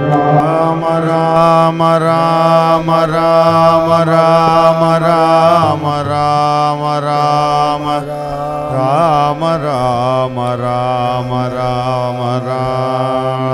ராம ராம ராம ராம ராம ராம ராம ராம ராம ராம ராம ராம ராம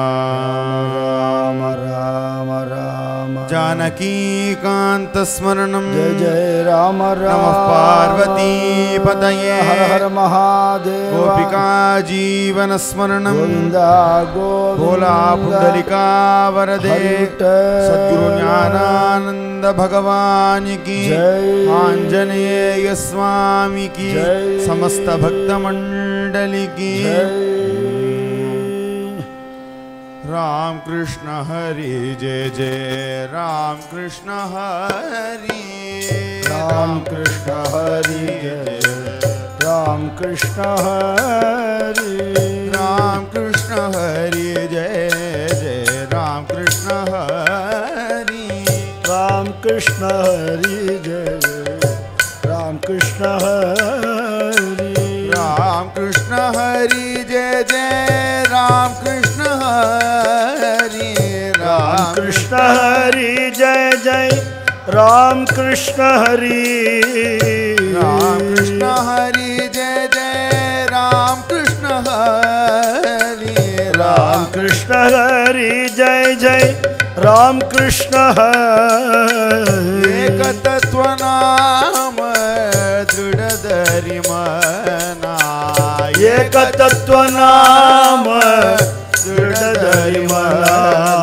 राम राम जानकीकान्तस्मरणं जय जय राम राम नमः पार्वतीपतये हर हर महादेव गोपिका जीवनस्मरणं गोविन्द गोविन्द भोला पुण्डलिका वरदे हरिट सद्गुरु ज्ञानानंद भगवान की जय। आंजनेय स्वामी की जय। समस्त भक्त मंडली की जय राम कृष्ण हरि जय जय राम कृष्ण हरि राम कृष्ण हरि जय राम कृष्ण हरि राम कृष्ण हरि जय जय राम कृष्ण हरि राम कृष्ण हरि जय जय राम कृष्ण हरि राम कृष्ण हरि जय जय राम कृष्ण हरि राम कृष्ण हरि जय जय राम कृष्ण हरि राम कृष्ण हरि जय जय राम कृष्ण हरि राम कृष्ण हरि जय जय राम कृष्ण हरि एक तत्व नाम दृढधरि मना एक तत्व नाम दृढधरि मना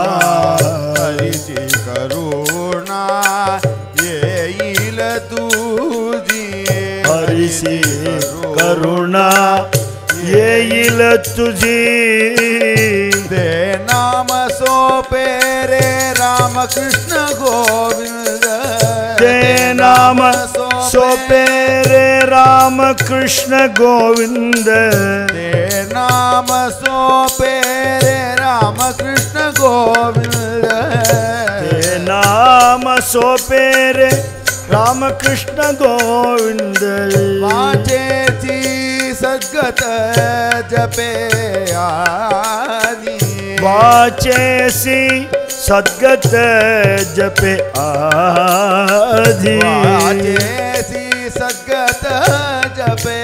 हरिची करुणा येईल तुझी हरिसी करुणा येईल तुझी ते नाम सोपे रे रामकृष्ण गोविंद ते नाम सोपे रे राम कृष्ण गोविंद ते नाम सोपे रे रामकृष्ण गोविंद ते नाम सोपे रे राम कृष्ण गोविंद वाचेची सद्गत जपे आदी वाचेसी सद्गत जपे आधी वाचेसी सद्गत जपे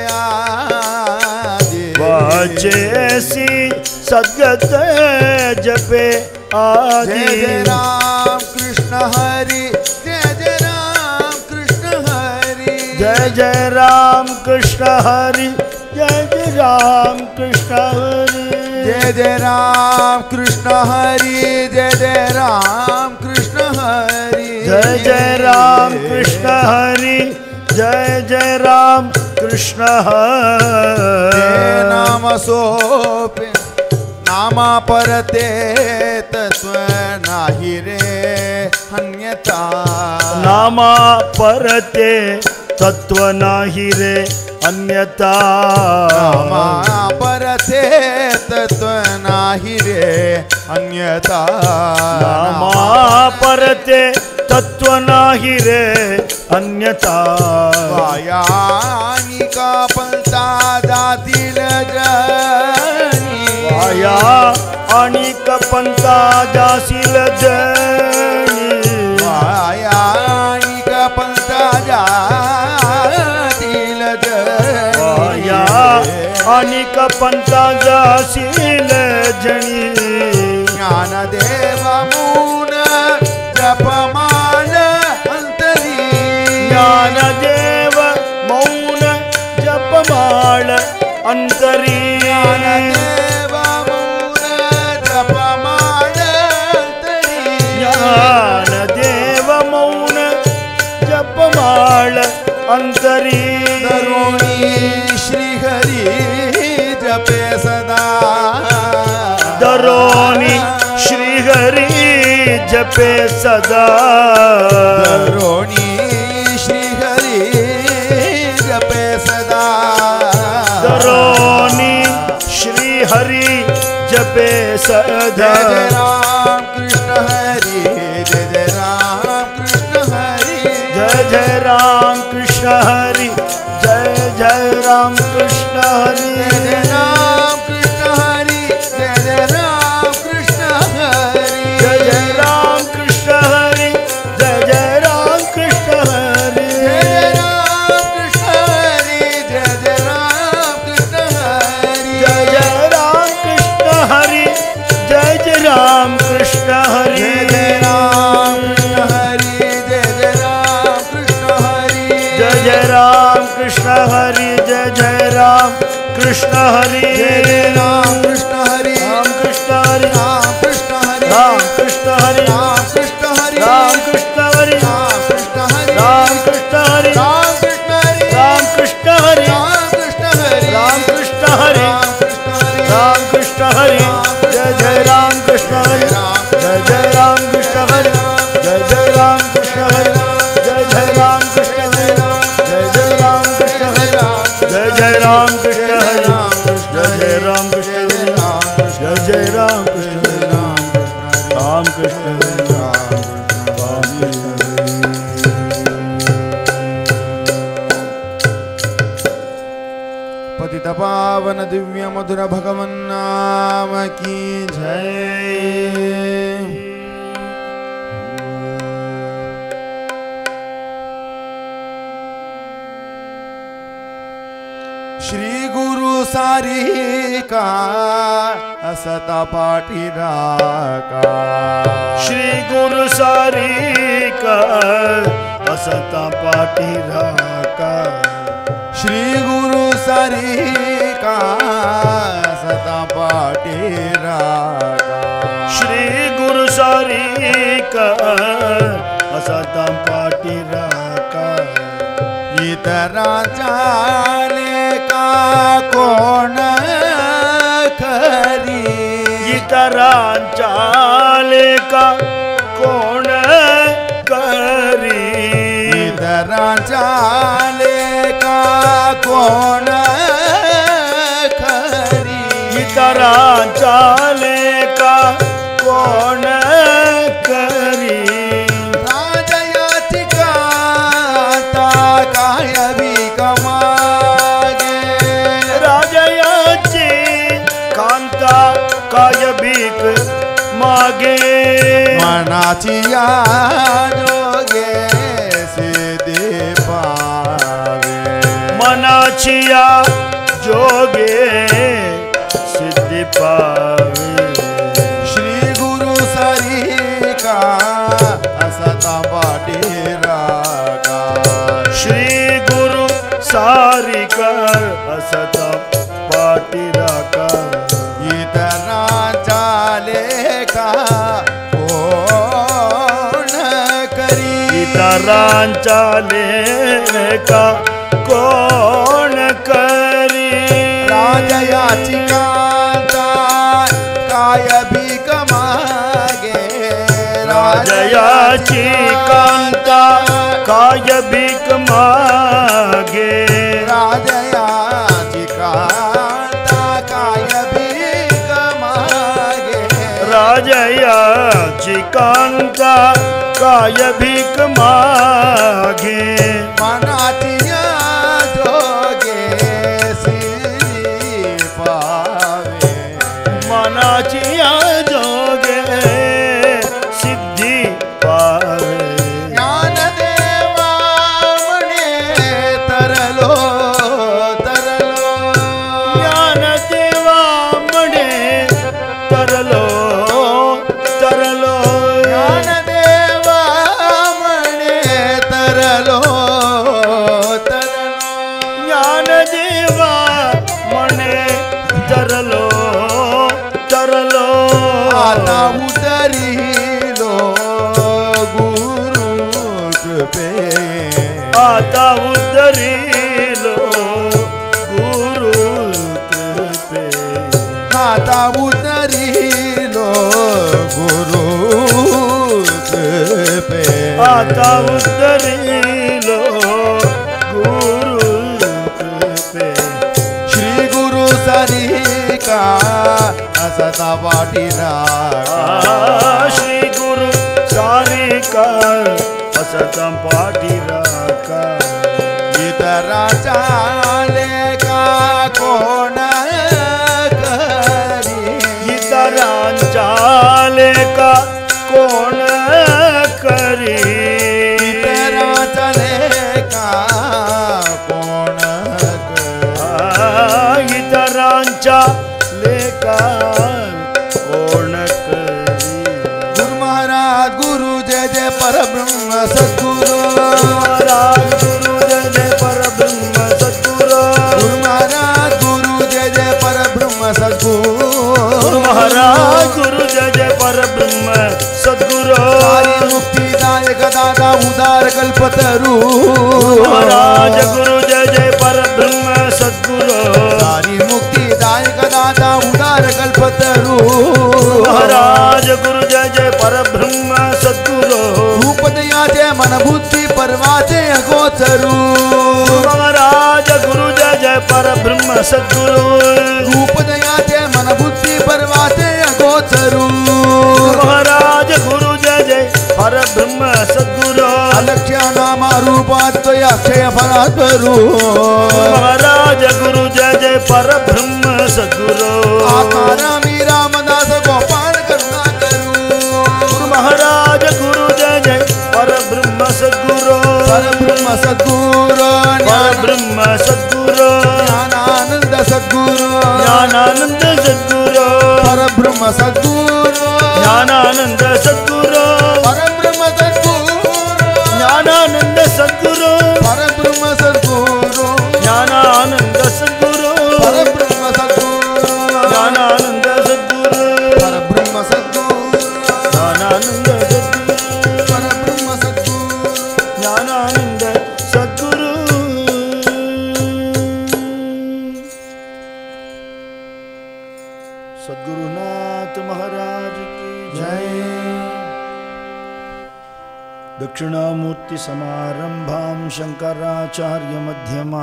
आदी वाचेसी सद्गत जपे आदि जय जय राम कृष्ण हरि जय जय राम कृष्ण हरि जय जय राम कृष्ण हरि जय जय राम कृष्ण हरि जय जय राम कृष्ण हरि जय जय राम कृष्ण हरि जय जय राम कृष्ण हरि जय जय राम कृष्ण ते हरि नाम सोपे नामा परते तत्व नाही रे अन्यता नामा परते तत्व नाही रे अन्यता नामा परते तत्व नाही रे अन्यता नामा परते तत्व नाही रे अन्यता वायानी का पंथा जातील जनी वाया आणि कपंता जाशील जणी वायानी का पंथा जातील वाया जनी आणि कपंता जाशील जणी ज्ञानदेव मून जपमाल अंतरी ज्ञानदेव मौन जपमाळ अंतरी ज्ञानदेव मून जपमाल अंतरी ज्ञानदेव मौन जपमाळ अंतरी तरुणी श्रीहरी जपे सदा दरोनी श्रीहरी जपे सदा तरुणी श्रीहरी जपे सदा दरोनी श्रीहरी जपे सदा जय जय राम कृष्ण हरी जय जय राम कृष्ण हरी जय जय राम कृष्ण हरि जय जय राम कृष्ण हरि जय जय राम कृष्ण हरी जय जय राम कृष्ण जय राम कृष्ण हरि जय जय राम कृष्ण हरि जय जय राम कृष्ण हरि राम कृष्ण हरि राम कृष्ण हरि राम कृष्ण हरि राम कृष्ण हरि राम कृष्ण हरि राम कृष्ण हरि राम कृष्ण हरि राम कृष्ण हरि राम कृष्ण हरि राम कृष्ण हरि राम कृष्ण हरि राम कृष्ण हरि राम कृष्ण हरि जय जय राम कृष्ण हरि जय जय राम कृष्ण हरि जय जय राम कृष्ण हरि जय जय राम कृष्ण हरि जय जय राम कृष्ण हरि जय जय राम कृष्ण हरि जय जय राम कृष्ण हरि जय जय राम कृष्ण हरि राम कृष्ण हरि राम कृष्ण पतित पावन दिव्य मधुर भगवन्नाम की जय श्री गुरु सारी का असता पाठी राका श्री गुरु सारी का असता पाटी राका श्री गुरु सारी का असता पाठी राका श्री गुरु सारी का असता पाटी राका इतरांच्या का कोण खरी इतरांच्या लेका कोण करी इतरांच्या का कोण खरी इतरांच्या लेका कोण करी राजयाची कांता काय भीक मागे राजयाची कांता काय भीक मागे मनाची या जोगे सिद्धी पावे मनाची या जोगे सिद्धी पावे श्री गुरु सरी का असता पाठी रागा श्री गुरु सारिकर असता पाटीराका इतरा चाले का कोण करी इतरांच्या लेका कोण करी राजयाची कांता काय भीक मागे राजयाची कांता काय भीक मागे राजयाची कांता काय भीक मागे राजयाची कांता काय भीक मागे मनाची या जोगे सिरी पावे मनाची या जोगे सिद्धी पावे ज्ञानदेवा म्हणे तरलो तरलो ज्ञान देवा म्हणे तरलो तरलो ज्ञानदेवा म्हणे तरलो तरलो ज्ञान देवा म्हणे तरलो तरलो आता उतरिलो गुरु कृपे आता उतरिलो गुरु कृपे आता उतरिलो गुरु कृपे आता उतरिलो गुरु कृपे श्री गुरु सरिका असता पाठी रागा आ, श्री गुरु सारी कर असतम पाठी राका इतराच्या लेका कोण करी इतरांच्या लेका कोण करी इतराच्या लेका कोण करी आ, इतरांच्या लेका कोण करी गुरु महाराज गुरु जय जय परब्रह्म सद्गुरु महाराज गुरु जय जय कल्पतरू महाराज गुरु जय जय पर ब्रह्म सद्गुरु सारी मुक्तिदायक दाता उदार कल्पतरू महाराज गुरु जय जय पर ब्रह्म सद्गुरु रूप दयाचे मन बुद्धि परवाचे अगोचरू महाराज गुरु जय जय पर ब्रह्म सद्गुरु रूप दयाचे मन बुद्धि परवाचे अगोचरू महाराज गुरु जय जय पर ब्रह्म सद्गुरु अलक्ष्य नाम रूपात्वय अक्षय फलात्वरू महाराज गुरु जय जय पर ब्रह्म सद्गुरु आकार मीरा मदास गोपाल करुणा करू महाराज गुरु जय जय पर ब्रह्म सद्गुरु परब्रह्म सद्गुरु पर ज्ञान ब्रह्म सद्गुरु ज्ञानानंद सद्गुरु ज्ञानानंद सद्गुरु परब्रह्म सद्गुरु ज्ञानानंद सद्गुरु परब्रह्म सद्गुरु ज्ञानानंद सद्गुरु परब्रह्म सद्गुरु ज्ञानानंद सद्गुरु परब्रह्म सद्गुरु ज्ञानानंद सद्गुरु परब्रह्म सद्गुरु ज्ञानानंद सद्गुरु परब्रह्म सद्गुरु ज्ञानानंद सद्गुरु सद्गुरुनाथ महाराज की जय दक्षिणामूर्ति समारंभां शंकराचार्य मध्यमा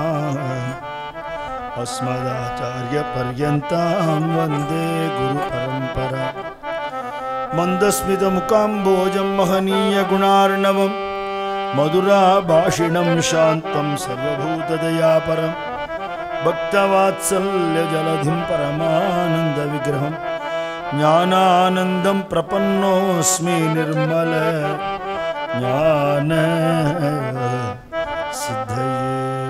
अस्मदाचार्य पर्यन्तां वन्दे गुरुपरम्परा मन्दस्मितमुकाम्बोजं महनीयगुणार्णवं मधुराभाषिणं शान्तं सर्वभूतदयापरं भक्तवात्सल्यजलधिं परमानन्दविग्रहं ज्ञानानन्दं प्रपन्नोऽस्मि निर्मल ज्ञान सिद्धये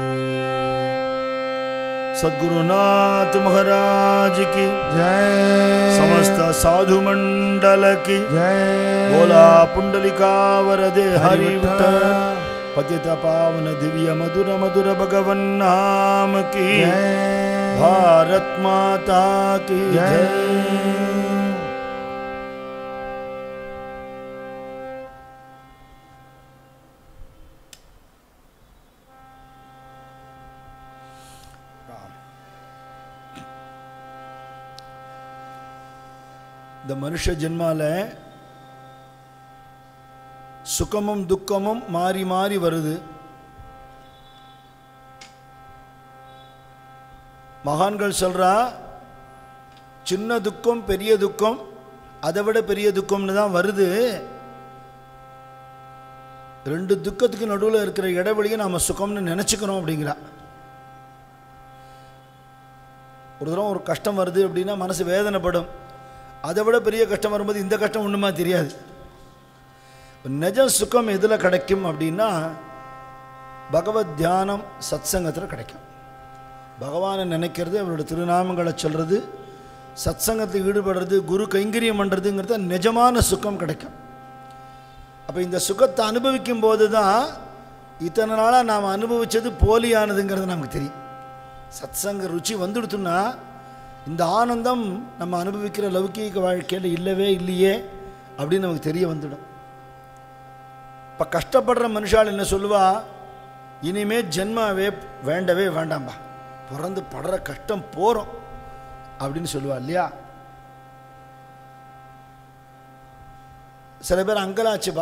सद्गुरुनाथ महाराज की जय समस्त साधु मंडल की जय बोला पुंडलिका वरदे हरि विठ्ठल पतित पावन दिव्य मधुर मधुर भगवन नाम की जय भारत माता की जय जय இந்த மனுஷ ஜென்மால சுகமும் துக்கமும் மாறி மாறி வருது மகான்கள் சொல்றா சின்ன துக்கம் பெரிய துக்கம் அதை விட பெரிய துக்கம்னு தான் வருது ரெண்டு துக்கத்துக்கு நடுவில் இருக்கிற இடைவெளியை நாம சுகம்னு நினச்சிக்கிறோம் அப்படிங்கிறா ஒரு தடவை ஒரு கஷ்டம் வருது அப்படின்னா மனசு வேதனைப்படும் அதை விட பெரிய கஷ்டம் வரும்போது இந்த கஷ்டம் ஒன்றுமா தெரியாது நிஜ சுகம் எதில் கிடைக்கும் அப்படின்னா பகவத் தியானம் சத்சங்கத்தில் கிடைக்கும் பகவானை நினைக்கிறது அவரோட திருநாமங்களை சொல்கிறது சத்சங்கத்தில் ஈடுபடுறது குரு கைங்கரியம் பண்ணுறதுங்கிறது நிஜமான சுகம் கிடைக்கும் அப்போ இந்த சுகத்தை அனுபவிக்கும் போது தான் இத்தனை நாளாக நாம் அனுபவித்தது போலியானதுங்கிறது நமக்கு தெரியும் சத்சங்க ருச்சி வந்துடுத்துன்னா இந்த ஆனந்தம் நம்ம அனுபவிக்கிற லௌகீக வாழ்க்கையில் இல்லவே இல்லையே அப்படின்னு நமக்கு தெரிய வந்துடும் இப்போ கஷ்டப்படுற மனுஷால் என்ன சொல்லுவா இனிமே ஜென்மாவே வேண்டவே வேண்டாம்பா பிறந்து படுற கஷ்டம் போகிறோம் அப்படின்னு சொல்லுவா இல்லையா சில பேர் அங்கலாச்சுப்பா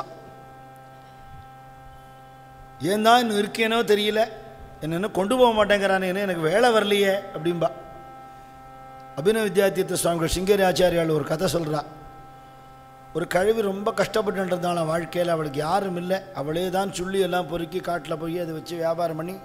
ஏன் தான் இன்னும் இருக்கேனோ தெரியல என்ன இன்னும் கொண்டு போக மாட்டேங்கிறானே எனக்கு வேலை வரலையே அப்படிம்பா அபினவ வித்யாத்தீர்த்த சுவாமிகள் சிங்கேரி ஆச்சாரியால் ஒரு கதை சொல்கிறா ஒரு கழுவி ரொம்ப கஷ்டப்பட்டுன்றதால வாழ்க்கையில் அவளுக்கு யாரும் இல்லை அவளே தான் சுள்ளி எல்லாம் பொறுக்கி காட்டில் போய் அதை வச்சு வியாபாரம் பண்ணி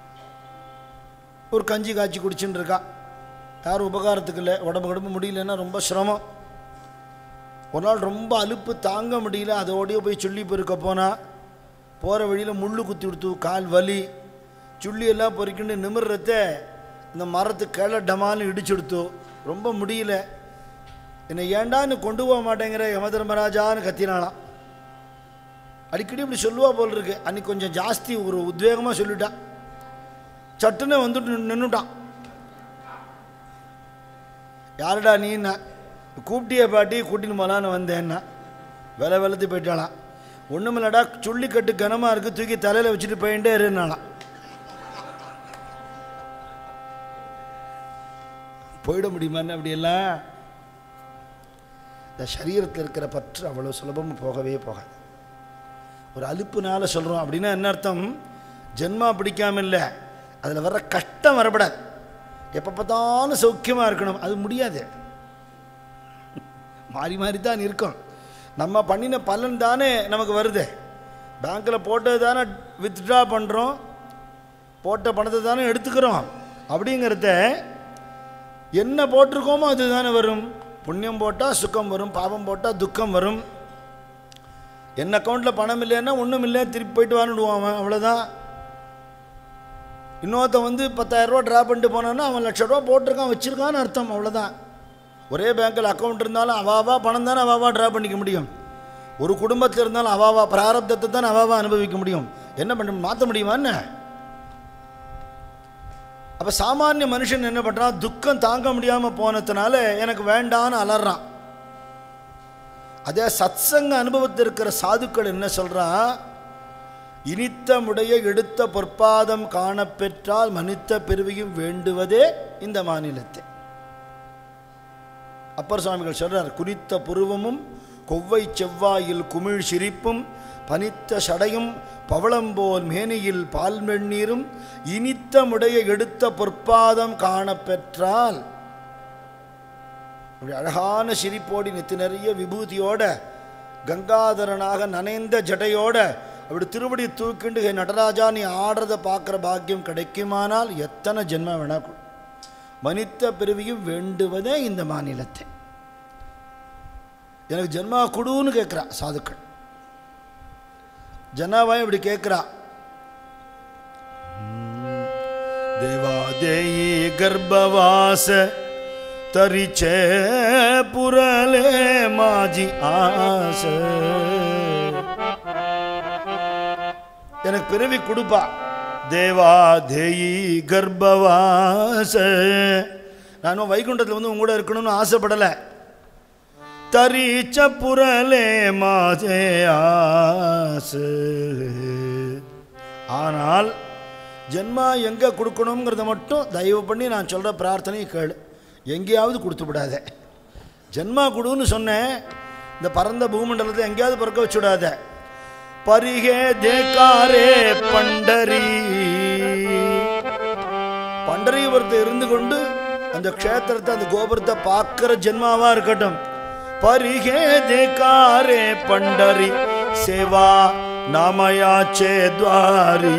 ஒரு கஞ்சி காய்ச்சி குடிச்சுன்னு இருக்கா யாரும் உபகாரத்துக்கு இல்லை உடம்பு உடம்பு முடியலன்னா ரொம்ப சிரமம் ஒரு நாள் ரொம்ப அலுப்பு தாங்க முடியல அதோடய போய் சுள்ளி பொறுக்க போனால் போகிற வழியில் முள்ளு குத்தி கொடுத்து கால் வலி சுள்ளி எல்லாம் பொறுக்கிண்டு நிமிர்றத இந்த மரத்து கிளை டமால்னு இடிச்சு கொடுத்து ரொம்ப முடியல என்னை ஏண்டான்னு கொண்டு போக மாட்டேங்கிற யமதர்மராஜான்னு கத்தினாலாம் அடிக்கடி இப்படி சொல்லுவா போல் இருக்கு அன்னைக்கு கொஞ்சம் ஜாஸ்தி ஒரு உத்வேகமாக சொல்லிட்டா சட்டுன்னு வந்துட்டு நின்றுட்டான் யாருடா நீன்னா கூப்பிட்டிய பாட்டி கூட்டின்னு போலான்னு வந்தேன்னா விலை வெளுத்து போயிட்டாளாம் ஒன்றுமில்லடா சுள்ளிக்கட்டு கனமாக இருக்குது தூக்கி தலையில் வச்சுட்டு போயிட்டே இருந்தாலாம் போயிட முடியுமான்னு அப்படியெல்லாம் இந்த சரீரத்தில் இருக்கிற பற்று அவ்வளோ சுலபமாக போகவே போகாது ஒரு அலுப்புனால சொல்கிறோம் அப்படின்னா என்ன அர்த்தம் ஜென்மா பிடிக்காம இல்லை அதில் வர்ற கஷ்டம் வரப்படாது எப்போ பார்த்தாலும் சௌக்கியமாக இருக்கணும் அது முடியாது மாறி மாறி தான் இருக்கும் நம்ம பண்ணின பலன் தானே நமக்கு வருது பேங்க்கில் போட்டது தானே வித்ட்ரா பண்ணுறோம் போட்ட பணத்தை தானே எடுத்துக்கிறோம் அப்படிங்கிறத என்ன போட்டிருக்கோமோ அது தானே வரும் புண்ணியம் போட்டால் சுகம் வரும் பாவம் போட்டால் துக்கம் வரும் என் அக்கௌண்ட்டில் பணம் இல்லைன்னா ஒன்றும் இல்லை திருப்பி போயிட்டு வாங்கிடுவான் அவன் அவ்வளோதான் இன்னொருத்தன் வந்து பத்தாயிரரூபா ட்ரா பண்ணிட்டு போனான்னா அவன் லட்ச ரூபா போட்டிருக்கான் வச்சுருக்கான்னு அர்த்தம் அவ்வளோதான் ஒரே பேங்க்கில் அக்கௌண்ட் இருந்தாலும் அவாவா பணம் தானே அவாவா ட்ரா பண்ணிக்க முடியும் ஒரு குடும்பத்தில் இருந்தாலும் அவாவா பிராரப்தத்தை தானே அவாவா அனுபவிக்க முடியும் என்ன பண்ண மாற்ற முடியுமா என்ன அப்போ சாமானிய மனுஷன் என்ன பண்ணுறான் துக்கம் தாங்க முடியாமல் போனதுனால எனக்கு வேண்டான்னு அலறான் அதே சத்சங்க அனுபவத்தில் இருக்கிற சாதுக்கள் என்ன சொல்றா இனித்த முடைய எடுத்த பொற்பாதம் காணப்பெற்றால் மனித்த பெருவியும் வேண்டுவதே இந்த மாநிலத்தை அப்பர் சுவாமிகள் சொல்றார் குறித்த புருவமும் கொவ்வை செவ்வாயில் குமிழ் சிரிப்பும் பனித்த சடையும் பவளம்போல் மேனியில் பால் வெந்நீரும் இனித்த முடைய எடுத்த பொற்பாதம் காணப்பெற்றால் அப்படி அழகான சிரிப்போடி நெத்தி நிறைய விபூதியோட கங்காதரனாக நனைந்த ஜடையோட அப்படி திருவடி தூக்கிண்டு "ஹே நடராஜா நீ ஆடுறத பார்க்குற பாக்கியம் கிடைக்குமானால் எத்தனை ஜென்மம் வேணா கொடு." மனித பிறவியும் வேண்டுவதே இந்த மாநிலத்தை எனக்கு ஜென்மா கொடுன்னு கேட்குறா சாதுக்கள் ஜனாவாயும் இப்படி கேட்குறா தேவாதேயி கர்ப்பவாச தரிச்சே புரலே மாஜி ஆச எனக்கு பிறவி கொடுப்பா தேவா தேயி கர்ப்பவாச நானும் வைகுண்டத்தில் வந்து உங்க கூட இருக்கணும்னு ஆசைப்படலை தரிச்ச புரலே மாஜே ஆச ஆனால் ஜென்மா எங்கே கொடுக்கணுங்கிறத மட்டும் தயவு பண்ணி நான் சொல்கிற பிரார்த்தனையை கேளு எங்கேயாவது கொடுத்து விடாத ஜென்மா கொடுன்னு சொன்னேன் இந்த பரந்த பூமண்டலத்தை எங்கேயாவது பிறக்க வச்சு விடாத பரிகே தேக்காரே பண்டரி பண்டரிபுரத்தை இருந்து கொண்டு அந்த க்ஷேத்திரத்தை அந்த கோபுரத்தை பார்க்கிற ஜென்மாவா இருக்கட்டும் பரிகே தேக்காரே பண்டரி சேவா நாமயாச்சே துவாரி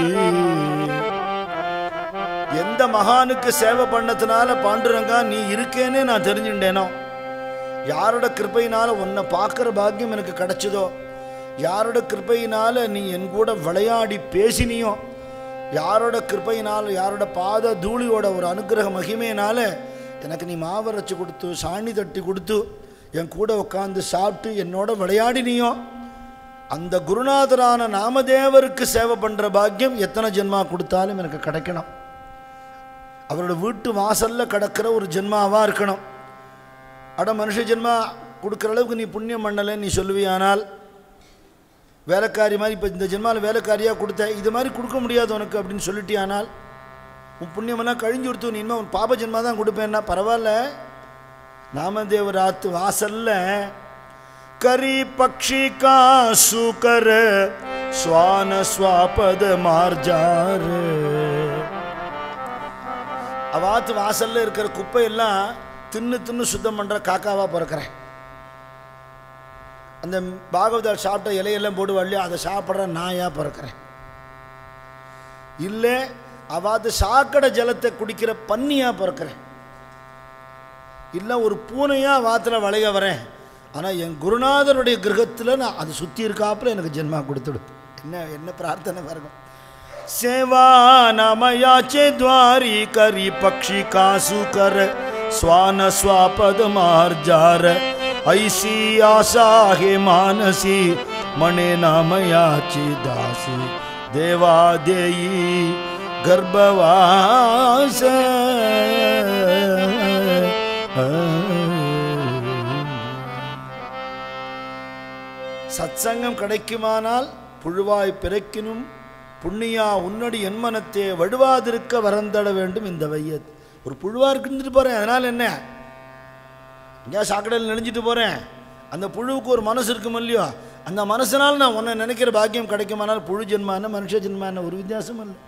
எந்த மகானுக்கு சேவை பண்ணதுனால பாண்டுரங்கா நீ இருக்கேன்னு நான் தெரிஞ்சுட்டேனோ யாரோட கிருப்பையினால உன்னை பார்க்குற பாக்கியம் எனக்கு கிடைச்சதோ யாரோட கிருப்பையினால நீ என் கூட விளையாடி பேசினியோ யாரோட கிருப்பையினால யாரோட பாத தூளியோட ஒரு அனுக்கிரக மகிமையினால எனக்கு நீ மாவரைச்சு கொடுத்து சாணி தட்டி கொடுத்து என் கூட உட்காந்து சாப்பிட்டு என்னோட விளையாடினியோ அந்த குருநாதரான நாமதேவருக்கு சேவை பண்ணுற பாக்கியம் எத்தனை ஜென்மா கொடுத்தாலும் எனக்கு கிடைக்கணும் அவரோட வீட்டு வாசல்ல கிடக்கிற ஒரு ஜென்மாவாக இருக்கணும் அட மனுஷ ஜென்மா கொடுக்குற அளவுக்கு நீ புண்ணியம் பண்ணலைன்னு நீ சொல்லுவியானால் வேலைக்காரி மாதிரி இப்போ இந்த ஜென்மாவில் வேலைக்காரியாக கொடுத்த இது மாதிரி கொடுக்க முடியாது உனக்கு அப்படின்னு சொல்லிட்டியானால் உன் புண்ணியமெல்லாம் கழிஞ்சு கொடுத்து நீ இனிமே உன் பாப ஜென்மா தான் கொடுப்பேன்னா பரவாயில்ல நாமதேவர் ஆத்து வாசல்ல கரி பக்ஷி கா சுகர சுவான ஸ்வாபத மார்ஜாரு அவாத்து வாசல்ல இருக்கிற குப்பையெல்லாம் தின்னு தின்னு சுத்தம் பண்ற காக்காவா பிறக்கிறேன் அந்த பாகவதால் சாப்பிட்ட இலையெல்லாம் போட்டு வள்ளி அதை சாப்பிட்ற நாயா பிறக்கிறேன் இல்லை அவாது சாக்கடை ஜலத்தை குடிக்கிற பன்னியா பிறக்கிறேன் இல்லை ஒரு பூனையா வாத்துல வளைய வரேன் ஆனால் என் குருநாதருடைய கிரகத்தில் நான் அது சுற்றி இருக்காப்புல எனக்கு ஜென்மா கொடுத்துடும் என்ன என்ன பிரார்த்தனை பாருங்க सेवा नामयाचे द्वारी करी पक्षी कासू कर स्वान स्वापद मार्जार ऐसी आशा हे मानसी मणे नामयाची दासी देवा देई गर्भवास சத்சங்கம் கிடைக்குமானால் புழுவாய் பிறக்கினும் புண்ணியா உன்னடி என்மனத்தே வடுவாதிருக்க வரந்தட வேண்டும் இந்த வையத் ஒரு புழுவா இருந்துட்டு போறேன் அதனால என்ன எங்கேயா சாக்கடையில் நெளிஞ்சிட்டு போறேன் அந்த புழுவுக்கு ஒரு மனசு இருக்கும் இல்லையோ அந்த மனசனால் நான் உன்னை நினைக்கிற பாக்கியம் கிடைக்குமானால் புழு ஜென்மான மனுஷ ஜென்மான ஒரு வித்தியாசம் இல்லை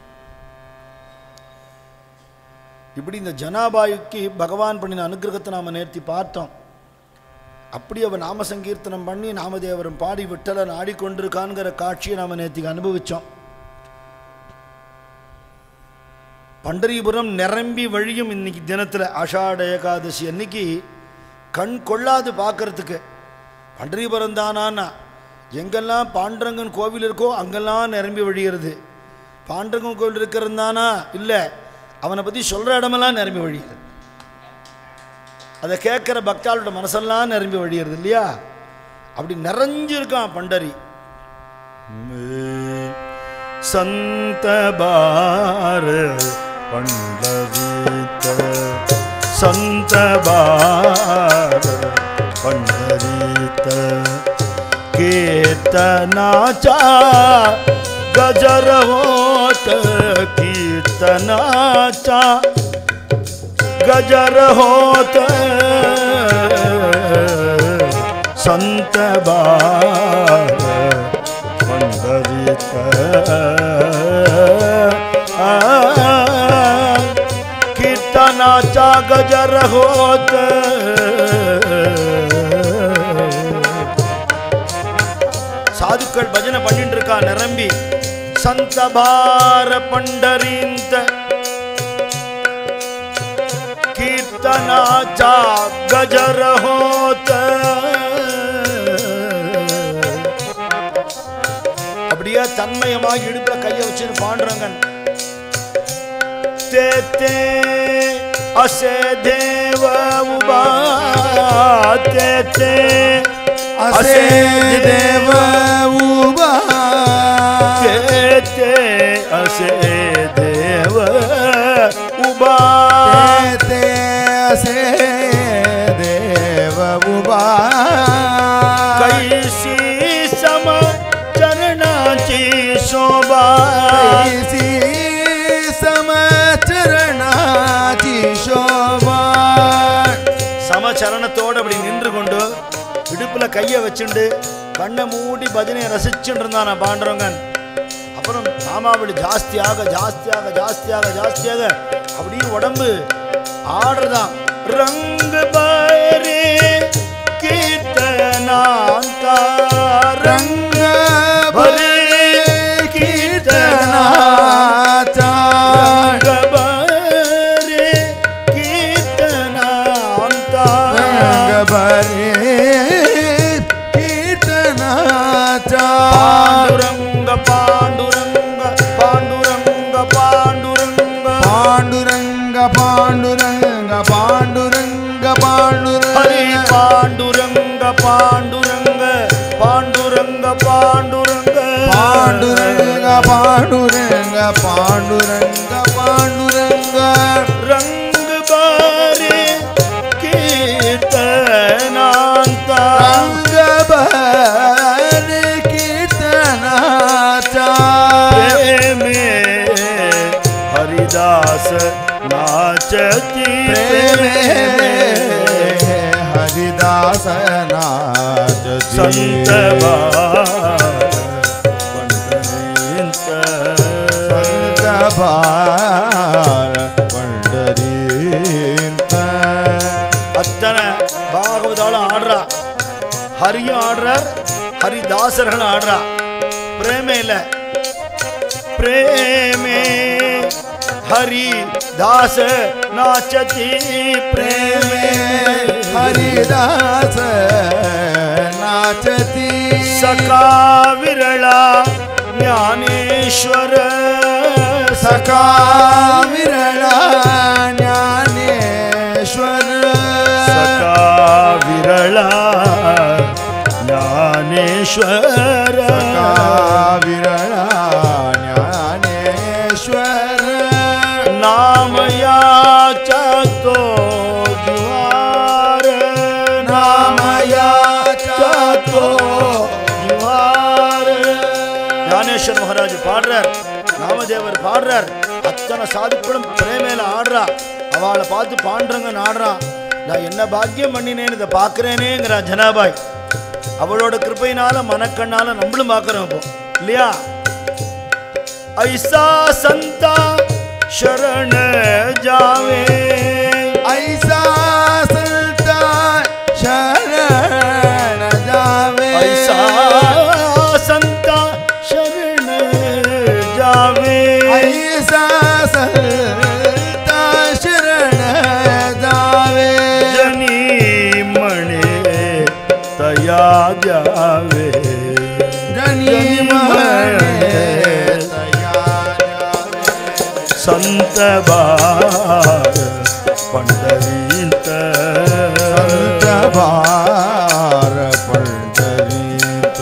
இப்படி இந்த ஜனாபாயுக்கு பகவான் பண்ணின அனுகிரகத்தை நாம் நேர்த்தி பார்த்தோம் அப்படி அவன் நாம சங்கீர்த்தனம் பண்ணி நாமதேவரும் பாடி விட்டலன் ஆடிக்கொண்டிருக்கான்கிற காட்சியை நாம் நேர்த்திக்கு அனுபவிச்சோம் பண்டரிபுரம் நிரம்பி வழியும் இன்னைக்கு தினத்தில் ஆஷாட ஏகாதசி அன்னைக்கு கண் கொள்ளாது பார்க்கறதுக்கு பண்டரிபுரம் தானான்னா எங்கெல்லாம் பாண்டரங்கன் கோவில் இருக்கோ அங்கெல்லாம் நிரம்பி வழிகிறது பாண்டரங்கன் கோவில் இருக்கிறது தானா இல்லை அவனை பற்றி சொல்கிற இடமெல்லாம் நிரம்பி வழிகிறது அதை கேட்குற பக்தாளோட மனசெல்லாம் நிரம்பி வழிகிறது இல்லையா அப்படி நிறைஞ்சிருக்கான் பண்டரி சந்த பார பண்டரித்த சந்த பார பண்டரித்த कीर्तनाचा गजर होत कीर्तनाचा गजर होत संत बार पंढरीत आ, कीर्तनाचा गजर होत சாதுக்கள் பஜனை பண்ணிட்டு இருக்கா நிரம்பி சந்தபார பண்டரீந்த கீர்த்தனாச்சா கஜர ஹோத அப்படியே தன்மயமாக இடுப்புல கைய வச்சுன்னு பாண்டுறங்கன் தே தே அசே தேவ உபா தே தே असे देव उभा ते असे देव उभा ते असे देव उभा कैसी सम चरणाची शोभा कैसी समचरणाची शोभा சமச்சரணத்தோடு அப்படி நின்று கொண்டு இடுப்புல கையை வச்சுண்டு கண்ணை மூடி பஜனையை ரசிச்சுட்டு இருந்தான் பாண்டவங்கன் அப்புறம் நாமாவளி ஜாஸ்தியாக ஜாஸ்தியாக ஜாஸ்தியாக ஜாஸ்தியாக அப்படியே உடம்பு ஆடுறதாம் ரங்கு பாரே கீர்த்தனாந்தா रंग भरे कीर्तनाचा ரங்க பாரே கீர்த்தனாந்தா रंग भरे कीर्तनाचा பாண்டுரங்க பாண்டுரங்க பாண்டுரங்க பாண்டுரங்க पांडुरंग पांडुरंग पांडुरंग ஹரி पांडुरंग பாண்டுரங்க பாண்டுரங்க பாண்டுரங்க பாண்டுரங்க पांडुरंग पांडुरंग पांडुरंग पांडुरंग ரங்க பாரே கீர்த்தனாந்தா रंग भर कीर्तनाचा प्रेमे हरिदास नाचती प्रेमे हरिदास नाचती संत पंढरींत संत भार पंढरींत அத்தனை பாகவதாலும் ஆடுறா ஹரியும் ஆடுறார் ஹரிதாசர்களும் ஆடுறா பிரேமே இல்ல பிரேமே ஹரி தாச நாச்சதி பிரேமே हरिदास नाचती सखा विरळा ज्ञानेश्वर सखा विरळा ज्ञानेश्वर सखा विरळा ज्ञानेश्वर सखा विरळा ज्ञानेश्वर नामयाचा तो जुहार नामयाचा तो जुहार ஆடுறார் அத்தனை சாதுக்களும் பிரேமையில ஆடுறா அவளை பார்த்து பாண்டுறங்க ஆடுறான் நான் என்ன பாக்கியம் பண்ணினேன்னு இதை பார்க்குறேனேங்கிறா ஜனாபாய் அவளோட கிருபையினால மனக்கண்ணால நம்மளும் பார்க்குறோம் இப்போ இல்லையா ஐசா சந்தா शरण जावे ऐसा संता शरण जावे ऐसा संता शरण जावे ऐसा संता शरण जावे जनी मणे तया जावे जनी मने तया संत बार पंढरीत संत भार पंढरीत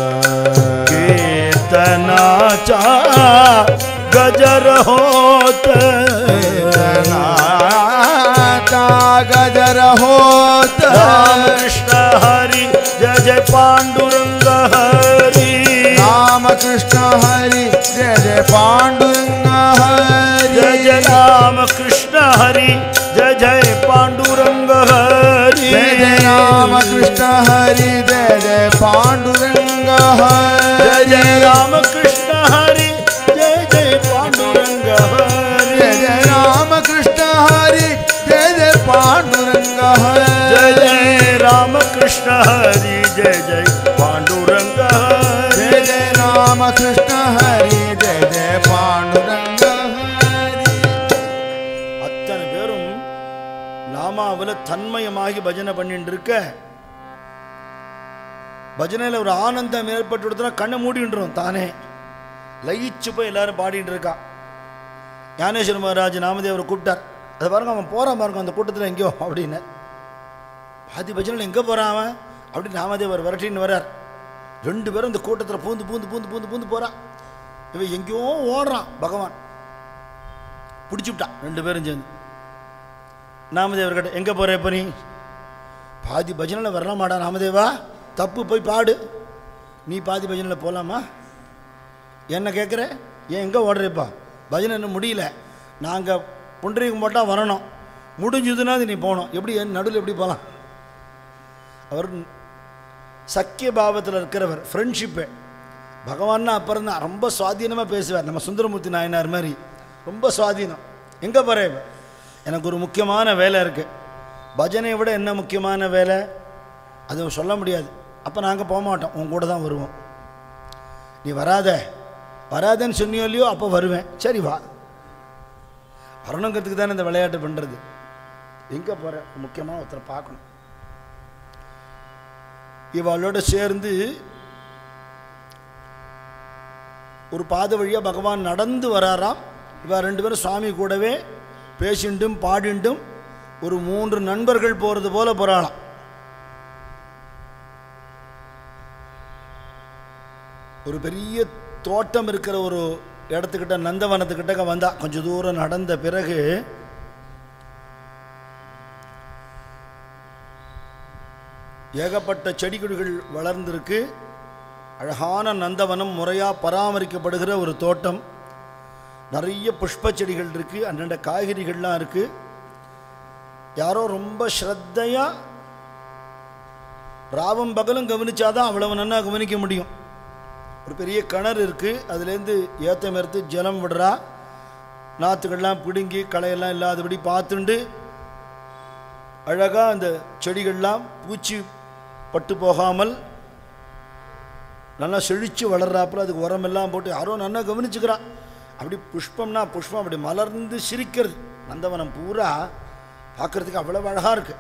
कीर्तनाचा गजर होत नाता गजर होत राम कृष्ण हरी जय जय पांडुरंग हरी राम कृष्ण हरी जय जय पांडुरंग हरी जय जय राम कृष्ण हरी जय जय पांडुरंग हरी जय जय राम कृष्ण हरी जय जय पांडुरंग जय हरी जय राम कृष्ण हरी जय जय पांडुरंग हरी जय जय राम कृष्ण हरी जय जय पांडुरंग जय हरी जय राम कृष्ण हरी जय जय पांडुरंग हरी जय जय राम कृष्ण हरी जय जय पांडुरंग हरी அத்தனை பேரும் நாமாவில் தன்மயமாகி பஜனை பண்ணிட்டு இருக்க பஜனையில் ஒரு ஆனந்தம் ஏற்பட்டு கண்ணை மூடின்றோம் தானே லயிச்சு போய் எல்லாரும் பாடிட்டு இருக்கான் ஞானேஸ்வர மகாராஜ் நாமதேவரை கூப்பிட்டார் அதை பாருங்க அவன் போகிறான் பாருங்க அந்த கூட்டத்தில் எங்கேயோ அப்படின்னு பாதி பஜனையில் எங்கே போகிறான் அவன் அப்படின்னு நாமதேவர் விரட்டின்னு வரார் ரெண்டு பேரும் இந்த கூட்டத்தில் பூந்து பூந்து பூந்து பூந்து பூந்து போகிறான் இவன் எங்கேயோ ஓடுறான் பகவான் பிடிச்சி விட்டான் ரெண்டு பேரும் சேர்ந்து நாமதேவர் கிட்ட எங்கே போகிற இப்போ நீ பாதி பஜனையில் வரலாமாடா நாமதேவா தப்பு போய் பாடு நீ பாதி பஜனையில் போகலாமா என்ன கேட்குற ஏன் எங்கே ஓடுறேப்பா பஜனை இன்னும் முடியல நாங்கள் புண்டரீகம் போட்டால் வரணும் முடிஞ்சதுன்னா அது நீ போகணும் எப்படி என் நடுவில் எப்படி போகலாம் அவர் சக்கிய பாவத்தில் இருக்கிறவர் ஃப்ரெண்ட்ஷிப்பு பகவான்னா அப்புறம் தான் ரொம்ப சுவாதீனமாக பேசுவார் நம்ம சுந்தரமூர்த்தி நாயனார் மாதிரி ரொம்ப சுவாதீனம் எங்கே போகிற எனக்கு ஒரு முக்கியமான வேலை இருக்குது பஜனையை விட என்ன முக்கியமான வேலை அது சொல்ல முடியாது அப்போ நாங்கள் போக மாட்டோம் உன் கூட தான் வருவோம் நீ வராத வராதன்னு சொன்னியோ இல்லையோ அப்போ வருவேன் சரி வா வரணுங்கிறதுக்கு தானே இந்த விளையாட்டு பண்ணுறது எங்கே போகிற முக்கியமாக ஒருத்தரை பார்க்கணும் இவளோட சேர்ந்து ஒரு பாதை வழியாக பகவான் நடந்து வராராம் இவ ரெண்டு பேரும் சுவாமி கூடவே பேசிண்டும் பாடிண்டும் ஒரு மூன்று நண்பர்கள் போகிறது போல போகிறாளாம் ஒரு பெரிய தோட்டம் இருக்கிற ஒரு இடத்துக்கிட்ட நந்தவனத்துக்கிட்ட வந்தா கொஞ்சம் தூரம் நடந்த பிறகு ஏகப்பட்ட செடி கொடிகள் வளர்ந்திருக்கு அழகான நந்தவனம் முறையாக பராமரிக்கப்படுகிற ஒரு தோட்டம் நிறைய புஷ்ப செடிகள் இருக்குது அந்தண்ட காய்கறிகள்லாம் இருக்குது யாரோ ரொம்ப ஸ்ரத்தையாக ராவும் பகலும் கவனிச்சாதான் அவ்வளவு நன்னா கவனிக்க முடியும் ஒரு பெரிய கிணறு இருக்குது அதுலேருந்து ஏத்தம் எடுத்து ஜலம் விடுறா நாற்றுகள்லாம் பிடுங்கி களையெல்லாம் இல்லாதபடி பார்த்துண்டு அழகாக அந்த செடிகள்லாம் பூச்சி பட்டு போகாமல் நல்லா செழித்து வளர்றாப்புல அதுக்கு உரமெல்லாம் போட்டு யாரோ நல்லா கவனிச்சுக்கிறான் அப்படி புஷ்பம்னா புஷ்பம் அப்படி மலர்ந்து சிரிக்கிறது நந்தவனம் பூரா பார்க்கறதுக்கு அவ்வளவு அழகாக இருக்கு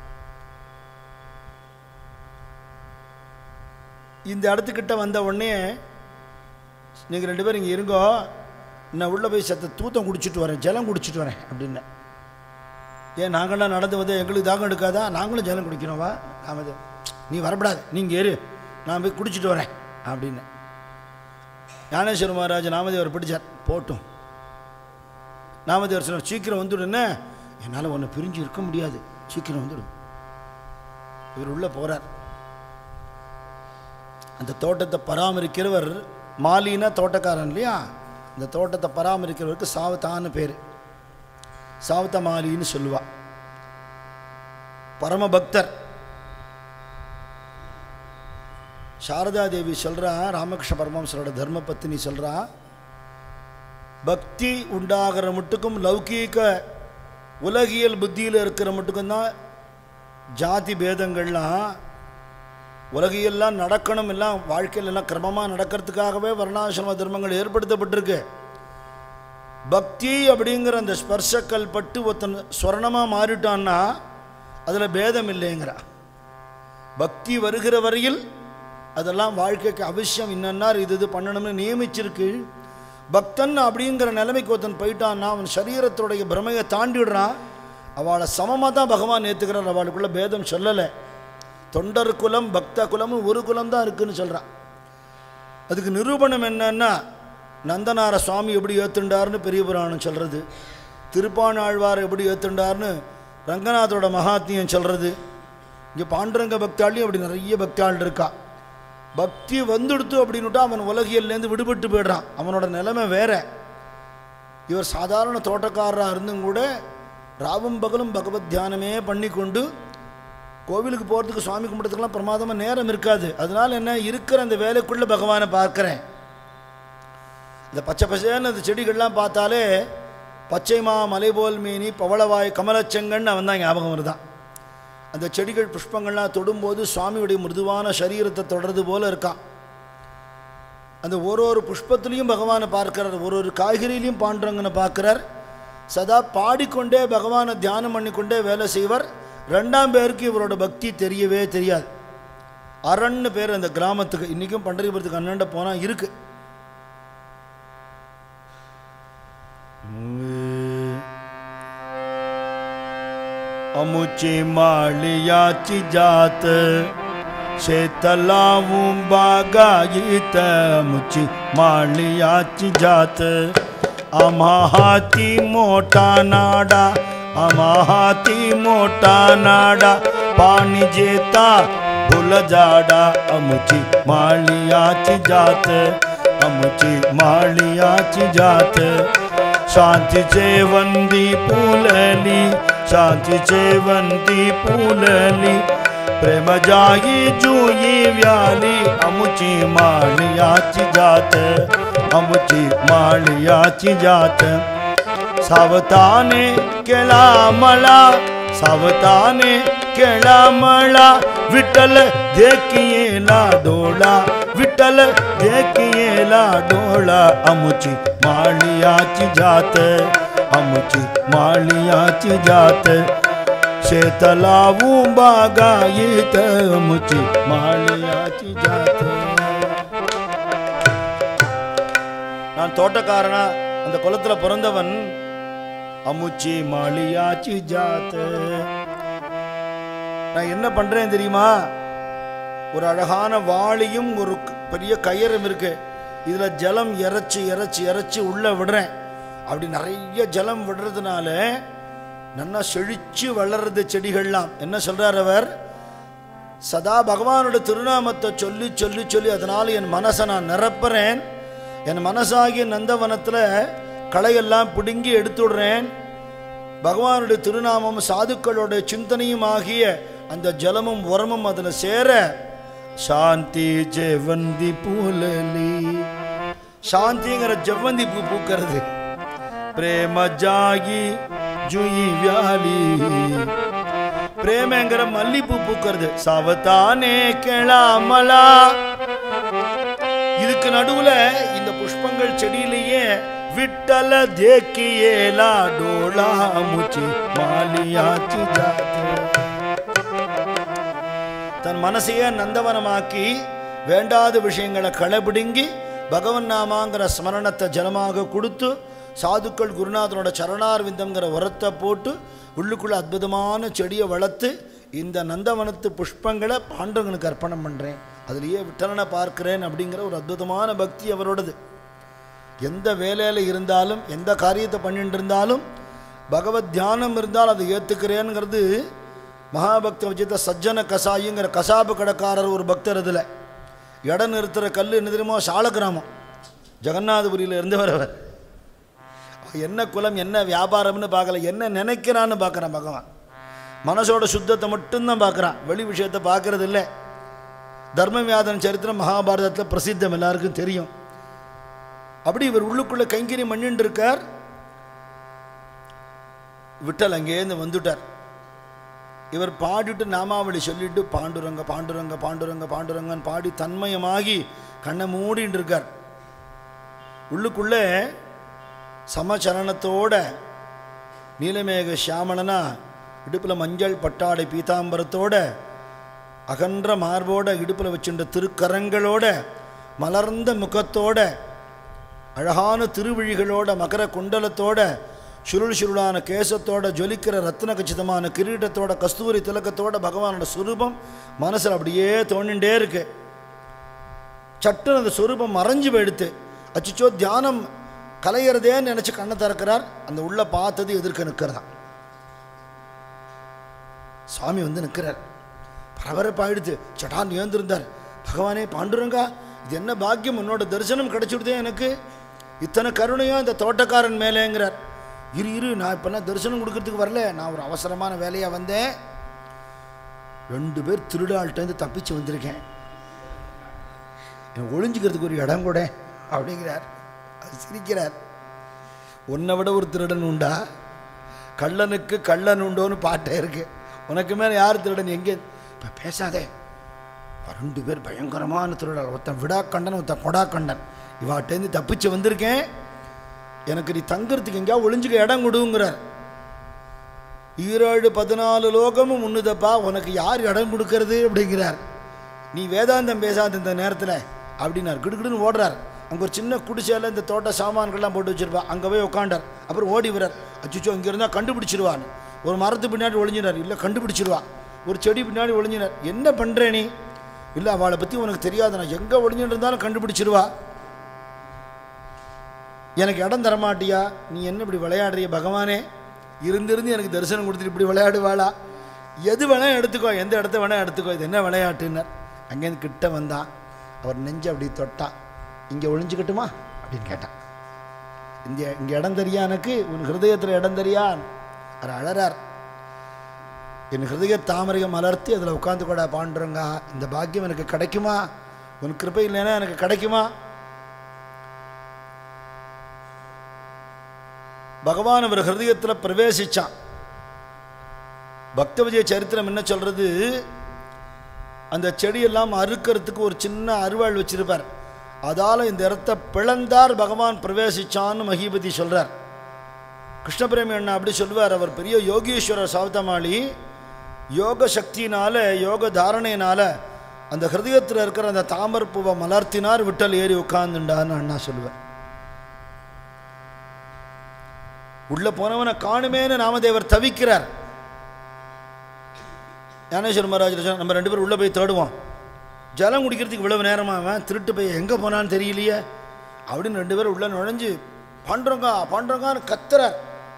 இந்த இடத்துக்கிட்ட வந்த உடனே நீங்கள் ரெண்டு பேரும் இங்கே இருங்கோ நான் உள்ளே போய் சத்த தூத்தம் குடிச்சிட்டு வரேன் ஜலம் குடிச்சிட்டு வரேன் அப்படின்னு ஏன் நாங்களாம் நடந்து வந்து எங்களுக்கு தாகம் எடுக்காதா நாங்களும் ஜலம் குடிக்கிறோவா நாம நீ வரப்படாது நீங்கள் ஏறு நான் போய் குடிச்சிட்டு வரேன் அப்படின்னு ஞானேஸ்வர மகாராஜ் நாமதேவர் பிடிச்சார் போட்டும் நாமதேவர் சொன்னார் சீக்கிரம் வந்துடுன்னு என்னால் உன்னை பிரிஞ்சு இருக்க முடியாது சீக்கிரம் வந்துடும் இவர் உள்ளே போகிறார் அந்த தோட்டத்தை பராமரிக்கிறவர் மாலினா தோட்டக்காரன் இல்லையா இந்த தோட்டத்தை பராமரிக்கிறவருக்கு சாவத்தான்னு பேர் சாவத்தமாலின்னு சொல்லுவா பரம பக்தர் சாரதா தேவி சொல்கிறா ராமகிருஷ்ண பரமஹம்சரோட தர்ம பத்தினி சொல்கிறா பக்தி உண்டாகிற மட்டுக்கும் லௌகீக உலகியல் புத்தியில் இருக்கிற மட்டுக்கும் தான் ஜாதி பேதங்கள்லாம் உலகியெல்லாம் நடக்கணும் எல்லாம் வாழ்க்கையில் எல்லாம் கிரமமாக நடக்கிறதுக்காகவே வர்ணாசிரம தர்மங்கள் ஏற்படுத்தப்பட்டிருக்கு பக்தி அப்படிங்கிற அந்த ஸ்பர்சக்கல் பட்டு ஒருத்தன் ஸ்வர்ணமாக மாறிட்டான்னா அதில் பேதம் இல்லைங்கிறா பக்தி வருகிற வரையில் அதெல்லாம் வாழ்க்கைக்கு அவசியம் இன்னன்னார் இது இது பண்ணணும்னு நியமிச்சிருக்கு பக்தன் அப்படிங்கிற நிலைமைக்கு ஒருத்தன் போயிட்டான்னா அவன் சரீரத்துடைய பிரமையை தாண்டிடுறான் அவளை சமமாக தான் பகவான் ஏற்றுக்கிறார் அவளுக்குள்ள பேதம் சொல்லலை தொண்டர் குலம் பக்த குலம்னு ஒரு குலம் தான் இருக்குன்னு சொல்கிறான் அதுக்கு நிரூபணம் என்னன்னா நந்தனார சுவாமி எப்படி ஏத்துண்டார்னு பெரிய புராணம் சொல்கிறது திருப்பாணாழ்வார் எப்படி ஏத்துண்டார்னு ரங்கநாதரோட மகாத்மியம் சொல்கிறது இங்கே பாண்டுரங்க பக்தாளியும் அப்படி நிறைய பக்தாள் இருக்கா பக்தி வந்துடுத்து அப்படின்னுட்டா அவன் உலகியல்லேருந்து விடுபட்டு போயிடுறான் அவனோட நிலைமை வேற இவர் சாதாரண தோட்டக்காரராக இருந்தும் கூட ராவும் பகலும் பகவத் தியானமே பண்ணி கொண்டு கோவிலுக்கு போகிறதுக்கு சுவாமி கும்பிட்றதுக்கெல்லாம் பிரமாதமாக நேரம் இருக்காது அதனால என்ன இருக்கிற அந்த வேலைக்குள்ளே பகவானை பார்க்குறேன் இந்த பச்சை பசேன்னு அந்த செடிகள்லாம் பார்த்தாலே பச்சைமா மலைபோல் மீனி பவளவாய் கமலச்செங்கன்னு அவன் தான் ஞாபகம் வருதான் அந்த செடிகள் புஷ்பங்கள்லாம் தொடும்போது சுவாமியுடைய மிருதுவான சரீரத்தை தொடர்றது போல இருக்கான் அந்த ஒரு ஒரு புஷ்பத்துலேயும் பகவானை பார்க்கிறார் ஒரு ஒரு காய்கறியிலையும் பாண்டுறங்கன்னு பார்க்குறார் சதா பாடிக்கொண்டே பகவானை தியானம் பண்ணிக்கொண்டே வேலை செய்வார் ரெண்டாம் பேருக்கு இவரோட பக்தி தெரியவே தெரியாது அரண்னு பேர் அந்த கிராமத்துக்கு இன்றைக்கும் பண்டரிபுரத்துக்கு அண்ணண்ட போனால் இருக்குது अमुची माळियाची जात शेतलावूं बागायीत अमुची माळियाची जात आम्हा हाती मोठा नाडा आम्हा हाती मोठा नाडा पाणी जेता फुल जाडा अमुची माळियाची जात अमुची माळियाची जात शांतीचे वंदी फुलली शांतीचे वंदी फुलली प्रेम जाई जुई व्याली अमुची माळियाची जात अमुची माळियाची जात सावताने केला मला सावताने केला मला विठ्ठल देखियेला डोळा विठ्ठल देखियेला डोळा अमुची माळियाची जात अमुची माळियाची जात शेतलावू बागायीत अमुची माळियाची जात நான் தோட்டக்காரனா அந்த குளத்துல பிறந்தவன் அமுச்சி மாளியாச்சி ஜாத்து நான் என்ன பண்றேன் தெரியுமா ஒரு அழகான வாளியும் ஒரு க- பெரிய கயிறும் இருக்கு இதுல ஜலம் இறைச்சி இறைச்சி இறைச்சி உள்ள விடுறேன் அப்படி நிறைய ஜலம் விடுறதுனால நல்லா செழிச்சு வளருது செடிகள்லாம் என்ன சொல்றார் அவர் சதா பகவானோட திருநாமத்தை சொல்லி சொல்லி சொல்லி அதனால என் மனசை நான் நிரப்புறேன் என் மனசாகிய நந்தவனத்தில் களையெல்லாம் பிடுங்கி எடுத்துடுறேன் பகவானுடைய திருநாமம் சாதுக்களோட சிந்தனையும் ஆகிய அந்த ஜலமும் உரமும் அதில் சேர சாந்தி ஜெவந்தி பூலலி சாந்திங்கிற ஜெவந்தி பூ பூக்கிறது பிரேம ஜாகி ஜுயி வியாலி பிரேமங்கிற மல்லிப்பூ பூக்கிறது சாவத்தானே கேளாமலா இதுக்கு நடுவுல இந்த புஷ்பங்கள் செடியிலேயே விட்டல தேக்கியேலா டோலா முச்சி மாலியாச்சி ஜாத்து தன் மனசையே நந்தவனமாக்கி வேண்டாத விஷயங்களை களைபிடுங்கி பகவன் நாமாங்கிற ஸ்மரணத்தை ஜலமாக கொடுத்து சாதுக்கள் குருநாதனோட சரணார்விந்தங்கிற உரத்தை போட்டு உள்ளுக்குள்ள அற்புதமான செடியை வளர்த்து இந்த நந்தவனத்து புஷ்பங்களை பாண்டவனுக்கு அர்ப்பணம் பண்ணுறேன் அதுலேயே விட்டலனை பார்க்கிறேன் அப்படிங்கிற ஒரு அற்புதமான பக்தி அவரோடது எந்த வேலையில் இருந்தாலும் எந்த காரியத்தை பண்ணிட்டு இருந்தாலும் பகவத் தியானம் இருந்தால் அதை ஏற்றுக்கிறேங்கிறது மகாபக்த விஜித சஜ்ஜன கசாயிங்கிற கசாபு கடைக்காரர் ஒரு பக்தர் இதில் இடம் நிறுத்துகிற கல் என்ன தெரியுமோ சால கிராமம் ஜெகநாதபுரியில் இருந்தவர் அவர் என்ன குலம் என்ன வியாபாரம்னு பார்க்கல என்ன நினைக்கிறான்னு பார்க்குறான் பகவான் மனசோட சுத்தத்தை மட்டும்தான் பார்க்குறான் வெளி விஷயத்தை பார்க்கறது இல்லை தர்மவியாதன் சரித்திரம் மகாபாரதத்தில் பிரசித்தம் எல்லாருக்கும் தெரியும் அப்படி இவர் உள்ளுக்குள்ளே கைங்கரி மண்ணின்னு இருக்கார் விட்டல் அங்கேருந்து வந்துட்டார் இவர் பாடிட்டு நாமாவளி சொல்லிட்டு பாண்டுரங்க பாண்டுரங்க பாண்டுரங்க பாண்டுரங்கன்னு பாடி தன்மயமாகி கண்ணை மூடின்னு இருக்கார் உள்ளுக்குள்ளே சமச்சரணத்தோட நீலமேக சியாமணனா இடுப்பில் மஞ்சள் பட்டாடை பீதாம்பரத்தோட அகன்ற மார்போட இடுப்பில் வச்சுட்ட திருக்கரங்களோட மலர்ந்த முகத்தோட அழகான திருவிழிகளோட மகர குண்டலத்தோட சுருள் சுருளான கேசத்தோட ஜொலிக்கிற ரத்ன கச்சிதமான கிரீடத்தோட கஸ்தூரி திலக்கத்தோட பகவானோட சுரூபம் மனசில் அப்படியே தோணிண்டே இருக்கு சட்டுன்னு அந்த சுரூபம் மறைஞ்சு போயிடுத்து அச்சிச்சோ தியானம் கலையிறதேன்னு நினச்சி கண்ணை திறக்கிறார் அந்த உள்ள பார்த்தது எதிர்க்க நிற்கிறதா சுவாமி வந்து நிற்கிறார் பரபரப்பாயிடுது சட்டான் ஏந்திருந்தார் பகவானே பாண்டுரங்கா இது என்ன பாக்கியம் உன்னோட தரிசனம் கிடைச்சிடுதே எனக்கு இத்தனை கருணையும் இந்த தோட்டக்காரன் மேலேங்கிறார் இரு இரு நான் இப்போல்லாம் தரிசனம் கொடுக்கறதுக்கு வரல நான் ஒரு அவசரமான வேலையாக வந்தேன் ரெண்டு பேர் திருடாள்கிட்டேருந்து தப்பிச்சு வந்திருக்கேன் எனக்கு ஒளிஞ்சுக்கிறதுக்கு ஒரு இடம் கூட அப்படிங்கிறார் அது சிரிக்கிறார் உன்னை விட ஒரு திருடன் உண்டா கள்ளனுக்கு கள்ளன் உண்டோன்னு பாட்டே இருக்கு உனக்கு மேலே யார் திருடன் எங்கே இப்போ பேசாதே ரெண்டு பேர் பயங்கரமான திருடன் ஒருத்தன் விடா கண்டன் ஒருத்தன் கொடா கண்டன் இவாட்டேருந்து தப்பிச்சு வந்திருக்கேன் எனக்கு நீ தங்குறதுக்கு எங்கேயா ஒளிஞ்சுக்க இடம் கொடுங்கிறார் ஈரேழு பதினாலு லோகமும் உன்னுதப்பா உனக்கு யார் இடம் கொடுக்கறது அப்படிங்கிறார் நீ வேதாந்தம் பேசாத இந்த நேரத்தில் அப்படின்னார் கிடுகிடுன்னு ஓடுறார் அங்கே ஒரு சின்ன குடிசையில் இந்த தோட்ட சாமான்கள்லாம் போட்டு வச்சிருப்பா அங்கே போய் உட்காண்டார் அப்புறம் ஓடி வரார் அச்சுச்சோ இங்கே இருந்தால் கண்டுபிடிச்சிருவான்னு ஒரு மரத்து பின்னாடி ஒளிஞ்சினார் இல்லை கண்டுபிடிச்சிருவா ஒரு செடி பின்னாடி ஒளிஞ்சினார் என்ன பண்ணுற நீ இல்லை அவளை பற்றி உனக்கு தெரியாது நான் எங்கே ஒளிஞ்சிட்டு இருந்தாலும் கண்டுபிடிச்சிருவா எனக்கு இடம் தரமாட்டியா நீ என்ன இப்படி விளையாடுறிய பகவானே இருந்திருந்து எனக்கு தரிசனம் கொடுத்துட்டு இப்படி விளையாடுவாளா எது வேணால் எடுத்துக்கோ எந்த இடத்த வேணால் எடுத்துக்கோ இது என்ன விளையாட்டுன்னார் அங்கேருந்து கிட்ட வந்தான் அவர் நெஞ்சு அப்படி தொட்டான் இங்கே ஒளிஞ்சுக்கட்டுமா அப்படின்னு கேட்டான் இந்த இங்கே இடம் தெரியா எனக்கு உன் ஹிருதயத்தில் இடம் தெரியா அவர் அழறார் என் ஹிருதய தாமரையை மலர்த்தி அதில் உட்காந்து கூட பாண்டுறங்க இந்த பாக்கியம் எனக்கு கிடைக்குமா உன் கிருபை இல்லைன்னா எனக்கு கிடைக்குமா பகவான் அவர் ஹிருதயத்தில் பிரவேசிச்சான் பக்த விஜய சரித்திரம் என்ன சொல்றது அந்த செடியெல்லாம் அறுக்கிறதுக்கு ஒரு சின்ன அருவாள் வச்சிருப்பார் அதால் இந்த இடத்த பிளந்தார் பகவான் பிரவேசிச்சான்னு மகிபதி சொல்றார் கிருஷ்ணபிரேமி அண்ணா அப்படி சொல்வார் அவர் பெரிய யோகீஸ்வரர் சாவத்தமாளி யோக சக்தியினால யோக தாரணையினால அந்த ஹிருதயத்தில் இருக்கிற அந்த தாமர் பூவை மலர்த்தினார் விட்டல் ஏறி உட்கார்ந்துண்டான்னு அண்ணா சொல்லுவார் உள்ள போனவனை காணுமேன்னு நாமதேவர் தவிக்கிறார் ஞானேஸ்வர மகாராஜ் சொன்னார், நம்ம ரெண்டு பேரும் உள்ளே போய் தேடுவோம் ஜலம் குடிக்கிறதுக்கு இவ்வளவு நேரமா அவன் திருட்டு போய் எங்கே போனான்னு தெரியலையே அப்படின்னு ரெண்டு பேரும் உள்ள நுழைஞ்சு பாண்டுறங்கா பாண்டுறங்கான்னு கத்துறார்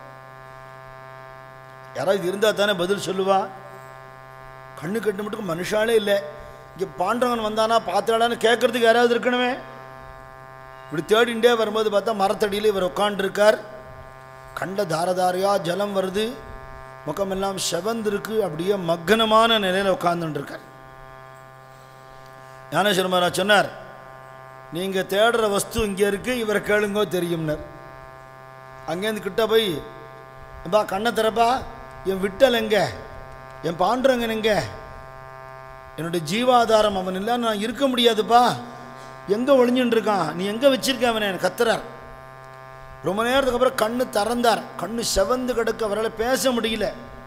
யாராவது இருந்தால் தானே பதில் சொல்லுவா கண்ணு கட்டு மட்டும் மனுஷாலே இல்லை இங்கே பாண்டவன் வந்தானா பார்த்தாடான்னு கேட்கறதுக்கு யாராவது இருக்கணுமே இப்படி தேடிண்டே வரும்போது பார்த்தா மரத்தடியில் இவர் உட்காண்டிருக்கார் கண்ட தாரதாரையா ஜலம் வருது முகமெல்லாம் செவந்திருக்கு அப்படியே மக்னமான நிலையில் உட்கார்ந்துட்டுருக்கார் ஞானேஸ்வர மகாராஜ் சொன்னார் நீங்கள் தேடுற வஸ்து இங்கே இருக்கு இவரை கேளுங்கோ தெரியும்னர் அங்கேருந்து கிட்ட போய் பா கண்ணை திறப்பா என் விட்டல் எங்க என் பாண்டுறங்கன் எங்க என்னுடைய ஜீவாதாரம் அவன் இல்லாம நான் இருக்க முடியாதுப்பா எங்கே ஒளிஞ்சுட்டு இருக்கான் நீ எங்கே வச்சிருக்க அவனை எனக்கு கத்துறார் ரொம்ப நேரத்துக்கு அப்புறம் கண்ணு திறந்தார் கண்ணு செவந்து கிடக்க அவரால் பேச முடியல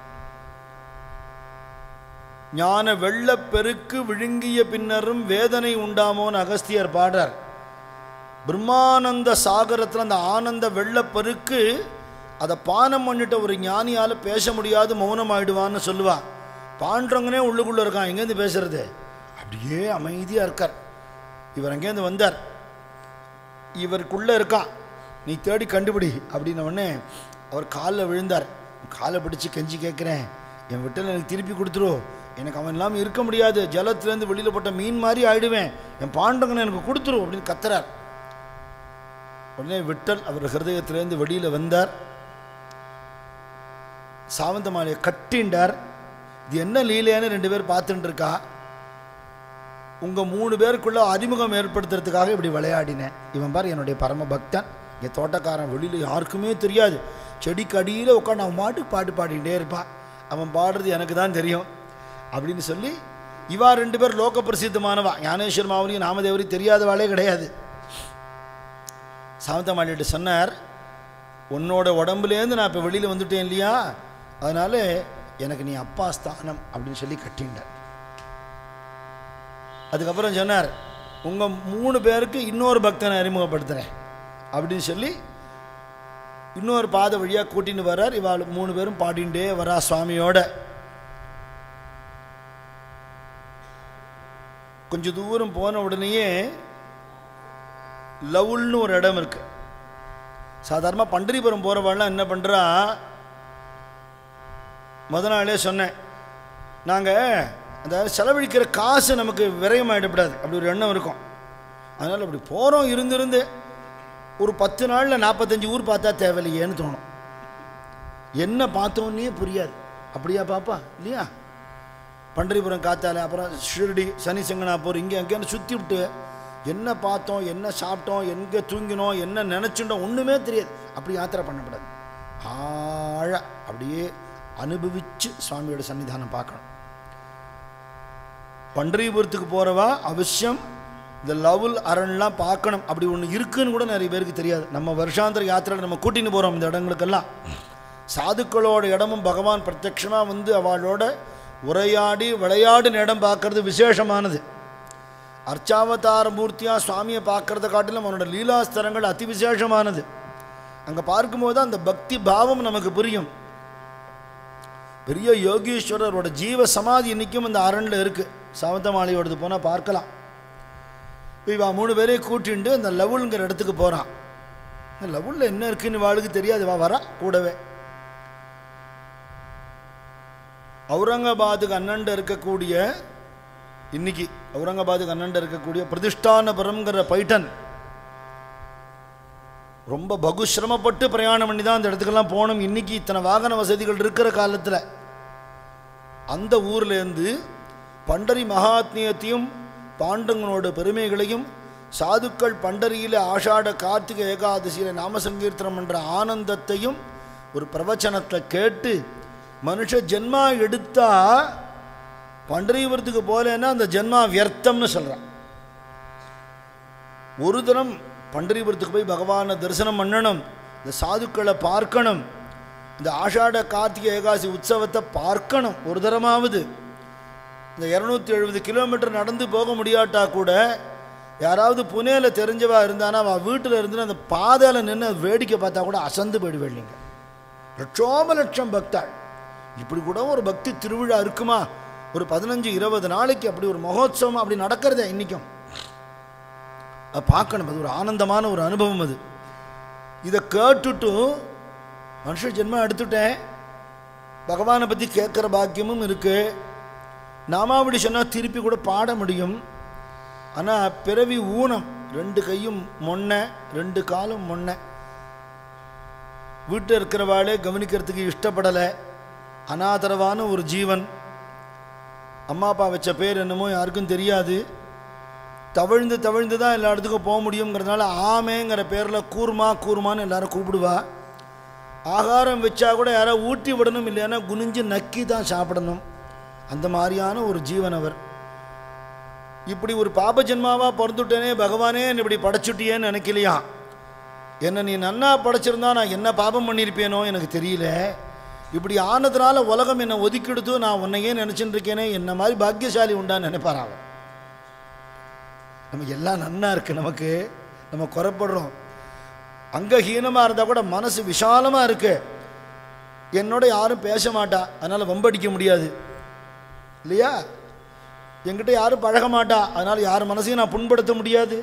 ஞான வெள்ளப்பெருக்கு விழுங்கிய பின்னரும் வேதனை உண்டாமோன்னு அகஸ்தியர் பாடுறார் பிரம்மானந்த சாகரத்தில் அந்த ஆனந்த வெள்ளப்பெருக்கு அதை பானம் பண்ணிட்ட ஒரு ஞானியால் பேச முடியாது மௌனம் ஆயிடுவான்னு சொல்லுவா பாண்டவங்கனே உள்ளுக்குள்ளே இருக்கான் எங்கேருந்து பேசுறது அப்படியே அமைதியாக இருக்கார் இவர் அங்கேருந்து வந்தார் இவருக்குள்ளே இருக்கான் நீ தேடி கண்டுபிடி அப்படின்ன உடனே அவர் காலில் விழுந்தார் காலை பிடிச்சு கெஞ்சி கேட்குறேன் என் விட்டல் எனக்கு திருப்பி கொடுத்துரு எனக்கு அவன் இல்லாமல் இருக்க முடியாது ஜலத்துலேருந்து வெளியில் போட்ட மீன் மாதிரி ஆயிடுவேன் என் பாண்டவனை எனக்கு கொடுத்துரு அப்படின்னு கத்துறார் உடனே விட்டல் அவர் ஹிருதயத்திலேருந்து வெளியில் வந்தார் சாவந்த மாலையை கட்டிண்டார் இது என்ன லீலையான்னு ரெண்டு பேர் பார்த்துட்டு இருக்கா உங்கள் மூணு பேருக்குள்ள அறிமுகம் ஏற்படுத்துறதுக்காக இப்படி விளையாடினேன் இவன் பாரு என்னுடைய பரம பக்தன் என் தோட்டக்காரன் வெளியில் யாருக்குமே தெரியாது செடிக்கு அடியில் உட்காந்து அவன் பாட்டுக்கு பாட்டு பாடிக்கிட்டே இருப்பான் அவன் பாடுறது எனக்கு தான் தெரியும் அப்படின்னு சொல்லி இவா ரெண்டு பேர் லோக பிரசித்தமானவா ஞானேஸ்வர் மாவனியும் நாமதேவரையும் தெரியாதவாளே கிடையாது சாந்தமாளிகிட்ட சொன்னார் உன்னோட உடம்புலேருந்து நான் இப்போ வெளியில் வந்துட்டேன் இல்லையா அதனால எனக்கு நீ அப்பா ஸ்தானம் அப்படின்னு சொல்லி கட்டிண்டார் அதுக்கப்புறம் சொன்னார் உங்கள் மூணு பேருக்கு இன்னொரு பக்தனை அறிமுகப்படுத்துகிறேன் அப்படின்னு சொல்லி இன்னொரு பாதை வழியாக கூட்டின்னு வர்றார் இவாள் மூணு பேரும் பாடிண்டே வரா சுவாமியோட கொஞ்சம் தூரம் போன உடனேயே லவுல்னு ஒரு இடம் இருக்கு சாதாரணமாக பண்டரிபுரம் போகிறவாள்லாம் என்ன பண்ணுறா முத நாளே சொன்னேன் நாங்கள் அந்த செலவழிக்கிற காசு நமக்கு விரயமாயிடக்கூடாது அப்படி ஒரு எண்ணம் இருக்கும் அதனால் அப்படி போகிறோம் இருந்திருந்து ஒரு பத்து நாளில் நாற்பத்தஞ்சு ஊர் பார்த்தா தேவையில்லையேன்னு தோணும் என்ன பார்த்தோன்னே புரியாது அப்படியா பாப்பா இல்லையா பண்டரிபுரம் காத்தால அப்புறம் ஷிரடி சனி செங்கனாப்பூர் இங்கே அங்கேன்னு சுற்றி விட்டு என்ன பார்த்தோம் என்ன சாப்பிட்டோம் எங்கே தூங்கினோம் என்ன நினச்சிட்டோம் ஒன்றுமே தெரியாது அப்படி யாத்திரை பண்ணக்கூடாது ஆழ அப்படியே அனுபவித்து சுவாமியோட சன்னிதானம் பார்க்கணும் பண்டரிபுரத்துக்கு போகிறவா அவசியம் இந்த லவுல் அரண்லாம் பார்க்கணும் அப்படி ஒன்று இருக்குன்னு கூட நிறைய பேருக்கு தெரியாது நம்ம வருஷாந்திர யாத்திரையில் நம்ம கூட்டின்னு போகிறோம் இந்த இடங்களுக்கெல்லாம் சாதுக்களோட இடமும் பகவான் பிரத்யக்ஷமாக வந்து அவளோட உரையாடி விளையாடின இடம் பார்க்கறது விசேஷமானது அர்ச்சாவதார மூர்த்தியாக சுவாமியை பார்க்கறத காட்டிலும் அவனோட லீலாஸ்தரங்கள் அதி விசேஷமானது அங்கே பார்க்கும்போது அந்த பக்தி பாவம் நமக்கு புரியும் பெரிய யோகீஸ்வரரோட ஜீவ சமாதி இன்னைக்கும் இந்த அரண்ல இருக்கு சாவந்தமாலையோடது போனால் பார்க்கலாம் இவா மூணு பேரையும் கூட்டிண்டு அந்த லெவலுங்கிற இடத்துக்கு போகிறான் இந்த லெவலில் என்ன இருக்குன்னு வாளுக்கு தெரியாது வா வரா கூடவே அவுரங்காபாத்துக்கு அண்ணண்ட இருக்கக்கூடிய இன்னைக்கு அவுரங்காபாத்துக்கு அண்ணண்ட இருக்கக்கூடிய பிரதிஷ்டானபுரம்ங்கிற பைட்டன் ரொம்ப பகு சிரமப்பட்டு பிரயாணம் பண்ணி தான் அந்த இடத்துக்கெல்லாம் போகணும் இன்னைக்கு இத்தனை வாகன வசதிகள் இருக்கிற காலத்தில் அந்த ஊர்லேருந்து பண்டரி மகாத்மியத்தையும் பாண்டவங்களோட பெருமைகளையும் சாதுக்கள் பண்டரியில் ஆஷாட கார்த்திகை ஏகாதசியில் நாம சங்கீர்த்தனம் என்ற ஆனந்தத்தையும் ஒரு பிரவச்சனத்தை கேட்டு மனுஷ ஜென்மா எடுத்தா பண்டரிபுரத்துக்கு போலேன்னா அந்த ஜென்மா வியர்த்தம்னு சொல்கிறான் ஒரு தினம் பண்டரிபுரத்துக்கு போய் பகவானை தரிசனம் பண்ணணும் இந்த சாதுக்களை பார்க்கணும் இந்த ஆஷாட கார்த்திகை ஏகாசி உற்சவத்தை பார்க்கணும் ஒரு தரமாவது இந்த இரநூத்தி எழுபது கிலோமீட்டர் நடந்து போக முடியாட்டா கூட யாராவது புனேல தெரிஞ்சவா இருந்தானா அவள் வீட்டில் இருந்து அந்த பாதையில் நின்று வேடிக்கை பார்த்தா கூட அசந்து போயிடுவேன் லட்சோப லட்சம் பக்தாள் இப்படி கூட ஒரு பக்தி திருவிழா இருக்குமா ஒரு பதினஞ்சு இருபது நாளைக்கு அப்படி ஒரு மகோத்சவம் அப்படி நடக்கிறதே இன்றைக்கும் அதை பார்க்கணும் அது ஒரு ஆனந்தமான ஒரு அனுபவம் அது இதை கேட்டுட்டு மனுஷ ஜென்மம் எடுத்துட்டேன் பகவானை பற்றி கேட்குற பாக்கியமும் இருக்குது நாமாவடி சொன்னால் திருப்பி கூட பாட முடியும் ஆனால் பிறவி ஊனம் ரெண்டு கையும் மொன்னை ரெண்டு காலும் மொன்னை வீட்டில் இருக்கிறவாளே கவனிக்கிறதுக்கு இஷ்டப்படலை அனாதரவான ஒரு ஜீவன் அம்மா அப்பா வச்ச பேர் என்னமோ யாருக்கும் தெரியாது தவழ்ந்து தவழ்ந்து தான் எல்லா இடத்துக்கும் போக முடியுங்கிறதுனால ஆமேங்கிற பேரில் கூர்மா கூர்மான்னு எல்லாரும் கூப்பிடுவா ஆகாரம் வச்சா கூட யாரோ ஊட்டி விடணும் இல்லைன்னா குனிஞ்சு நக்கி தான் சாப்பிடணும் அந்த மாதிரியான ஒரு ஜீவன் அவர் இப்படி ஒரு பாப ஜென்மாவா பிறந்துட்டேனே பகவானே என்னை இப்படி படைச்சுட்டியேன்னு நினைக்கலையா என்னை நீ நன்னா படைச்சிருந்தா நான் என்ன பாபம் பண்ணியிருப்பேனோ எனக்கு தெரியல இப்படி ஆனதுனால உலகம் என்னை ஒதுக்கிடுத்து நான் உன்னையே நினச்சிட்டு இருக்கேனே என்ன மாதிரி பாக்கியசாலி உண்டான்னு நினைப்பார் அவர் நமக்கு எல்லாம் நன்னா இருக்கு நமக்கு நம்ம குறைப்படுறோம் அங்கஹீனமாக இருந்தால் கூட மனசு விஷாலமாக இருக்கு என்னோட யாரும் பேச மாட்டா அதனால் வம்படிக்க முடியாது இல்லையா என்கிட்ட யாரும் பழக மாட்டா அதனால் யார் மனசையும் நான் புண்படுத்த முடியாது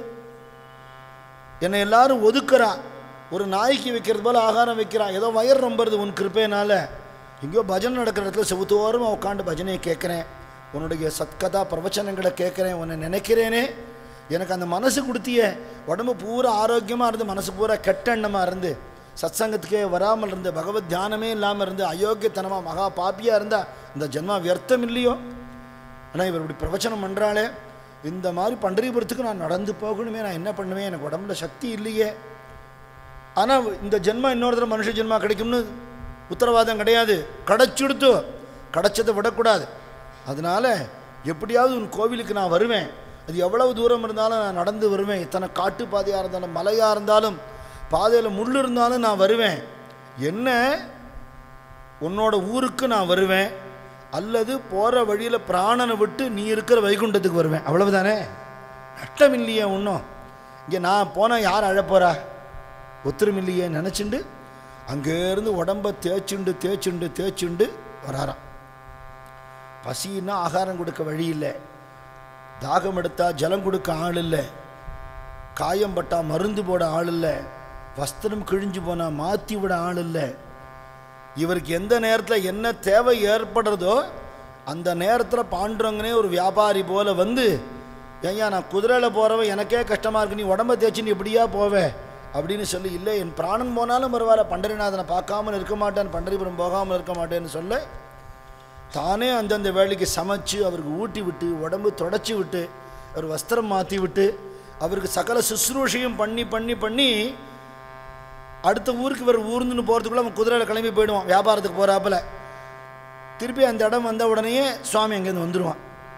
என்னை எல்லாரும் ஒதுக்குறா ஒரு நாய்க்கு வைக்கிறது போல் ஆகாரம் வைக்கிறான் ஏதோ வயர் ரொம்புறது உன் கிருப்பையினால எங்கேயோ பஜனை நடக்கிற இடத்துல செவுத்தோரமாக உட்காந்து பஜனையை கேட்குறேன் உன்னுடைய சத்கதா பிரவச்சனங்களை கேட்குறேன் உன்னை நினைக்கிறேனே எனக்கு அந்த மனசு கொடுத்தியே உடம்பு பூரா ஆரோக்கியமாக இருந்து மனசு பூரா கெட்ட எண்ணமாக இருந்து சத்சங்கத்துக்கே வராமல் இருந்து பகவத் தியானமே இல்லாமல் இருந்து அயோக்கியத்தனமாக மகா பாப்பியாக இருந்தால் இந்த ஜென்மா வியர்த்தம் இல்லையோ ஆனால் இவர் இப்படி பிரவச்சனம் பண்ணுறாளே இந்த மாதிரி பண்டரிபுரத்துக்கு நான் நடந்து போகணுமே நான் என்ன பண்ணுவேன் எனக்கு உடம்புல சக்தி இல்லையே ஆனால் இந்த ஜென்மா இன்னொரு தடவை மனுஷ ஜென்மா கிடைக்கும்னு உத்தரவாதம் கிடையாது கிடச்சுடுத்து கிடச்சதை விடக்கூடாது அதனால எப்படியாவது உன் கோவிலுக்கு நான் வருவேன் அது எவ்வளவு தூரம் இருந்தாலும் நான் நடந்து வருவேன் இத்தனை காட்டு பாதையாக இருந்தாலும் மலையாக இருந்தாலும் பாதையில் முள் இருந்தாலும் நான் வருவேன் என்ன உன்னோட ஊருக்கு நான் வருவேன் அல்லது போகிற வழியில் பிராணனை விட்டு நீ இருக்கிற வைகுண்டத்துக்கு வருவேன் அவ்வளவுதானே நஷ்டம் இல்லையே ஒன்றும் இங்கே நான் போனால் யார் அழப்போறா ஒத்துரும் இல்லையே நினச்சிண்டு அங்கேருந்து உடம்ப தேய்ச்சுண்டு தேய்ச்சுண்டு தேய்ச்சுண்டு வராராம் பசின்னா ஆகாரம் கொடுக்க வழி இல்லை தாகம் எடுத்தா ஜலம் கொடுக்க ஆள் இல்லை காயம் பட்டா மருந்து போட ஆள் இல்லை வஸ்திரம் கிழிஞ்சு போனால் மாற்றி விட ஆள் இல்லை இவருக்கு எந்த நேரத்தில் என்ன தேவை ஏற்படுறதோ அந்த நேரத்தில் பாண்டுறவங்கனே ஒரு வியாபாரி போல வந்து ஏய்யா நான் குதிரையில் போகிறவன் எனக்கே கஷ்டமாக இருக்கு நீ உடம்ப தேய்ச்சி நீ எப்படியா போவே அப்படின்னு சொல்லி இல்லை என் பிராணன் போனாலும் பரவாயில்ல பண்டரிநாதனை பார்க்காமல் இருக்க மாட்டேன் பண்டரிபுரம் போகாமல் இருக்க மாட்டேன்னு சொல்ல தானே அந்தந்த வேலைக்கு சமைச்சு அவருக்கு ஊட்டி விட்டு உடம்பு தொடச்சி விட்டு அவர் வஸ்திரம் மாற்றி விட்டு அவருக்கு சகல சுশ্ரூஷையும் பண்ணி பண்ணி பண்ணி அடுத்த ஊருக்கு இவர் ஊர்ந்துன்னு போகிறதுக்குள்ள அவன் குதிரையில் கிளம்பி போயிடுவான் வியாபாரத்துக்கு போகிறாப்புல திருப்பி அந்த இடம் வந்த உடனேயே சுவாமி அங்கேருந்து வந்துடுவான்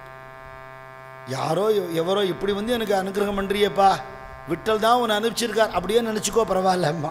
யாரோ எ- எவரோ இப்படி வந்து எனக்கு அனுகிரகம் பண்ணுறியேப்பா விட்டல் தான் உன்னை அனுப்பிச்சிருக்கார் அப்படியே நினச்சிக்கோ பரவாயில்ல அம்மா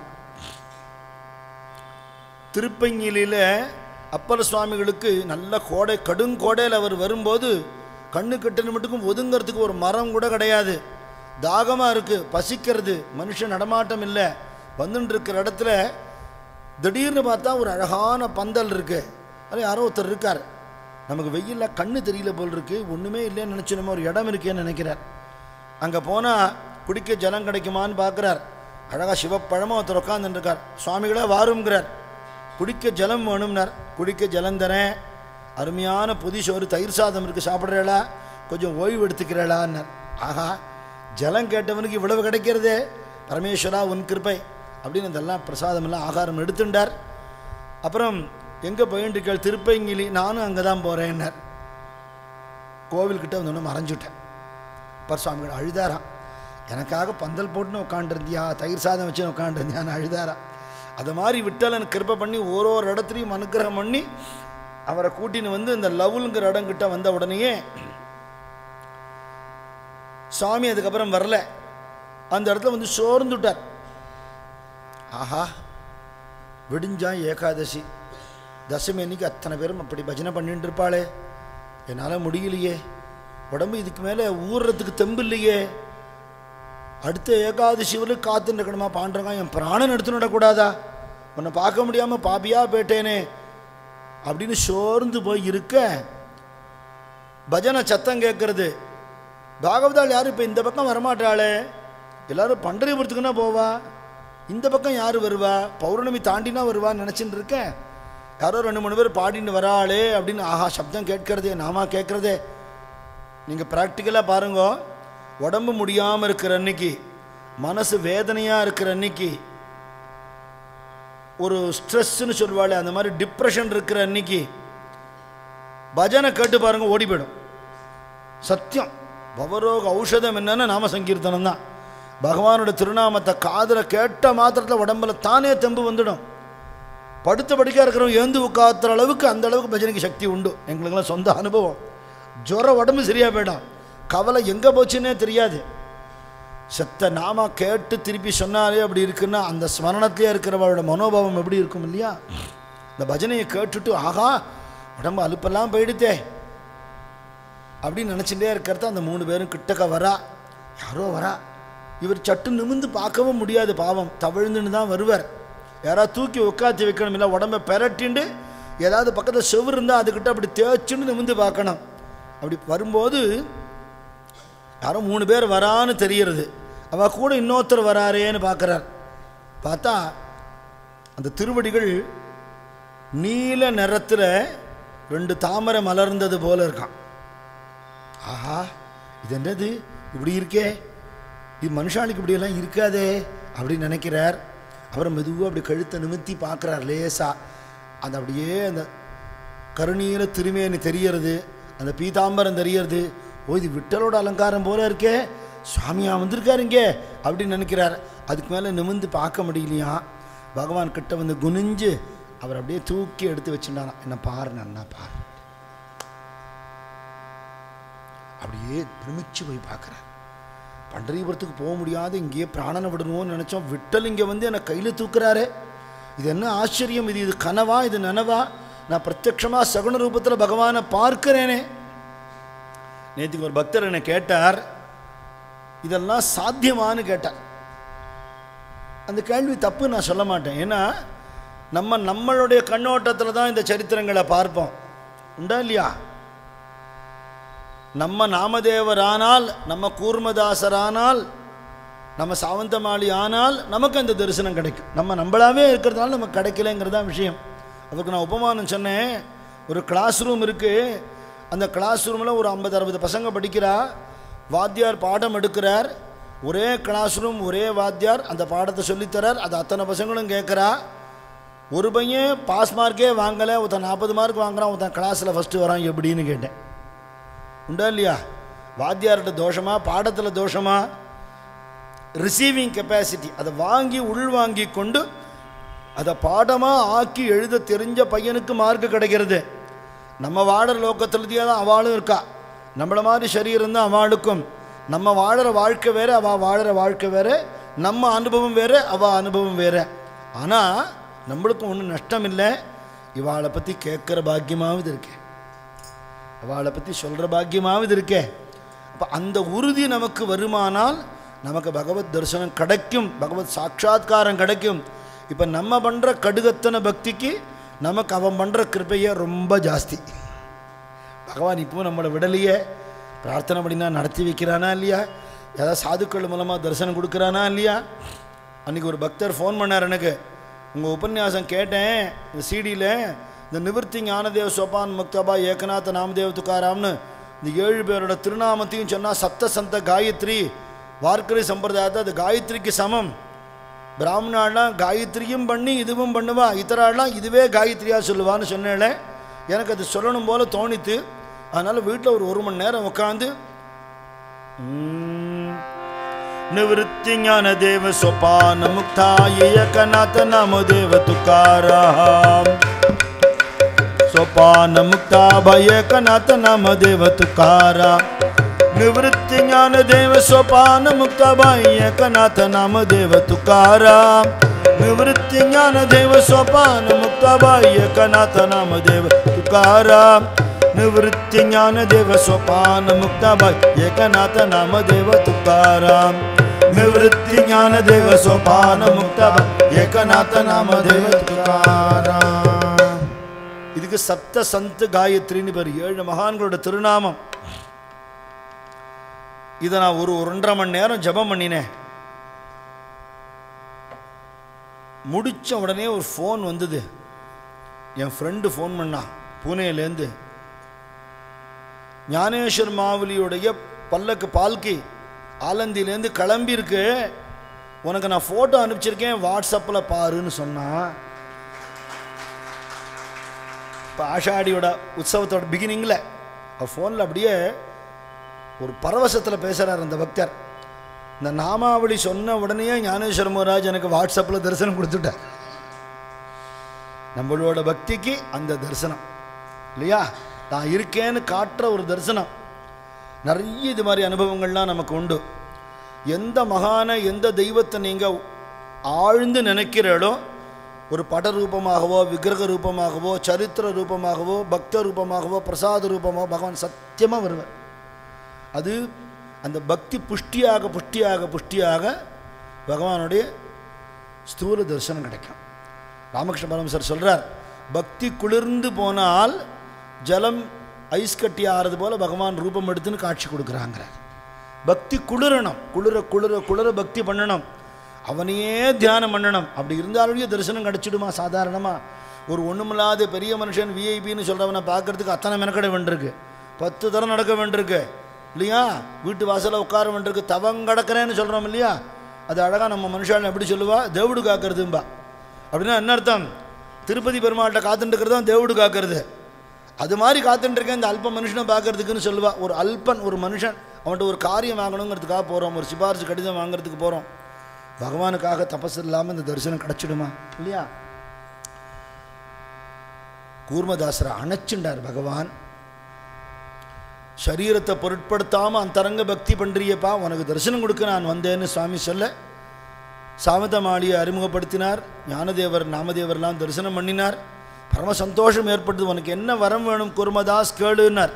திருப்பங்கிலியில் அப்பர் சுவாமிகளுக்கு நல்ல கோடை கடுங்கோடையில் அவர் வரும்போது கண்ணு கெட்டனு மட்டுக்கும் ஒதுங்கிறதுக்கு ஒரு மரம் கூட கிடையாது தாகமாக இருக்குது பசிக்கிறது மனுஷன் நடமாட்டம் இல்லை வந்துட்டு இருக்கிற இடத்துல திடீர்னு பார்த்தா ஒரு அழகான பந்தல் இருக்கு அதில் யாரோ ஒருத்தர் இருக்கார் நமக்கு வெயிலில் கண்ணு தெரியல போல் இருக்கு ஒன்றுமே இல்லைன்னு நினச்சி நம்ம ஒரு இடம் இருக்கேன்னு நினைக்கிறார் அங்கே போனால் குடிக்க ஜலம் கிடைக்குமான்னு பார்க்குறார் அழகாக சிவப்பழமாக ஒருத்தர் உட்காந்துருக்கார் சுவாமிகளே வாருங்கிறார் குடிக்க ஜலம் வேணும்னார் குடிக்க ஜலம் தரேன் அருமையான புதி சோறு தயிர் சாதம் இருக்குது சாப்பிட்றேளா கொஞ்சம் ஓய்வு எடுத்துக்கிறேளான்னார் ஆஹா ஜலம் கேட்டவனுக்கு இவ்வளவு கிடைக்கிறதே பரமேஸ்வரா உன் கிருப்பை அப்படின்னு இதெல்லாம் பிரசாதம் எல்லாம் ஆகாரம் எடுத்துட்டார் அப்புறம் எங்கே போயின்றிருக்காள் திருப்பங்கிலி நானும் அங்கே தான் போகிறேன்னார் கோவில்கிட்ட வந்தோடனே மறைஞ்சுட்டேன் அப்பர் சுவாமிகள் அழுதாராம் எனக்காக பந்தல் போட்டுன்னு உட்காண்டிருந்தியா தயிர் சாதம் வச்சு உட்காண்டிருந்தியான்னு அழுதாராம் அது மாதிரி விட்டலன் கிருப்பை பண்ணி ஒரு ஒரு இடத்துலையும் அனுக்கிரகம் பண்ணி அவரை கூட்டின்னு வந்து இந்த லவுலுங்கிற இடங்கிட்ட வந்த உடனேயே சாமி அதுக்கப்புறம் வரல அந்த இடத்துல வந்து சோர்ந்துட்டார் ஆஹா விடிஞ்சா ஏகாதசி தசமி அன்னைக்கு அத்தனை பேரும் அப்படி பஜனை பண்ணிட்டு இருப்பாளே என்னால் முடியலையே உடம்பு இதுக்கு மேலே ஊறுறதுக்கு தெம்பு இல்லையே அடுத்த ஏகாதசி வரைக்கும் காத்துன்னு இருக்கணுமா பாண்டவங்க என் பிராணன் எடுத்துன்னு விடக்கூடாதா உன்னை பார்க்க முடியாமல் பாபியா போயிட்டேனே அப்படின்னு சோர்ந்து போய் இருக்க பஜனை சத்தம் கேட்கறது பாகவதால் யாரும் இப்போ இந்த பக்கம் வரமாட்டாளே எல்லாரும் பண்டரிபுரத்துக்குன்னா போவா இந்த பக்கம் யார் வருவா பௌர்ணமி தாண்டினா வருவான்னு நினச்சின்னு இருக்கேன் யாரோ ரெண்டு மூணு பேர் பாடின்னு வராளே அப்படின்னு ஆஹா சப்தம் கேட்கறதே நாமா கேட்கறதே நீங்கள் ப்ராக்டிக்கலாக பாருங்க உடம்பு முடியாமல் இருக்கிற அன்னைக்கு மனசு வேதனையாக இருக்கிற அன்னைக்கு ஒரு ஸ்ட்ரெஸ்ஸுன்னு சொல்லுவாள் அந்த மாதிரி டிப்ரெஷன் இருக்கிற அன்னைக்கு பஜனை கேட்டு பாருங்க ஓடி போயிடும் சத்தியம் பவரோக ஔஷதம் என்னன்னா நாம சங்கீர்த்தனம் தான் பகவானோட திருநாமத்தை காதில் கேட்ட மாத்திரத்தில் உடம்புல தானே தெம்பு வந்துடும் படுத்த படுக்கையாக இருக்கிறவங்க எழுந்து உட்காத்துற அளவுக்கு அந்த அளவுக்கு பஜனைக்கு சக்தி உண்டு எங்களுக்கெல்லாம் சொந்த அனுபவம் ஜுரம் உடம்பு சரியாக போயிடும் கவலை எங்கே போச்சுன்னே தெரியாது செத்த நாம கேட்டு திருப்பி சொன்னாலே அப்படி இருக்குன்னா அந்த ஸ்மரணத்திலே இருக்கிறவளோட மனோபாவம் எப்படி இருக்கும் இல்லையா இந்த பஜனையை கேட்டுட்டு ஆகா உடம்பு அலுப்பெல்லாம் போயிடுதே அப்படின்னு நினச்சிட்டே இருக்கிறத அந்த மூணு பேரும் கிட்டக்க வரா யாரோ வரா இவர் சட்டு நிமிந்து பார்க்கவும் முடியாது பாவம் தவிழ்ந்துன்னு தான் வருவார் யாராவது தூக்கி உட்காத்தி வைக்கணும் இல்லை உடம்பை பெரட்டிண்டு ஏதாவது பக்கத்தில் செவுரு இருந்தால் அதுக்கிட்ட அப்படி தேய்ச்சுன்னு நிமிந்து பார்க்கணும் அப்படி வரும்போது யாரோ மூணு பேர் வரான்னு தெரியறது அவ கூட இன்னொருத்தர் வராரேன்னு பார்க்குறார் பார்த்தா அந்த திருவடிகள் நீல நிறத்தில் ரெண்டு தாமரை மலர்ந்தது போல இருக்கான் ஆஹா இது என்னது இப்படி இருக்கே இது மனுஷாளுக்கு இப்படியெல்லாம் இருக்காதே அப்படின்னு நினைக்கிறார் அப்புறம் மெதுவாக அப்படி கழுத்தை நிமித்தி பார்க்குறார் லேசா அந்த அப்படியே அந்த கருணீர திருமேனி தெரியறது அந்த பீதாம்பரம் தெரியறது ஓ இது விட்டலோட அலங்காரம் போல இருக்கே சுவாமியா வந்திருக்காரு இங்கே அப்படின்னு நினைக்கிறார் அதுக்கு மேலே நிமிந்து பார்க்க முடியலையா பகவான் கிட்ட வந்து குனிஞ்சு அவர் அப்படியே தூக்கி எடுத்து வச்சுட்டாராம் என்ன பாரு நன்னா பாரு அப்படியே பிரமிச்சு போய் பார்க்குறார் பண்டரிபுரத்துக்கு போக முடியாது இங்கேயே பிராணனை விடணும்னு நினச்சோம் விட்டல் இங்கே வந்து என்னை கையில் தூக்குறாரு இது என்ன ஆச்சரியம் இது இது கனவா இது நனவா நான் பிரத்யக்ஷமாக சகுன ரூபத்தில் பகவானை பார்க்கிறேனே நேற்றுக்கு ஒரு பக்தர் என்னை கேட்டார் இதெல்லாம் சாத்தியமான்னு கேட்டார் அந்த கேள்வி தப்பு நான் சொல்ல மாட்டேன் ஏன்னா நம்ம நம்மளுடைய கண்ணோட்டத்தில் தான் இந்த சரித்திரங்களை பார்ப்போம் உண்டா இல்லையா நம்ம நாமதேவரானால் நம்ம கூர்மதாசரானால் நம்ம சாவந்தமாளி ஆனால் நமக்கு அந்த தரிசனம் கிடைக்கும் நம்ம நம்மளாவே இருக்கிறதுனால நமக்கு கிடைக்கலங்கிறது தான் விஷயம் அதுக்கு நான் உபமானம் சொன்னேன் ஒரு கிளாஸ் ரூம் இருக்குது அந்த கிளாஸ் ரூமில் ஒரு ஐம்பது அறுபது பசங்க படிக்கிறா வாத்தியார் பாடம் எடுக்கிறார் ஒரே கிளாஸ் ரூம் ஒரே வாத்தியார் அந்த பாடத்தை சொல்லித்தரார் அது அத்தனை பசங்களும் கேட்குறா ஒரு பையன் பாஸ் மார்க்கே வாங்கலை ஒருத்தன் நாற்பது மார்க் வாங்குறான் ஒருத்தன் கிளாஸில் ஃபஸ்ட்டு வரான் எப்படின்னு கேட்டேன் உண்டா இல்லையா வாத்தியார்கிட்ட தோஷமா பாடத்தில் தோஷமா ரிசீவிங் கெப்பாசிட்டி அதை வாங்கி உள்வாங்கி கொண்டு அதை பாடமாக ஆக்கி எழுத தெரிஞ்ச பையனுக்கு மார்க் கிடைக்கிறது நம்ம வாடுற லோக்கத்துலத்தையே தான் அவளும் இருக்கா நம்மள மாதிரி சரீரம் தான் அவளுக்கும் நம்ம வாழுற வாழ்க்கை வேறு அவள் வாழுற வாழ்க்கை வேறு நம்ம அனுபவம் வேறு அவள் அனுபவம் வேறு ஆனால் நம்மளுக்கும் ஒன்றும் நஷ்டம் இல்லை இவாளை பற்றி கேட்குற பாக்கியமாவது இருக்கேன் அவளை பற்றி சொல்கிற பாக்கியமாவது இருக்கே அப்போ அந்த உறுதி நமக்கு வருமானால் நமக்கு பகவத் தரிசனம் கிடைக்கும் பகவத் சாட்சாத்காரம் கிடைக்கும் இப்போ நம்ம பண்ணுற கடுகத்தன பக்திக்கு நமக்கு அவன் பண்ணுற கிருப்பையே ரொம்ப ஜாஸ்தி பகவான் இப்போ நம்மளை விடலையே பிரார்த்தனை பண்ணினா நடத்தி வைக்கிறானா இல்லையா ஏதாவது சாதுக்கள் மூலமாக தரிசனம் கொடுக்குறானா இல்லையா அன்றைக்கி ஒரு பக்தர் ஃபோன் பண்ணார் எனக்கு உங்கள் உபன்யாசம் கேட்டேன் இந்த சீடியில் இந்த நிவர்த்தி ஞானதேவ சோபான் முக்தபா ஏகநாத நாமதேவ துக்காராம்னு இந்த ஏழு பேரோட திருநாமத்தையும் சொன்னால் சப்த சந்த காயத்ரி வார்க்கரி சம்பிரதாயத்தை அது காயத்ரிக்கு சமம் பிராமணாலாம் காயத்ரியும் பண்ணி இதுவும் பண்ணுவா இத்தராலாம் இதுவே காயத்ரியாக சொல்லுவான்னு சொன்னேன் எனக்கு அது சொல்லணும் போல தோணித்து அதனால் வீட்டில் ஒரு ஒரு மணி நேரம் உட்காந்து निवृत्ति ज्ञान देव सोपान मुक्ता एकनाथ नाम देव तुकाराम सोपान मुक्ता भय एकनाथ नाम देव तुकारा निवृत्ति ज्ञान देव सोपान मुक्ता भय एकनाथ नाम देव तुकारा निवृत्ति ज्ञान देव सोपान मुक्ता भय एकनाथ नाम देव तुकारा निवृत्ति ज्ञान देव सोपान मुक्ता भाई एकनाथ नाम देव तुकाराम निवृत्ति ज्ञान देव सोपान मुक्ता भाई एकनाथ नाम देव तुकाराम இதுக்கு சப்த சந்த் காயத்ரின்னு பேர் ஏழு மகான்களோட திருநாமம் இதை நான் ஒரு ஒன்றரை மணி நேரம் ஜெபம் பண்ணினேன் முடித்த உடனே ஒரு ஃபோன் வந்தது என் ஃப்ரெண்டு ஃபோன் பண்ணான் பூனேலேருந்து ஞானேஸ்வர் மாவுலியுடைய பல்லக்கு பால்கி ஆலந்தியிலேருந்து கிளம்பியிருக்கு உனக்கு நான் ஃபோட்டோ அனுப்பிச்சிருக்கேன் வாட்ஸ்அப்பில் பாருன்னு சொன்னான் இப்போ ஆஷாடியோட உற்சவத்தோட பிகினிங்கில் அவர் ஃபோனில் அப்படியே ஒரு பரவசத்தில் பேசுகிறார் அந்த பக்தர் இந்த நாமாவளி சொன்ன உடனே ஞானேஸ்வர மகாராஜ் எனக்கு வாட்ஸ்அப்பில் தரிசனம் கொடுத்துட்டார் நம்மளோட பக்திக்கு அந்த தரிசனம் இல்லையா நான் இருக்கேன்னு காட்டுற ஒரு தரிசனம் நிறைய இது மாதிரி அனுபவங்கள்லாம் நமக்கு உண்டு எந்த மகான எந்த தெய்வத்தை நீங்கள் ஆழ்ந்து நினைக்கிறீர்களோ ஒரு பட ரூபமாகவோ விக்கிரக ரூபமாகவோ சரித்திர ரூபமாகவோ பக்த ரூபமாகவோ பிரசாத ரூபமாகவோ பகவான் சத்தியமாக வருவார் அது அந்த பக்தி புஷ்டியாக புஷ்டியாக புஷ்டியாக பகவானுடைய ஸ்தூல தரிசனம் கிடைக்கும் ராமகிருஷ்ண பரமசர் சொல்கிறார் பக்தி குளிர்ந்து போனால் ஜலம் ஐஸ் கட்டி ஆறது போல பகவான் ரூபம் எடுத்துன்னு காட்சி கொடுக்குறாங்கிறார் பக்தி குளிரணும் குளிர குளிர குளிர பக்தி பண்ணணும் அவனையே தியானம் பண்ணணும் அப்படி இருந்தாலுடைய தரிசனம் கிடச்சிடுமா சாதாரணமாக ஒரு ஒன்றுமில்லாத பெரிய மனுஷன் விஐபின்னு சொல்கிறவனை பார்க்கறதுக்கு அத்தனை மெனக்கடை வேண்டியிருக்கு பத்து தரம் நடக்க வேண்டியிருக்கு இல்லையா வீட்டு வாசலில் உட்கார வேண்டியிருக்கு தவங்கடக்கிறேன்னு சொல்கிறோம் இல்லையா அது அழகாக நம்ம மனுஷாலும் எப்படி சொல்லுவா தேவுடு காக்கிறதும்பா அப்படின்னா என்ன அர்த்தம் திருப்பதி பெருமாள்கிட்ட காத்துட்டு இருக்கிறது தான் தேவுடு காக்கிறது அது மாதிரி காத்துட்டு இருக்கேன் இந்த அல்ப மனுஷனை பார்க்கறதுக்குன்னு சொல்லுவா ஒரு அல்பன் ஒரு மனுஷன் அவன்கிட்ட ஒரு காரியம் வாங்கணுங்கிறதுக்காக போகிறோம் ஒரு சிபாரிசு கடிதம் வாங்குறதுக்கு போகிறோம் பகவானுக்காக தபஸ் இல்லாமல் இந்த தரிசனம் கிடச்சிடுமா இல்லையா கூர்மதாசரை அணைச்சுண்டார் பகவான் சரீரத்தை பொருட்படுத்தாமல் அந்தரங்க பக்தி பண்ணுறியப்பா உனக்கு தரிசனம் கொடுக்க நான் வந்தேன்னு சுவாமி சொல்ல சாமதமாளியை அறிமுகப்படுத்தினார் ஞானதேவர் நாமதேவர்லாம் தரிசனம் பண்ணினார் பரம சந்தோஷம் ஏற்பட்டது உனக்கு என்ன வரம் வேணும் குருமதாஸ் கேளுன்னார்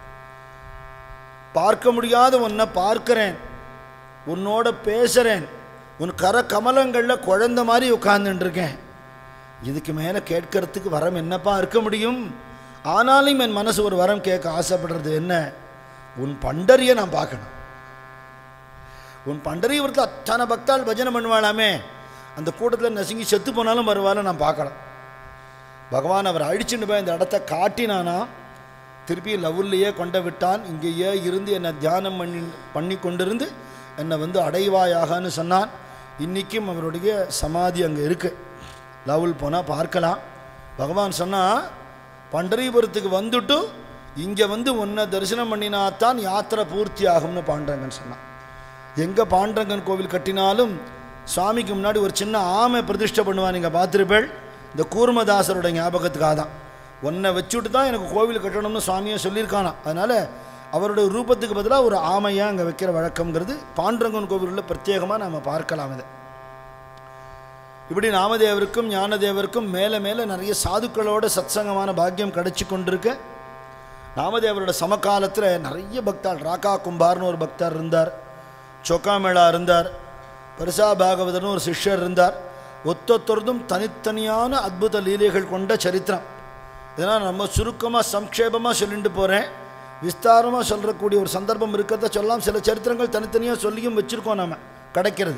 பார்க்க முடியாத உன்னை பார்க்கிறேன் உன்னோட பேசுகிறேன் உன் கர கமலங்களில் குழந்த மாதிரி உட்கார்ந்துட்டு இருக்கேன் இதுக்கு மேலே கேட்கறதுக்கு வரம் என்னப்பா இருக்க முடியும் ஆனாலும் என் மனசு ஒரு வரம் கேட்க ஆசைப்படுறது என்ன உன் பண்டரியை நான் பார்க்கணும் உன் பண்டரிபுரத்தில் அத்தனை பக்தாள் பஜனை பண்ணுவாளாமே அந்த கூட்டத்தில் நசுங்கி செத்து போனாலும் வருவாலும் நான் பார்க்கலாம் பகவான் அவர் அழிச்சுட்டு போய் இந்த இடத்த காட்டினானா திருப்பி லவ்லையே கொண்ட விட்டான் இங்கேயே இருந்து என்னை தியானம் பண்ணி பண்ணி கொண்டிருந்து என்னை வந்து அடைவாயாகன்னு சொன்னான் இன்றைக்கும் அவருடைய சமாதி அங்கே இருக்குது லவுல் போனால் பார்க்கலாம் பகவான் சொன்னால் பண்டரிபுரத்துக்கு வந்துட்டு இங்கே வந்து உன்னை தரிசனம் பண்ணினாத்தான் யாத்திரை பூர்த்தி ஆகும்னு பாண்டரங்கன் சொன்னான் எங்கே பாண்டரங்கன் கோவில் கட்டினாலும் சுவாமிக்கு முன்னாடி ஒரு சின்ன ஆமை பிரதிஷ்டை பண்ணுவான் நீங்கள் பார்த்துருப்பேள் இந்த கூர்மதாசரோட ஞாபகத்துக்காக தான் உன்னை வச்சுட்டு தான் எனக்கு கோவில் கட்டணும்னு சுவாமியை சொல்லியிருக்கானாம் அதனால் அவருடைய ரூபத்துக்கு பதிலாக ஒரு ஆமையாக அங்கே வைக்கிற வழக்கங்கிறது பாண்டரங்கன் கோவிலில் பிரத்யேகமாக நாம் பார்க்கலாம் இதை இப்படி நாமதேவருக்கும் ஞானதேவருக்கும் மேலே மேலே நிறைய சாதுக்களோட சத்சங்கமான பாக்கியம் கிடைச்சி கொண்டிருக்கு நாமதேவரோட சமகாலத்தில் நிறைய பக்தாள் ராக்கா கும்பார்னு ஒரு பக்தர் இருந்தார் சொக்காமேளா இருந்தார் பரிசா பாகவதர்னு ஒரு சிஷ்யர் இருந்தார் ஒத்தொத்தொருதும் தனித்தனியான அத்புத லீலைகள் கொண்ட சரித்திரம் இதனால் நம்ம சுருக்கமாக சம்க்ஷேபமாக சொல்லிட்டு போகிறேன் விஸ்தாரமாக சொல்கிறக்கூடிய ஒரு சந்தர்ப்பம் இருக்கிறத சொல்லலாம் சில சரித்திரங்கள் தனித்தனியாக சொல்லியும் வச்சுருக்கோம் நம்ம கிடைக்கிறது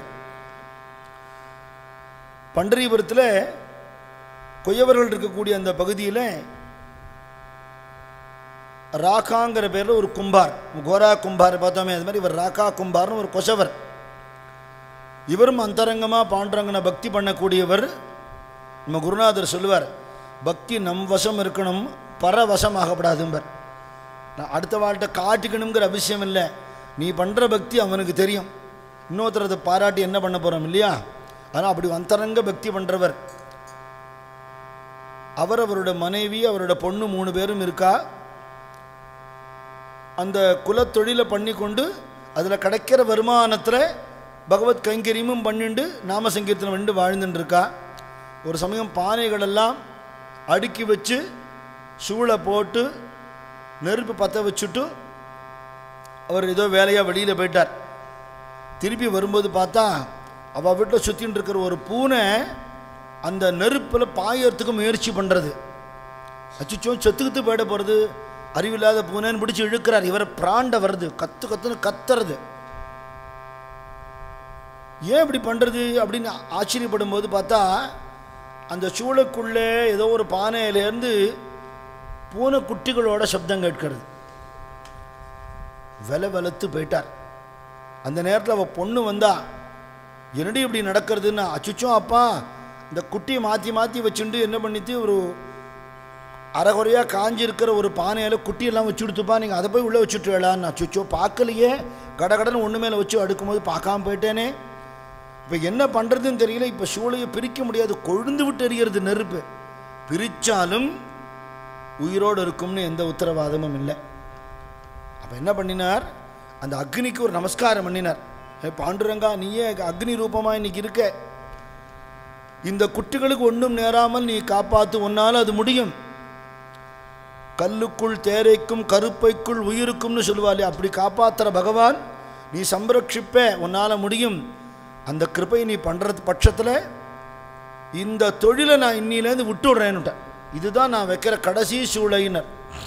பண்டரிபுரத்தில் கொய்யவர்கள் இருக்கக்கூடிய அந்த பகுதியில் ராகாங்கிற பேரில் ஒரு கும்பார் கோரா கும்பார் பார்த்தோமே அது மாதிரி இவர் ராகா கும்பார்னு ஒரு கொசவர் இவரும் அந்தரங்கமாக பாண்டரங்கனை பக்தி பண்ணக்கூடியவர் நம்ம குருநாதர் சொல்லுவார் பக்தி நம் வசம் இருக்கணும் பரவசம் ஆகப்படாதும்பர் நான் அடுத்த வாழ்கிட்ட காட்டிக்கணுங்கிற அவசியம் இல்லை நீ பண்ணுற பக்தி அவனுக்கு தெரியும் இன்னொருத்தர் அதை பாராட்டி என்ன பண்ண போகிறோம் இல்லையா ஆனால் அப்படி அந்தரங்க பக்தி பண்ணுறவர் அவர் அவரோட மனைவி அவரோட பொண்ணு மூணு பேரும் இருக்கா அந்த குலத்தொழிலை பண்ணி கொண்டு அதில் கிடைக்கிற வருமானத்தில் பகவத் கைங்கரியமும் பண்ணிண்டு நாம சங்கீர்த்தனம் பண்ணி வாழ்ந்துட்டு இருக்கா ஒரு சமயம் பானைகளெல்லாம் அடுக்கி வச்சு சூளை போட்டு நெருப்பு பற்ற வச்சுட்டு அவர் ஏதோ வேலையாக வெளியில் போயிட்டார் திருப்பி வரும்போது பார்த்தா அவள் வீட்டில் சுற்றின்னு இருக்கிற ஒரு பூனை அந்த நெருப்பில் பாயறதுக்கு முயற்சி பண்ணுறது அச்சுச்சோ செத்துக்கிட்டு போயிட போகிறது அறிவில்லாத பூனைன்னு பிடிச்சி இழுக்கிறார் இவரை பிராண்ட வருது கத்து கத்துன்னு கத்துறது ஏன் இப்படி பண்ணுறது அப்படின்னு ஆச்சரியப்படும் போது பார்த்தா அந்த சூளைக்குள்ளே ஏதோ ஒரு பானையிலேருந்து பூனை குட்டிகளோட சப்தம் கேட்கிறது வில வெலத்து போயிட்டார் அந்த நேரத்தில் அவள் பொண்ணு வந்தா என்னடி இப்படி நடக்கிறதுன்னு அச்சுச்சோ அப்பா இந்த குட்டியை மாற்றி மாற்றி வச்சுட்டு என்ன பண்ணிட்டு ஒரு அரைகுறையாக காஞ்சிருக்கிற ஒரு பானையில் குட்டியெல்லாம் வச்சு கொடுத்துப்பா நீங்கள் அதை போய் உள்ளே வச்சுட்டு வேளான்னு அச்சுச்சோ பார்க்கலையே கடகடன்னு ஒன்று மேலே வச்சு அடுக்கும்போது பார்க்காம போயிட்டேனே இப்போ என்ன பண்ணுறதுன்னு தெரியல இப்போ சூளையை பிரிக்க முடியாது கொழுந்து விட்டு எறிகிறது நெருப்பு பிரித்தாலும் உயிரோடு இருக்கும்னு எந்த உத்தரவாதமும் இல்லை அப்போ என்ன பண்ணினார் அந்த அக்னிக்கு ஒரு நமஸ்காரம் பண்ணினார் ஏ பாண்டுரங்கா நீயே அக்னி ரூபமாக இன்னைக்கு இருக்க இந்த குட்டிகளுக்கு ஒன்றும் நேராமல் நீ காப்பாற்று உன்னால் அது முடியும் கல்லுக்குள் தேரைக்கும் கருப்பைக்குள் உயிருக்கும்னு சொல்லுவாளே அப்படி காப்பாற்றுற பகவான் நீ சம்ரட்சிப்ப உன்னால் முடியும் அந்த கிருப்பை நீ பண்ணுறது பட்சத்தில் இந்த தொழிலை நான் இன்னிலேருந்து விட்டு விடுறேன்னுட்டேன் இதுதான் நான் வைக்கிற கடைசி சூளையினர்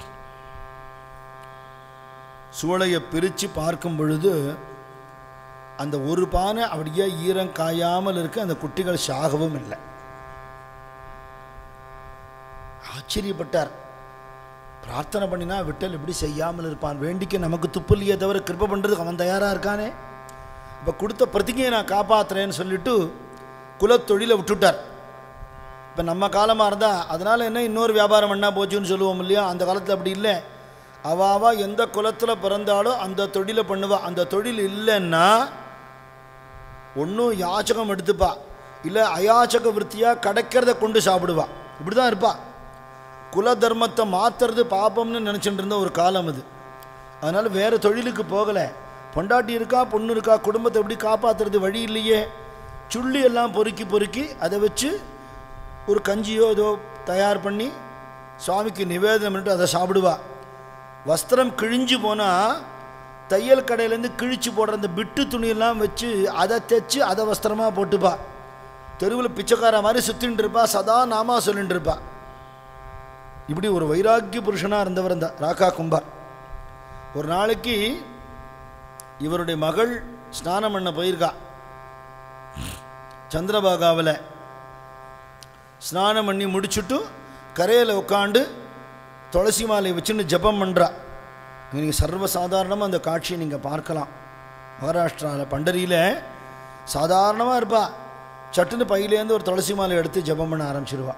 சூளையை பிரித்து பார்க்கும் பொழுது அந்த ஒரு பானை அப்படியே ஈரம் காயாமல் இருக்க அந்த குட்டிகள் சாகவும் இல்லை ஆச்சரியப்பட்டார் பிரார்த்தனை பண்ணினா விட்டல் எப்படி செய்யாமல் இருப்பான் வேண்டிக்க நமக்கு துப்பில்லையே தவிர கிருப்பை பண்ணுறதுக்கு அவன் தயாராக இருக்கானே இப்போ கொடுத்த பிரதிகையை நான் காப்பாற்றுறேன்னு சொல்லிட்டு குலத்தொழிலை விட்டுட்டார் இப்போ நம்ம காலமாக இருந்தால் அதனால் என்ன இன்னொரு வியாபாரம் பண்ணா போச்சுன்னு சொல்லுவோம் இல்லையா அந்த காலத்தில் அப்படி இல்லை அவாவா எந்த குலத்தில் பிறந்தாலோ அந்த தொழிலை பண்ணுவா அந்த தொழில் இல்லைன்னா ஒன்றும் யாச்சகம் எடுத்துப்பா இல்லை அயாச்சக விற்த்தியாக கிடைக்கிறத கொண்டு சாப்பிடுவா இப்படி தான் இருப்பா குல தர்மத்தை மாற்றுறது பாபம்னு நினச்சிட்டு இருந்த ஒரு காலம் அது அதனால் வேறு தொழிலுக்கு போகலை பொண்டாட்டி இருக்கா பொண்ணு இருக்கா குடும்பத்தை எப்படி காப்பாற்றுறது வழி இல்லையே சுள்ளி எல்லாம் பொறுக்கி பொறுக்கி அதை வச்சு ஒரு கஞ்சியோ ஏதோ தயார் பண்ணி சுவாமிக்கு நிவேதனம் பண்ணிட்டு அதை சாப்பிடுவா வஸ்திரம் கிழிஞ்சு போனால் தையல் கடையிலேருந்து கிழிச்சு போடுற அந்த பிட்டு துணியெல்லாம் வச்சு அதை தைச்சு அதை வஸ்திரமாக போட்டுப்பா தெருவில் பிச்சைக்கார மாதிரி சுற்றின்னு இருப்பா சதா நாமா சொல்லிட்டு இருப்பா இப்படி ஒரு வைராக்கிய புருஷனாக இருந்தவர் இந்த ராகா கும்பார் ஒரு நாளைக்கு இவருடைய மகள் ஸ்நானம் பண்ண போயிருக்கா சந்திரபாகாவில் ஸ்நானம் பண்ணி முடிச்சுட்டு கரையில் உட்காந்து துளசி மாலை வச்சுன்னு ஜெபம் பண்ணுறா நீங்கள் சர்வசாதாரணமாக அந்த காட்சியை நீங்கள் பார்க்கலாம் மகாராஷ்டிராவில் பண்டரியில் சாதாரணமாக இருப்பா சட்டுன்னு பையிலேருந்து ஒரு துளசி மாலை எடுத்து ஜெபம் பண்ண ஆரம்பிச்சிருவா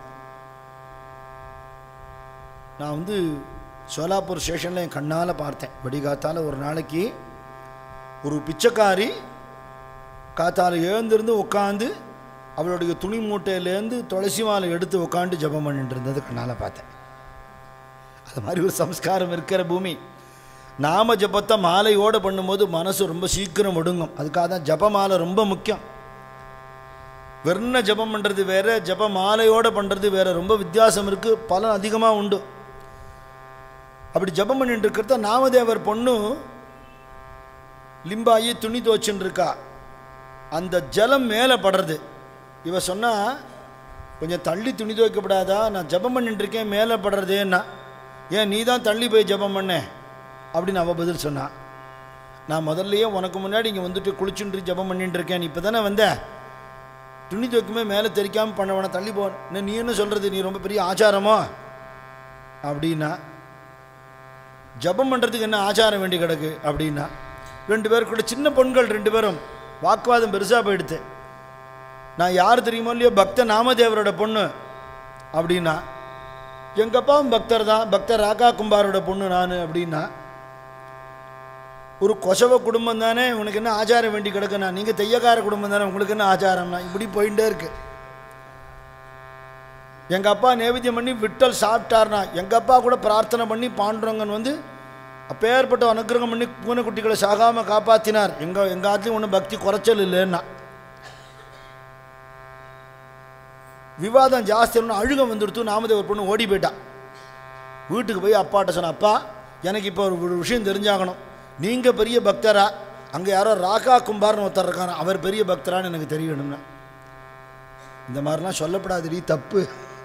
நான் வந்து சோலாப்பூர் ஸ்டேஷனில் என் கண்ணால் பார்த்தேன் வெடிகாத்தால் ஒரு நாளைக்கு ஒரு பிச்சைக்காரி காத்தால எழுந்திருந்து உட்காந்து அவளுடைய துணி மூட்டையிலேருந்து துளசி மாலை எடுத்து உட்காந்து ஜெபம் பண்ணிட்டு இருந்தது கண்ணால் பார்த்தேன் அது மாதிரி ஒரு சம்ஸ்காரம் இருக்கிற பூமி நாம ஜபத்தை மாலையோடு பண்ணும்போது மனசு ரொம்ப சீக்கிரம் ஒடுங்கும் அதுக்காக தான் ஜபமாலை ரொம்ப முக்கியம் வெறும் ஜபம் பண்ணுறது வேற ஜப மாலையோடு பண்ணுறது வேற ரொம்ப வித்தியாசம் இருக்குது பலன் அதிகமாக உண்டு அப்படி ஜபம் பண்ணிட்டு இருக்கிறத நாமதேவர் பொண்ணு லிம்பாயி துணி துவச்சுன்னு இருக்கா அந்த ஜலம் மேலே படுறது இவ சொன்னா கொஞ்சம் தள்ளி துணி துவைக்கப்படாதா நான் ஜபம் பண்ணிட்டு இருக்கேன் மேலே படுறதேன்னா ஏன் நீ தான் தள்ளி போய் ஜபம் பண்ண அப்படின்னு அவள் பதில் சொன்னா நான் முதல்லயே உனக்கு முன்னாடி இங்கே வந்துட்டு குளிச்சுட்டு ஜபம் பண்ணிட்டு இருக்கேன் நீ இப்போ தானே வந்த துணி துவைக்குமே மேலே தெரிக்காமல் பண்ண வேணாம் தள்ளி போ என்ன நீ என்ன சொல்கிறது நீ ரொம்ப பெரிய ஆச்சாரமோ அப்படின்னா ஜபம் பண்ணுறதுக்கு என்ன ஆச்சாரம் வேண்டி கிடக்கு அப்படின்னா ரெண்டு பேர் கூட சின்ன பொண்கள் ரெண்டு பேரும் வாக்குவாதம் பெருசாக போயிடுது நான் யார் தெரியுமோ இல்லையோ பக்த நாமதேவரோட பொண்ணு அப்படின்னா எங்கள் அப்பாவும் பக்தர் தான் பக்தர் ராகா கும்பாரோட பொண்ணு நான் அப்படின்னா ஒரு கொசவ குடும்பம் தானே உனக்கு என்ன ஆச்சாரம் வேண்டி கிடக்குண்ணா நீங்கள் தெய்யக்கார குடும்பம் தானே உங்களுக்கு என்ன ஆச்சாரம்னா இப்படி போயிட்டே இருக்கு எங்கள் அப்பா நேவேத்தியம் பண்ணி விட்டல் சாப்பிட்டார்னா எங்கள் அப்பா கூட பிரார்த்தனை பண்ணி பாண்டுரங்கன் வந்து அப்பேற்பட்ட அனுக்கிரகம் பண்ணி பூனைக்குட்டிகளை சாகாமல் காப்பாற்றினார் எங்கள் எங்கள் ஆத்துலையும் ஒன்றும் பக்தி குறைச்சல் இல்லைன்னா விவாதம் ஜாஸ்தி ஒன்று அழுக வந்துடுத்து நாமதேவர் பொண்ணு ஓடி போயிட்டா வீட்டுக்கு போய் அப்பாட்ட சொன்ன அப்பா எனக்கு இப்போ ஒரு விஷயம் தெரிஞ்சாகணும் நீங்கள் பெரிய பக்தரா அங்கே யாரோ ராகா கும்பார்னு ஒருத்தர் இருக்கான அவர் பெரிய பக்தரான்னு எனக்கு தெரியணும்னா இந்த மாதிரிலாம் சொல்லப்படாதுடி தப்பு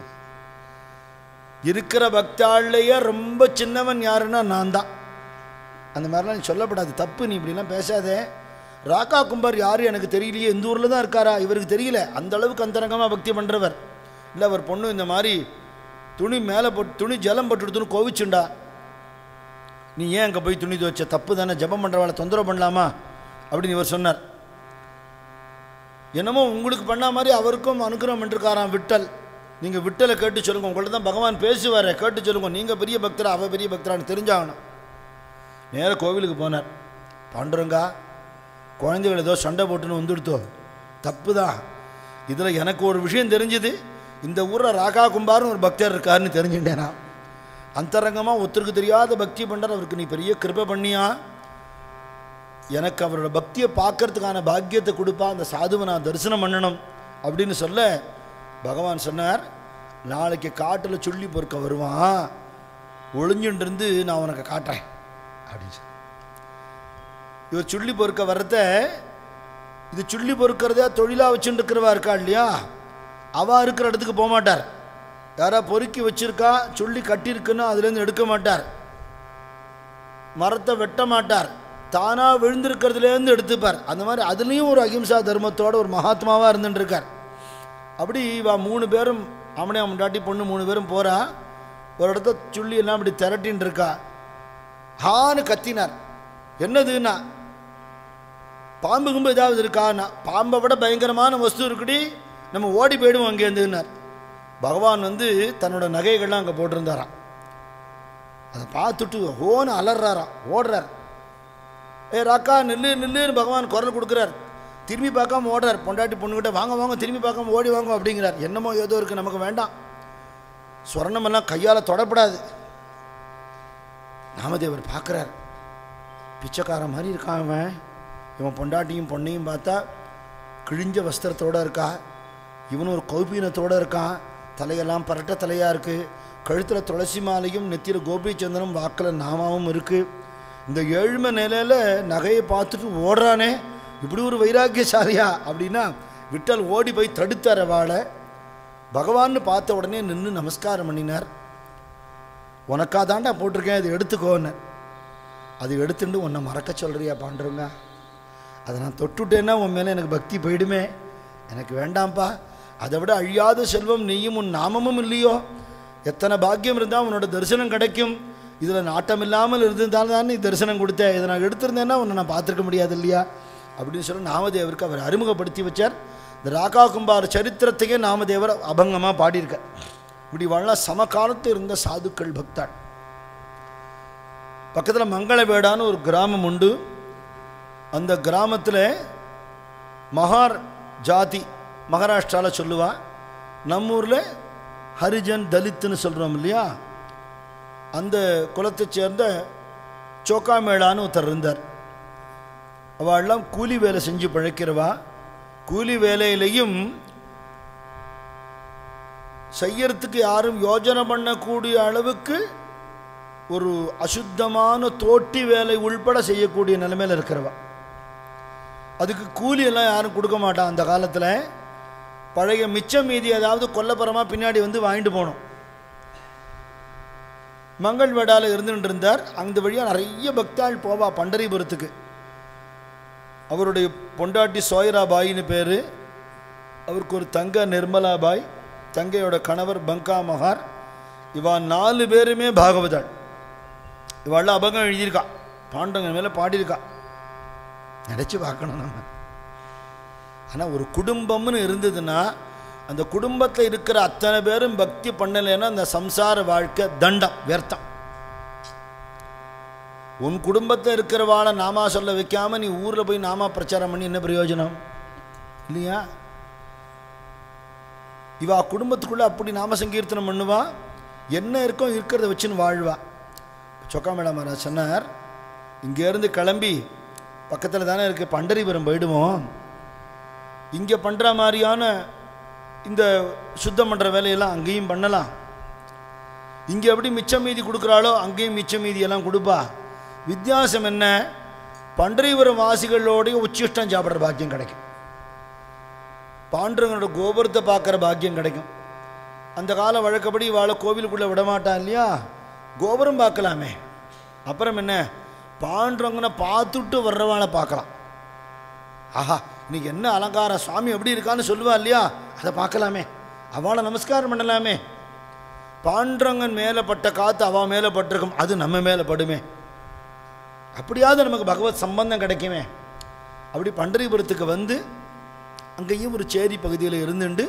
இருக்கிற பக்தாள்லேயே ரொம்ப சின்னவன் யாருன்னா நான் தான் அந்த மாதிரிலாம் நீ சொல்லப்படாது தப்பு நீ இப்படிலாம் பேசாதே ராக்கா கும்பார் யார் எனக்கு தெரியலையே இந்த ஊரில் தான் இருக்காரா இவருக்கு தெரியல அந்த அளவுக்கு அந்தரங்கமாக பக்தி பண்ணுறவர் இல்லை அவர் பொண்ணு இந்த மாதிரி துணி மேலே போட்டு துணி ஜலம் போட்டுடுத்துன்னு கோவிச்சுண்டா நீ ஏன் அங்கே போய் துணி துவைச்ச தப்பு தானே ஜபம் பண்ணுறவாளை தொந்தரவு பண்ணலாமா அப்படின்னு இவர் சொன்னார் என்னமோ உங்களுக்கு பண்ண மாதிரி அவருக்கும் அனுகிரகம் பண்ணிருக்காராம் விட்டல் நீங்கள் விட்டலை கேட்டு சொல்லுங்க உங்கள்ட்ட தான் பகவான் பேசுவார் கேட்டு சொல்லுங்க நீங்கள் பெரிய பக்தரா அவ பெரிய பக்தரான்னு தெரிஞ்சாகணும் நேராக கோவிலுக்கு போனார் பாண்டுரங்கா குழந்தைகள் ஏதோ சண்டை போட்டுன்னு வந்துடுத்தோ தப்பு தான் இதில் எனக்கு ஒரு விஷயம் தெரிஞ்சுது இந்த ஊரில் ராகா கும்பார்னு ஒரு பக்தர் இருக்காருன்னு தெரிஞ்சுட்டேன் நான் அந்தரங்கமாக ஒருத்தருக்கு தெரியாத பக்தி பண்ணுற அவருக்கு நீ பெரிய கிருபை பண்ணியா எனக்கு அவரோட பக்தியை பார்க்கறதுக்கான பாக்கியத்தை கொடுப்பா அந்த சாதுவை நான் தரிசனம் பண்ணணும் அப்படின்னு சொல்ல பகவான் சொன்னார் நாளைக்கு காட்டில் சொல்லி பொறுக்க வருவான் ஒளிஞ்சுட்டு இருந்து நான் உனக்கு காட்டுறேன் அப்படின்னு சொல்லி இவர் சுள்ளி பொறுக்க வர்றத இது சுள்ளி பொறுக்கிறதா தொழிலாக வச்சுட்டு இருக்கிறவா இருக்கா இல்லையா அவ இருக்கிற இடத்துக்கு போக மாட்டார் யாரா பொறுக்கி வச்சிருக்கா சொல்லி கட்டியிருக்குன்னா அதுலேருந்து எடுக்க மாட்டார் மரத்தை வெட்ட மாட்டார் தானாக விழுந்திருக்கிறதுலேருந்து எடுத்துப்பார் அந்த மாதிரி அதுலேயும் ஒரு அகிம்சா தர்மத்தோட ஒரு மகாத்மாவாக இருந்துட்டு இருக்கார் அப்படி இவ மூணு பேரும் அவனே முண்டாட்டி பொண்ணு மூணு பேரும் போகிறா ஒரு இடத்த சுள்ளி எல்லாம் இப்படி திரட்டின்னு இருக்கா ஹான்னு கத்தினார் என்னதுன்னா பாம்பு கும்பு ஏதாவது இருக்கான்னா பாம்பை விட பயங்கரமான வஸ்து இருக்குடி நம்ம ஓடி போயிடுவோம் அங்கேருந்துன்னார் பகவான் வந்து தன்னோட நகைகள்லாம் அங்கே போட்டிருந்தாராம் அதை பார்த்துட்டு ஓன்னு அலறாராம் ஓடுறார் ஏ ராக்கா நில்லு நில்லுன்னு பகவான் குரல் கொடுக்குறார் திரும்பி பார்க்காம ஓடுறார் பொண்டாட்டி பொண்ணுக்கிட்ட வாங்க வாங்க திரும்பி பார்க்காம ஓடி வாங்க அப்படிங்கிறார் என்னமோ ஏதோ இருக்குது நமக்கு வேண்டாம் சொர்ணமெல்லாம் கையால் தொடப்படாது நாமதேவர் பார்க்குறார் பிச்சைக்காரன் மாதிரி இருக்கான் அவன் இவன் பொண்டாட்டியும் பொண்ணையும் பார்த்தா கிழிஞ்ச வஸ்திரத்தோடு இருக்கா இவனும் ஒரு கௌபீனத்தோடு இருக்கான் தலையெல்லாம் பரட்ட தலையாக இருக்குது கழுத்தில் துளசி மாலையும் நெத்தியில் கோபிச்சந்திரனும் வாக்கில் நாமாவும் இருக்குது இந்த ஏழ்மை நிலையில் நகையை பார்த்துட்டு ஓடுறானே இப்படி ஒரு வைராக்கியசாலியா அப்படின்னா விட்டல் ஓடி போய் தடுத்தார் வாழை பகவான்னு பார்த்த உடனே நின்று நமஸ்காரம் பண்ணினார் உனக்கா தாண்டா போட்டிருக்கேன் இது எடுத்துக்கோன்னு அது எடுத்துட்டு உன்னை மறக்க சொல்கிறியா பாண்டுருங்க அதை நான் தொட்டுட்டேன்னா உன் மேலே எனக்கு பக்தி போயிடுமே எனக்கு வேண்டாம்ப்பா அதை விட அழியாத செல்வம் நீயும் உன் நாமமும் இல்லையோ எத்தனை பாக்கியம் இருந்தால் உன்னோட தரிசனம் கிடைக்கும் இதில் நாட்டம் இல்லாமல் இருந்திருந்தால் தான் நீ தரிசனம் கொடுத்த இதை நான் எடுத்திருந்தேன்னா உன்னை நான் பார்த்துருக்க முடியாது இல்லையா அப்படின்னு சொல்லி நாமதேவருக்கு அவர் அறிமுகப்படுத்தி வச்சார் இந்த ராகா கும்பார் சரித்திரத்தையே நாமதேவர் அபங்கமாக பாடியிருக்கார் இப்படி வாழ சமகாலத்து இருந்த சாதுக்கள் பக்தாள் பக்கத்தில் மங்களவேடான்னு ஒரு கிராமம் உண்டு அந்த கிராமத்தில் மகார் ஜாதி மகாராஷ்டிராவில் சொல்லுவா நம்ம ஊரில் ஹரிஜன் தலித்துன்னு சொல்கிறோம் இல்லையா அந்த குலத்தைச் சேர்ந்த சோக்காமேளான்னு ஒருத்தர் இருந்தார் அவள்லாம் கூலி வேலை செஞ்சு பழைக்கிறவா கூலி வேலையிலையும் செய்யறதுக்கு யாரும் யோஜனை பண்ணக்கூடிய அளவுக்கு ஒரு அசுத்தமான தோட்டி வேலை உள்பட செய்யக்கூடிய நிலைமையில் இருக்கிறவா அதுக்கு கூலி எல்லாம் யாரும் கொடுக்க மாட்டான் அந்த காலத்தில் பழைய மிச்சம் மீதி ஏதாவது கொல்லப்புறமாக பின்னாடி வந்து வாங்கிட்டு போகணும் மங்கள்வேடாவில் இருந்துட்டு இருந்தார் அந்த வழியாக நிறைய பக்தாள் போவா பண்டரிபுரத்துக்கு அவருடைய பொண்டாட்டி சோயராபாயின்னு பேர் அவருக்கு ஒரு தங்க நிர்மலாபாய் தங்கையோட கணவர் பங்கா மகார் இவா நாலு பேருமே பாகவதாள் இவாள் அபங்கம் எழுதியிருக்கா பாண்டவங்க மேலே பாடியிருக்கா நினச்சி பார்க்கணும் நம்ம ஆனால் ஒரு குடும்பம்னு இருந்ததுன்னா அந்த குடும்பத்தில் இருக்கிற அத்தனை பேரும் பக்தி பண்ணலைன்னா அந்த சம்சார வாழ்க்கை தண்டம் வியர்த்தம் உன் குடும்பத்தில் இருக்கிறவாளை நாமா சொல்ல வைக்காம நீ ஊரில் போய் நாமா பிரச்சாரம் பண்ணி என்ன பிரயோஜனம் இல்லையா இவா குடும்பத்துக்குள்ளே அப்படி நாம சங்கீர்த்தனம் பண்ணுவா என்ன இருக்கோ இருக்கிறத வச்சுன்னு வாழ்வா சொக்கா மேடம் மகாராஜ் சொன்னார் இங்கேருந்து கிளம்பி பக்கத்தில் தானே இருக்குது பண்டரிபுரம் போயிடுவோம் இங்கே பண்ணுற மாதிரியான இந்த சுத்தம் பண்ணுற வேலையெல்லாம் அங்கேயும் பண்ணலாம் இங்கே எப்படி மிச்சம் மீதி கொடுக்குறாளோ அங்கேயும் மிச்சம் மீதியெல்லாம் கொடுப்பா வித்தியாசம் என்ன பண்டரிபுரம் வாசிகளோடைய உச்சிஷ்டம் சாப்பிட்ற பாக்கியம் கிடைக்கும் பாண்டவங்களோட கோபுரத்தை பார்க்குற பாக்கியம் கிடைக்கும் அந்த கால வழக்கப்படி வாழை கோவிலுக்குள்ளே விடமாட்டான் இல்லையா கோபுரம் பார்க்கலாமே அப்புறம் என்ன பாண்டவங்கனை பார்த்துட்டு வர்றவாளை பார்க்கலாம் ஆஹா இன்னைக்கு என்ன அலங்காரம் சுவாமி எப்படி இருக்கான்னு சொல்லுவா இல்லையா அதை பார்க்கலாமே அவளை நமஸ்காரம் பண்ணலாமே பாண்டவங்கன் மேலே பட்ட காற்று அவள் மேலே பட்டிருக்கும் அது நம்ம மேலே படுமே அப்படியாவது நமக்கு பகவத் சம்பந்தம் கிடைக்குமே அப்படி பண்டரிபுரத்துக்கு வந்து அங்கேயும் ஒரு சேரி பகுதியில் இருந்துண்டு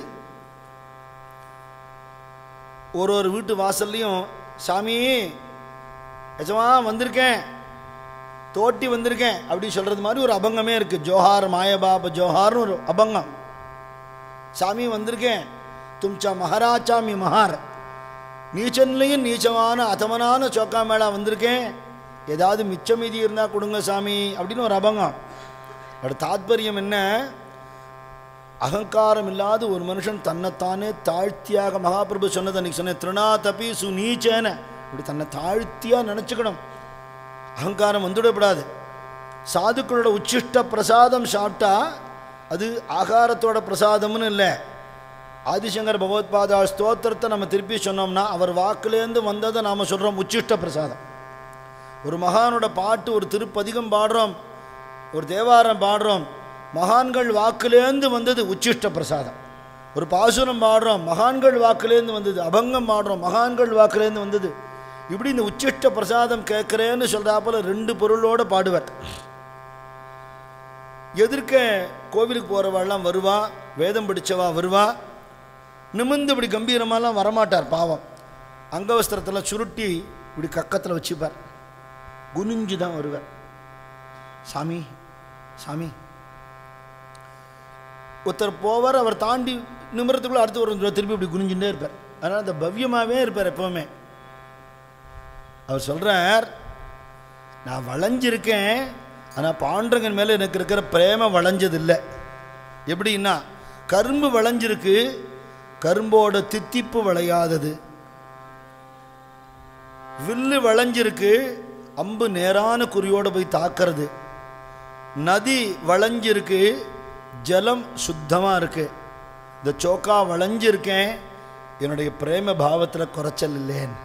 ஒரு ஒரு வீட்டு வாசல்லையும் சாமி எஜமா வந்திருக்கேன் தோட்டி வந்திருக்கேன் அப்படின்னு சொல்கிறது மாதிரி ஒரு அபங்கமே இருக்குது ஜோஹார் மாயபாப ஜோஹார்னு ஒரு அபங்கம் சாமி வந்திருக்கேன் தும்ச்சா மகாராஜாமி மகார் நீச்சன்லையும் நீச்சமான அதமனான சோக்கா மேளா வந்திருக்கேன் ஏதாவது மிச்சம் மீதி இருந்தால் கொடுங்க சாமி அப்படின்னு ஒரு அபங்கம் அதோட தாத்பரியம் என்ன அகங்காரம் இல்லாத ஒரு மனுஷன் தன்னைத்தானே தாழ்த்தியாக மகாபிரபு சொன்னது அன்னைக்கு சொன்னேன் திருணா தப்பி சுநீச்சேன இப்படி தன்னை தாழ்த்தியாக நினச்சிக்கணும் அகங்காரம் வந்துவிடக்கூடாது சாதுக்களோட உச்சிஷ்ட பிரசாதம் சாப்பிட்டா அது ஆகாரத்தோட பிரசாதம்னு இல்லை ஆதிசங்கர் பகவத்பாதா ஸ்தோத்திரத்தை நம்ம திருப்பி சொன்னோம்னா அவர் வாக்குலேருந்து வந்ததை நாம் சொல்கிறோம் உச்சிஷ்ட பிரசாதம் ஒரு மகானோட பாட்டு ஒரு திருப்பதிகம் பாடுறோம் ஒரு தேவாரம் பாடுறோம் மகான்கள் வாக்குலேருந்து வந்தது உச்சிஷ்ட பிரசாதம் ஒரு பாசுரம் பாடுறோம் மகான்கள் வாக்குலேருந்து வந்தது அபங்கம் பாடுறோம் மகான்கள் வாக்குலேருந்து வந்தது இப்படி இந்த உச்சிஷ்ட பிரசாதம் கேட்குறேன்னு சொல்கிறாப்புல ரெண்டு பொருளோடு பாடுவார் எதிர்க்க கோவிலுக்கு போகிறவாள்லாம் வருவா வேதம் படித்தவா வருவா நிமிர்ந்து இப்படி கம்பீரமாலாம் வரமாட்டார் பாவம் அங்கவஸ்திரத்தில் சுருட்டி இப்படி கக்கத்தில் வச்சுப்பார் குனிஞ்சு தான் வருவார் சாமி சாமி ஒருத்தர் போவார் அவர் தாண்டி நிமிரத்துக்குள்ள அடுத்து ஒரு திருப்பி இப்படி குனிஞ்சுட்டே இருப்பார் அதனால் அந்த பவ்யமாகவே இருப்பார் எப்பவுமே அவர் சொல்கிறார் நான் வளைஞ்சிருக்கேன் ஆனால் பாண்டரங்கன் மேலே எனக்கு இருக்கிற பிரேம வளைஞ்சதில்லை எப்படின்னா கரும்பு வளைஞ்சிருக்கு கரும்போட தித்திப்பு விளையாதது வில்லு வளைஞ்சிருக்கு அம்பு நேரான குறியோடு போய் தாக்கிறது நதி வளைஞ்சிருக்கு ஜலம் சுத்தமாக இருக்கு இந்த சோக்கா வளைஞ்சிருக்கேன் என்னுடைய பிரேம பாவத்தில் குறைச்சல் இல்லேன்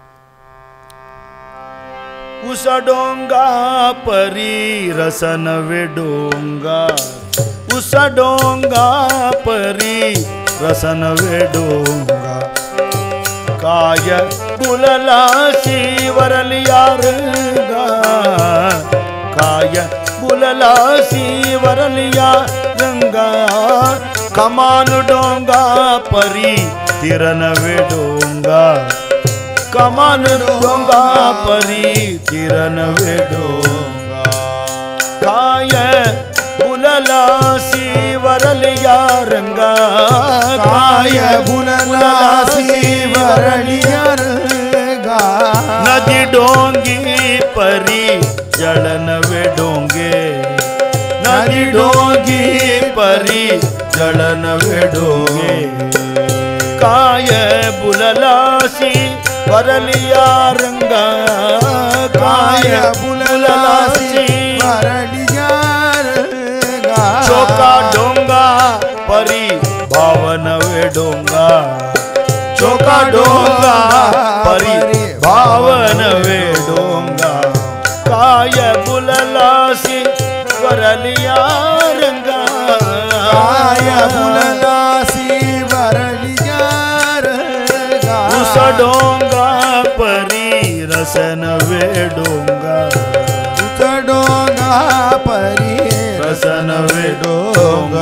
உசடோங்கா பரி ரசன விடோங்கா உசடோங்கா பரி ரசன விடோங்கா காய புலலாசி வரலியாருங்கா காய புலலாசி வரலியாருங்கா கமானு டோங்கா பரி திறன விடோங்கா ಕಮನ ಡೊಂಗ ಪರಿ ತಿರನ ವೇಡೋಂಗ ಕಾಯ ಬುಲಲಾಸಿ ವರಲಿಯಾರಂಗ காய புலலாசி வரளியருகா ನದಿ ಡೋಂಗಿ ಪರಿ ಜಳನ ವೇಡೋಂಗೆ ನದಿ ಡೋಂಗಿ ಪರಿ ಜಳನ ವೇಡೋಂಗೆ ಕಾಯ ಬುಲಲಾಸಿ ವರಲಿಯಾರಂಗ காய புலலாசி வரளியருகா ಚೋಕಾ ಡೋಂಗ ಪರಿ ಭಾವನವೇ ಡೋಂಗ ಚೋಕಾ ಡೋಂಗ ಪರಿ ಭಾವನವೇ ಡೋಂಗ ಕಾಯ ಬುಲಲಾಸಿ ವರಲಿಯಾರಂಗ காய புலலாசி வரளியருகா ಉಸ ಡೋಂಗ ಪರಿ ರಸನವೇ ಡೋಂಗ உத்தடோங்கா பரி ரசனவே டோங்க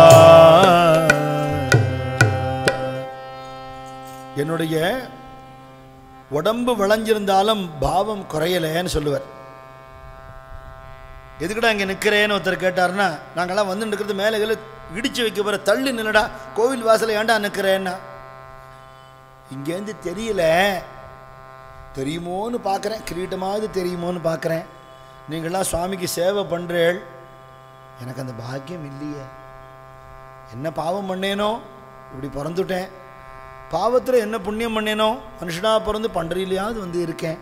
என்னுடைய உடம்பு விளைஞ்சிருந்தாலும் பாவம் குறையலைன்னு சொல்லுவார் எதுக்குடா இங்கே நிற்கிறேன்னு ஒருத்தர் கேட்டாருன்னா நாங்கள்லாம் வந்து நிற்கிறது மேலே கீழே இடிச்சு வைக்க போகிற தள்ளி நில்லடா கோவில் வாசலை ஏன்டா நிற்கிறேன்னா இங்கேருந்து தெரியல தெரியுமோன்னு பார்க்குறேன் கிரீட்டமாவது தெரியுமோன்னு பார்க்குறேன் நீங்களாம் சுவாமிக்கு சேவை பண்ணுறேள் எனக்கு அந்த பாக்கியம் இல்லையே என்ன பாவம் பண்ணேனோ இப்படி பிறந்துட்டேன் பாவத்தில் என்ன புண்ணியம் பண்ணேனோ மனுஷனா பிறந்து பண்டறிலையாவது வந்து இருக்கேன்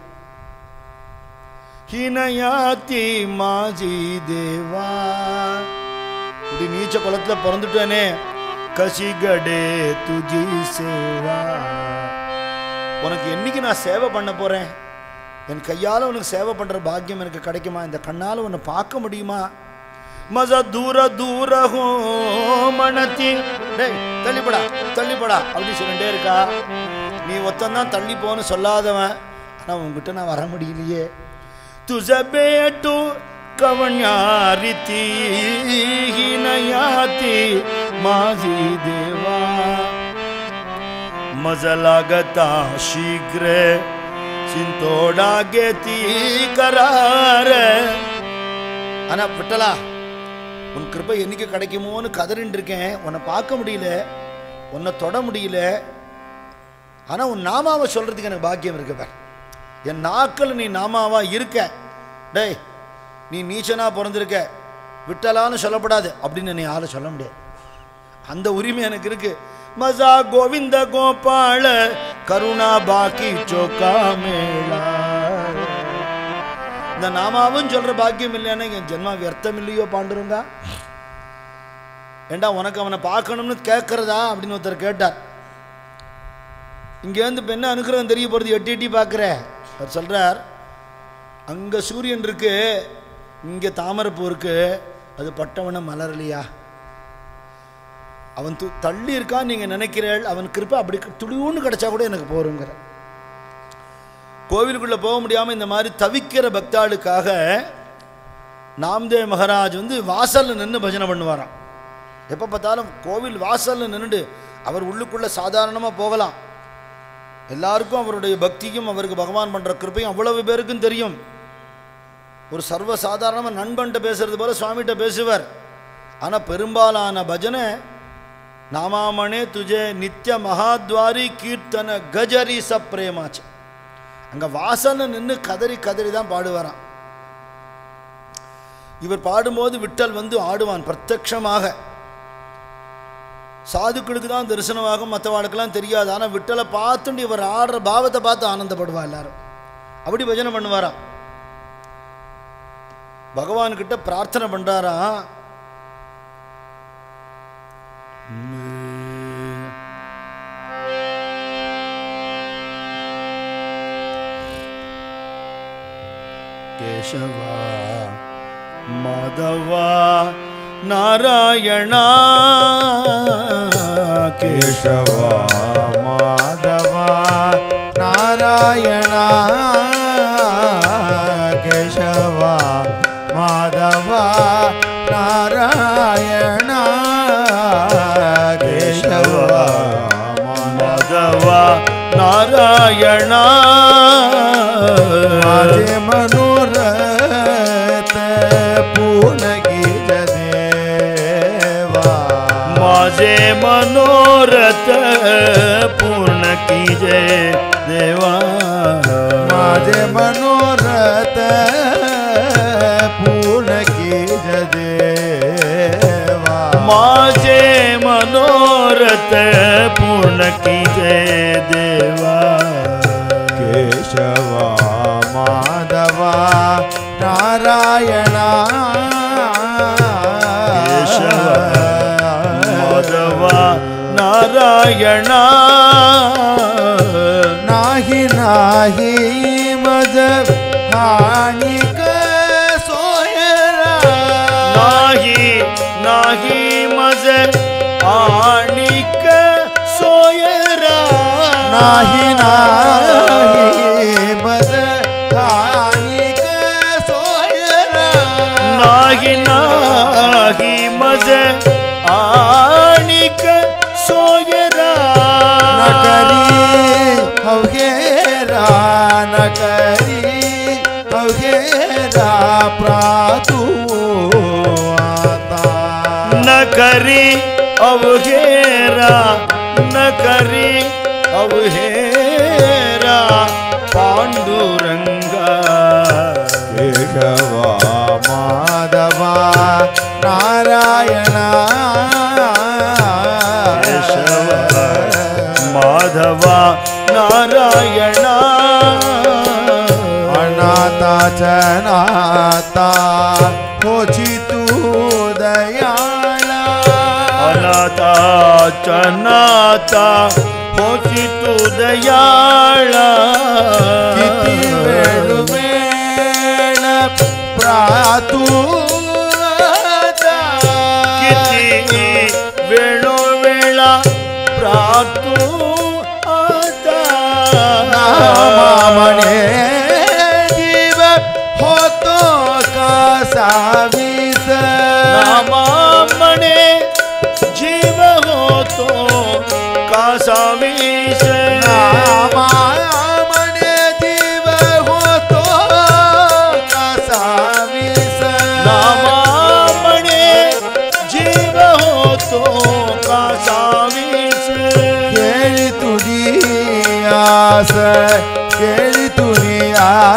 ஹீனயாத்தி மாஜி தேவா இப்படி நீச்ச குளத்தில் பிறந்துட்டேனே கசிகடே துஜி சேவா உனக்கு என்னைக்கு நான் சேவை பண்ண போகிறேன் என் கையால் உனக்கு சேவை பண்ணுற பாக்கியம் எனக்கு கிடைக்குமா இந்த கண்ணால் உன்னை பார்க்க முடியுமா மச தூர தூர ஹோ மனத்தி டேய் தள்ளிப்படா தள்ளிப்படா அப்படி சொல்லிட்டே இருக்கா நீ ஒத்தந்தான் தள்ளி போன்னு சொல்லாதவன் ஆனால் உங்ககிட்ட நான் வர முடியலையே துசபேட்டு கவன்யாரித்தி ஹீனயாத்தி மாசி தேவா ಮಜಲಾಗತಾ ಶೀಘ್ರ சிந்தோடாகேத்தி கரார ஆனா விட்டலா உன் கிருபை என்னைக்கு கிடைக்குமோன்னு கதறின்னு இருக்கேன் உன்னை பார்க்க முடியல உன்னை தொட முடியல ஆனா உன் நாமாவை சொல்றதுக்கு எனக்கு பாக்கியம் இருக்கு பார் என் நாக்கில் நீ நாமாவா இருக்க டேய் நீ நீச்சனா பிறந்திருக்க விட்டலான்னு சொல்லப்படாது அப்படின்னு நீ யாரும் சொல்ல முடியாது அந்த உரிமை எனக்கு இருக்கு மசா கோவிந்த கோபால கருணா பாக்கி சோக்கா மேளா இந்த நாமாவும் சொல்ற பாக்கியம் இல்லைன்னா என் ஜென்மா வியர்த்தம் இல்லையோ பாண்டுருங்க ஏண்டா உனக்கு அவனை பார்க்கணும்னு கேட்கறதா அப்படின்னு ஒருத்தர் கேட்டார் இங்கேருந்து இப்போ என்ன அனுகிரகம் தெரிய போகிறது எட்டி எட்டி பார்க்குற அவர் சொல்கிறார் அங்கே சூரியன் இருக்கு இங்கே தாமரைப்பூ இருக்கு அது பட்டவன மலரலையா அவன் து தள்ளி இருக்கான்னு நீங்கள் நினைக்கிறீர்கள் அவன் கிருப்பை அப்படி துளிவுன்னு கிடச்சா கூட எனக்கு போருங்கிற கோவிலுக்குள்ளே போக முடியாமல் இந்த மாதிரி தவிக்கிற பக்தாளுக்காக நாம்தேவ் மகாராஜ் வந்து வாசலில் நின்று பஜனை பண்ணுவாராம் எப்போ பார்த்தாலும் கோவில் வாசலில் நின்றுட்டு அவர் உள்ளுக்குள்ளே சாதாரணமாக போகலாம் எல்லாருக்கும் அவருடைய பக்தியும் அவருக்கு பகவான் பண்ணுற கிருப்பையும் அவ்வளவு பேருக்கும் தெரியும் ஒரு சர்வ சாதாரணமாக நண்பன்ட்ட பேசுறது போல சுவாமிகிட்ட பேசுவார் ஆனால் பெரும்பாலான பஜனை நாமாமணே துஜே நித்ய மகாத்வாரி கீர்த்தன கஜரி ச பிரேமாச்சு அங்கே வாசல்ல நின்று கதறி கதறி தான் பாடுவாராம் இவர் பாடும்போது விட்டல் வந்து ஆடுவான் பிரத்யக்ஷமாக சாதுக்களுக்கு தான் தரிசனமாகும் மற்றவாளுக்கெல்லாம் தெரியாது ஆனால் விட்டலை பார்த்துட்டு இவர் ஆடுற பாவத்தை பார்த்து ஆனந்தப்படுவா எல்லாரும் அப்படி பஜனை பண்ணுவாராம் பகவான்கிட்ட பிரார்த்தனை பண்றாரா கேசவா மாதவா நாராயணா ಕೇಶವ ಮಾಧವ ನಾರಾಯಣ ಕೇಶವ ಮಾಧವ ನಾರಾಯಣ ಕೇಶವ ಮಾಧವ ನಾರಾಯಣ माझे मनोरथ पूर्ण गीत देवा माझे मनोरथ पूर्ण कीजे देवा माझे मनोरथ पूर्ण गीत देवा माझे मनोरथ पूर्ण कीजे देवा केशवा माधवा नारायणा केशव माधव नारायण नाही नाही मज हानिक सोयरा नाही नाही मज आणिक सोयरा नाही नाही मज हानिक सोयरा नाही नाही मज आणिक सोयरा न करी अवघेरा न करी अवघेरा प्रातू आता न करी अवघेरा न करी अवहेरा पांडुरंगा केशवा माधवा नारायणा केशव माधवा नारायणा अनाथाच्या नाता होची तू दयाळा अनाथा चनाता होची तू दयाळा किती वेळ वेळ प्रातू किती वेळो वेळा प्रातू आता म्हणे जीव होतो कसा विस नामा म्हणे जीव होतो कासा विष माया म्हणे जीव होतो कसा विस नामा म्हणे जीव होतो कासा विष केळी तुझी आस केळी तुझी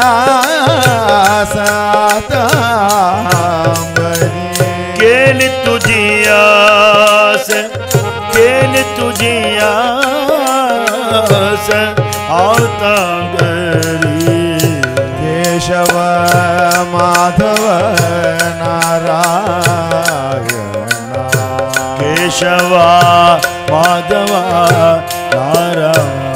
आस आता बरी. केली तुझी आस केली तुझी आस आता घरी केशव माधव नारायण केशवा माधवा नारायण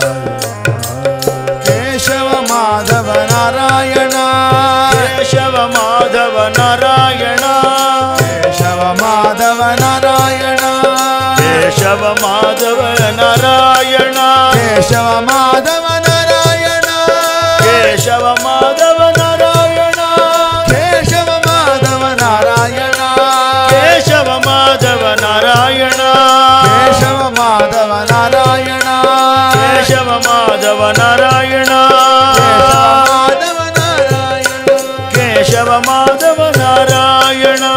केशव माधव नारायण केशव माधव नारायण केशव माधव नारायण केशव கேசவ மாதவ நாராயணா கேசவ மாதவ நாராயண கேசவ மாதவ நாராயணா கேசவ மாதவ நாராயண கேசவ மாதவ நாராயணா கேசவ மாதவ நாராயண கேசவ மாதவ நாராயணா மாதவ நாராயண கேசவ மாதவ நாராயணா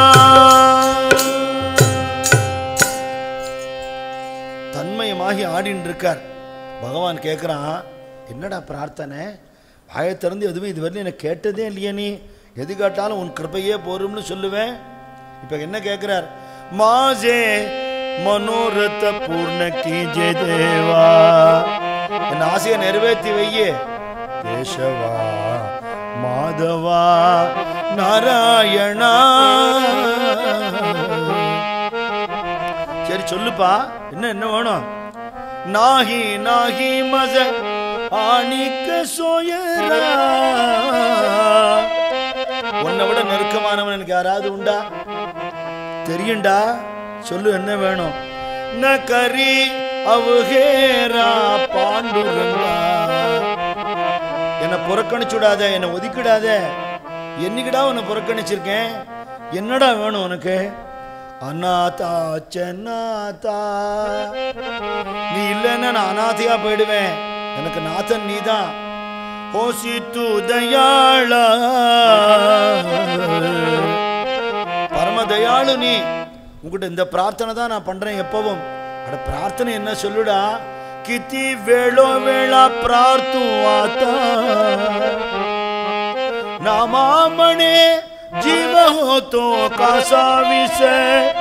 தன்மயமாகி ஆடின்னு இருக்கார் பகவான் கேட்குறான் என்னடா பிரார்த்தனை வாயை திறந்து எதுவும் இதுவரையும் எனக்கு கேட்டதே இல்லையே நீ எது கேட்டாலும் உன் கிருபையே போரும்னு சொல்லுவேன் இப்போ என்ன கேட்குறார் மாஜே மனோரத பூர்ண கீஜே தேவா என் ஆசையை நிறைவேற்றி வையே கேசவா மாதவா நாராயணா சரி சொல்லுப்பா என்ன என்ன வேணும் நாஹி நாஹி மச ஆணிக்க சோயரா உன்னை விட நெருக்கமானவன் எனக்கு யாராவது உண்டா தெரியும்டா சொல்லு என்ன வேணும் ந கரி அவுகேரா பாண்டுரங்கா என்னை புறக்கணிச்சுடாத என்னை ஒதுக்கிடாத என்னைக்குடா உன்னை புறக்கணிச்சிருக்கேன் என்னடா வேணும் உனக்கு அநாதா சென்னாதா நீ இல்லைன்னா நான் அநாதையா போயிடுவேன் எனக்கு நாதன் நீதான் ஓசி தூதயாள பரம தயாளு நீ உங்ககிட்ட இந்த பிரார்த்தனை தான் நான் பண்றேன் எப்பவும் அட பிரார்த்தனை என்ன சொல்லுடா கித்தி வேளோ வேளா பிரார்த்து ஆத்தா நாமாமணே जीव हो तो कासा विषय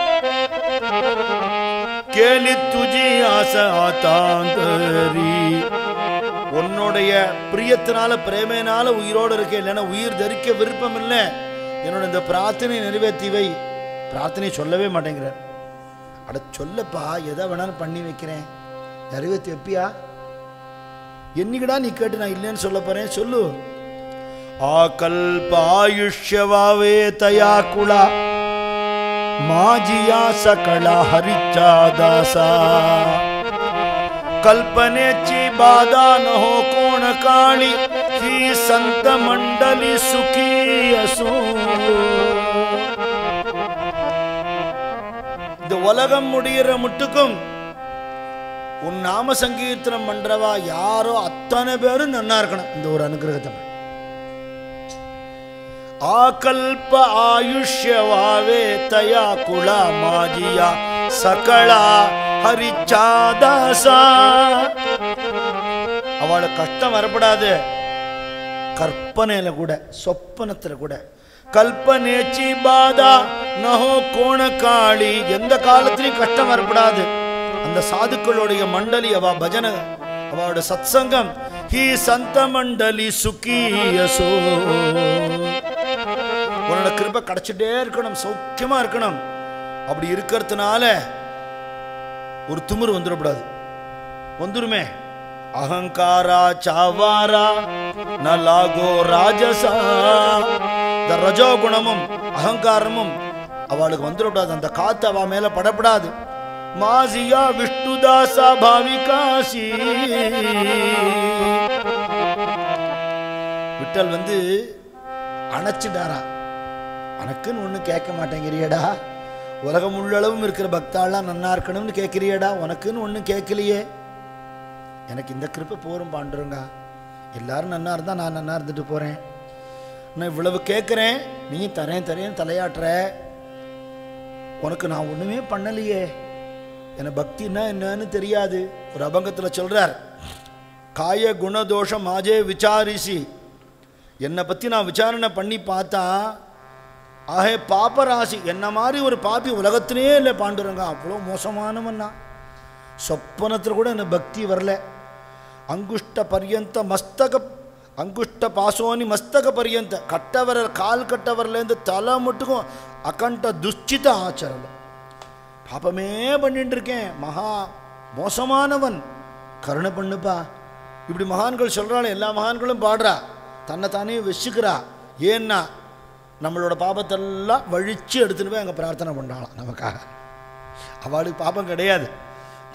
கேலி துஜி ஆசை ஆத்தாந்தரி உன்னுடைய பிரியத்தினால பிரேமையினால உயிரோடு இருக்க இல்லைன்னா உயிர் தரிக்க விருப்பம் இல்லை என்னோட இந்த பிரார்த்தனை நிறைவேற்றி வை பிரார்த்தனை சொல்லவே மாட்டேங்கிறார் அட சொல்லப்பா எதை வேணாலும் பண்ணி வைக்கிறேன் நிறைவேற்றி வைப்பியா என்னைக்குடா நீ கேட்டு நான் இல்லைன்னு சொல்ல போறேன் சொல்லு ಆಕಲ್ಪಾಯುಷ್ಯವಾವೇ ತಯಾ ಕುಳ ಮಾಜಿಯ ಸಕಳ ಹರಿಚಾದಾಸ ಕಲ್ಪನೆಚ್ಚಿ ಬಾದಾನ ಹೋ ಕೋಣ ಕಾಳಿ ಈ ಸಂತ ಮಂಡಲಿ ಸುಖೀಯಸು இந்த உலகம் முடிகிற முட்டுக்கும் உன் நாம சங்கீர்த்தனம் பண்றவா யாரோ அத்தனை பேரும் நன்னா இருக்கணும் இந்த ஒரு அனுகிரகத்தை பண்ணு. ಆಕಲ್ಪ ಆಯುಷ್ಯವಾವೇ ತಯಾ ಕುಳ ಮಾಜಿಯ ಸಕಳ ಹರಿಚಾದಾಸ அவளுக்கு கஷ்டம் வரப்படாது கற்பனையில கூட சொப்பனத்துல கூட கல்பனேச்சி பாதா நகோ கோண காளி எந்த காலத்திலையும் கஷ்டம் வரப்படாது அந்த சாதுக்களுடைய மண்டலி அவ பஜனை அவளோட சத்சங்கம் ஹி சந்த மண்டலி சுகியசோ உன்னோட கிருபை கிடைச்சிட்டே இருக்கணும் சௌக்கியமா இருக்கணும் அப்படி இருக்கிறதுனால ஒரு திமிரு வந்துடக்கூடாது வந்துருமே அகங்காரா சாவாரா நலாகோ ராஜசா இந்த ரஜோகுணமும் அகங்காரமும் அவளுக்கு வந்துடக்கூடாது அந்த காத்து அவ மேல படப்படாது மாசியா விஷ்ணுதாசா பாவிகாசி விட்டல் வந்து அணைச்சிட்டாரா எனக்குன்னு ஒன்றும் கேட்க மாட்டேங்கிறியடா உலகம் உள்ளளவும் இருக்கிற பக்தாள்லாம் நன்னா இருக்கணும்னு கேட்குறியடா உனக்குன்னு ஒன்றும் கேட்கலையே எனக்கு இந்த கிருப்பை போரும் பாண்டுருங்க எல்லாரும் நன்னா இருந்தால் நான் நன்னா இருந்துட்டு போகிறேன் நான் இவ்வளவு கேட்குறேன் நீ தரேன் தரேன் தலையாட்டுற உனக்கு நான் ஒன்றுமே பண்ணலையே என பக்தின்னா என்னன்னு தெரியாது ஒரு அபங்கத்தில் சொல்கிறார் காய குணதோஷம் ஆஜே விசாரிசி என்னை பற்றி நான் விசாரணை பண்ணி பார்த்தா ஆகே பாப்பராசி என்ன மாதிரி ஒரு பாப்பி உலகத்திலே இல்லை பாண்டுறங்க அவ்வளோ மோசமானவன் நான் சொப்பனத்தில் கூட எனக்கு பக்தி வரல அங்குஷ்ட பர்யந்த மஸ்தக அங்குஷ்ட பாசோனி மஸ்தக பர்யந்த கட்டவரல் கால் கட்டவரலேருந்து தலை மட்டுக்கும் அகண்ட துஷ்டித ஆச்சரம் பாப்பமே பண்ணிட்டு இருக்கேன் மகா மோசமானவன் கருணை பண்ணுப்பா இப்படி மகான்கள் சொல்கிறாள் எல்லா மகான்களும் பாடுறா தன்னை தானே வச்சுக்கிறா ஏன்னா நம்மளோட பாபத்தெல்லாம் வழிச்சு எடுத்துன்னு போய் அங்கே பிரார்த்தனை பண்ணுறாளாம் நமக்காக அவளுக்கு பாபம் கிடையாது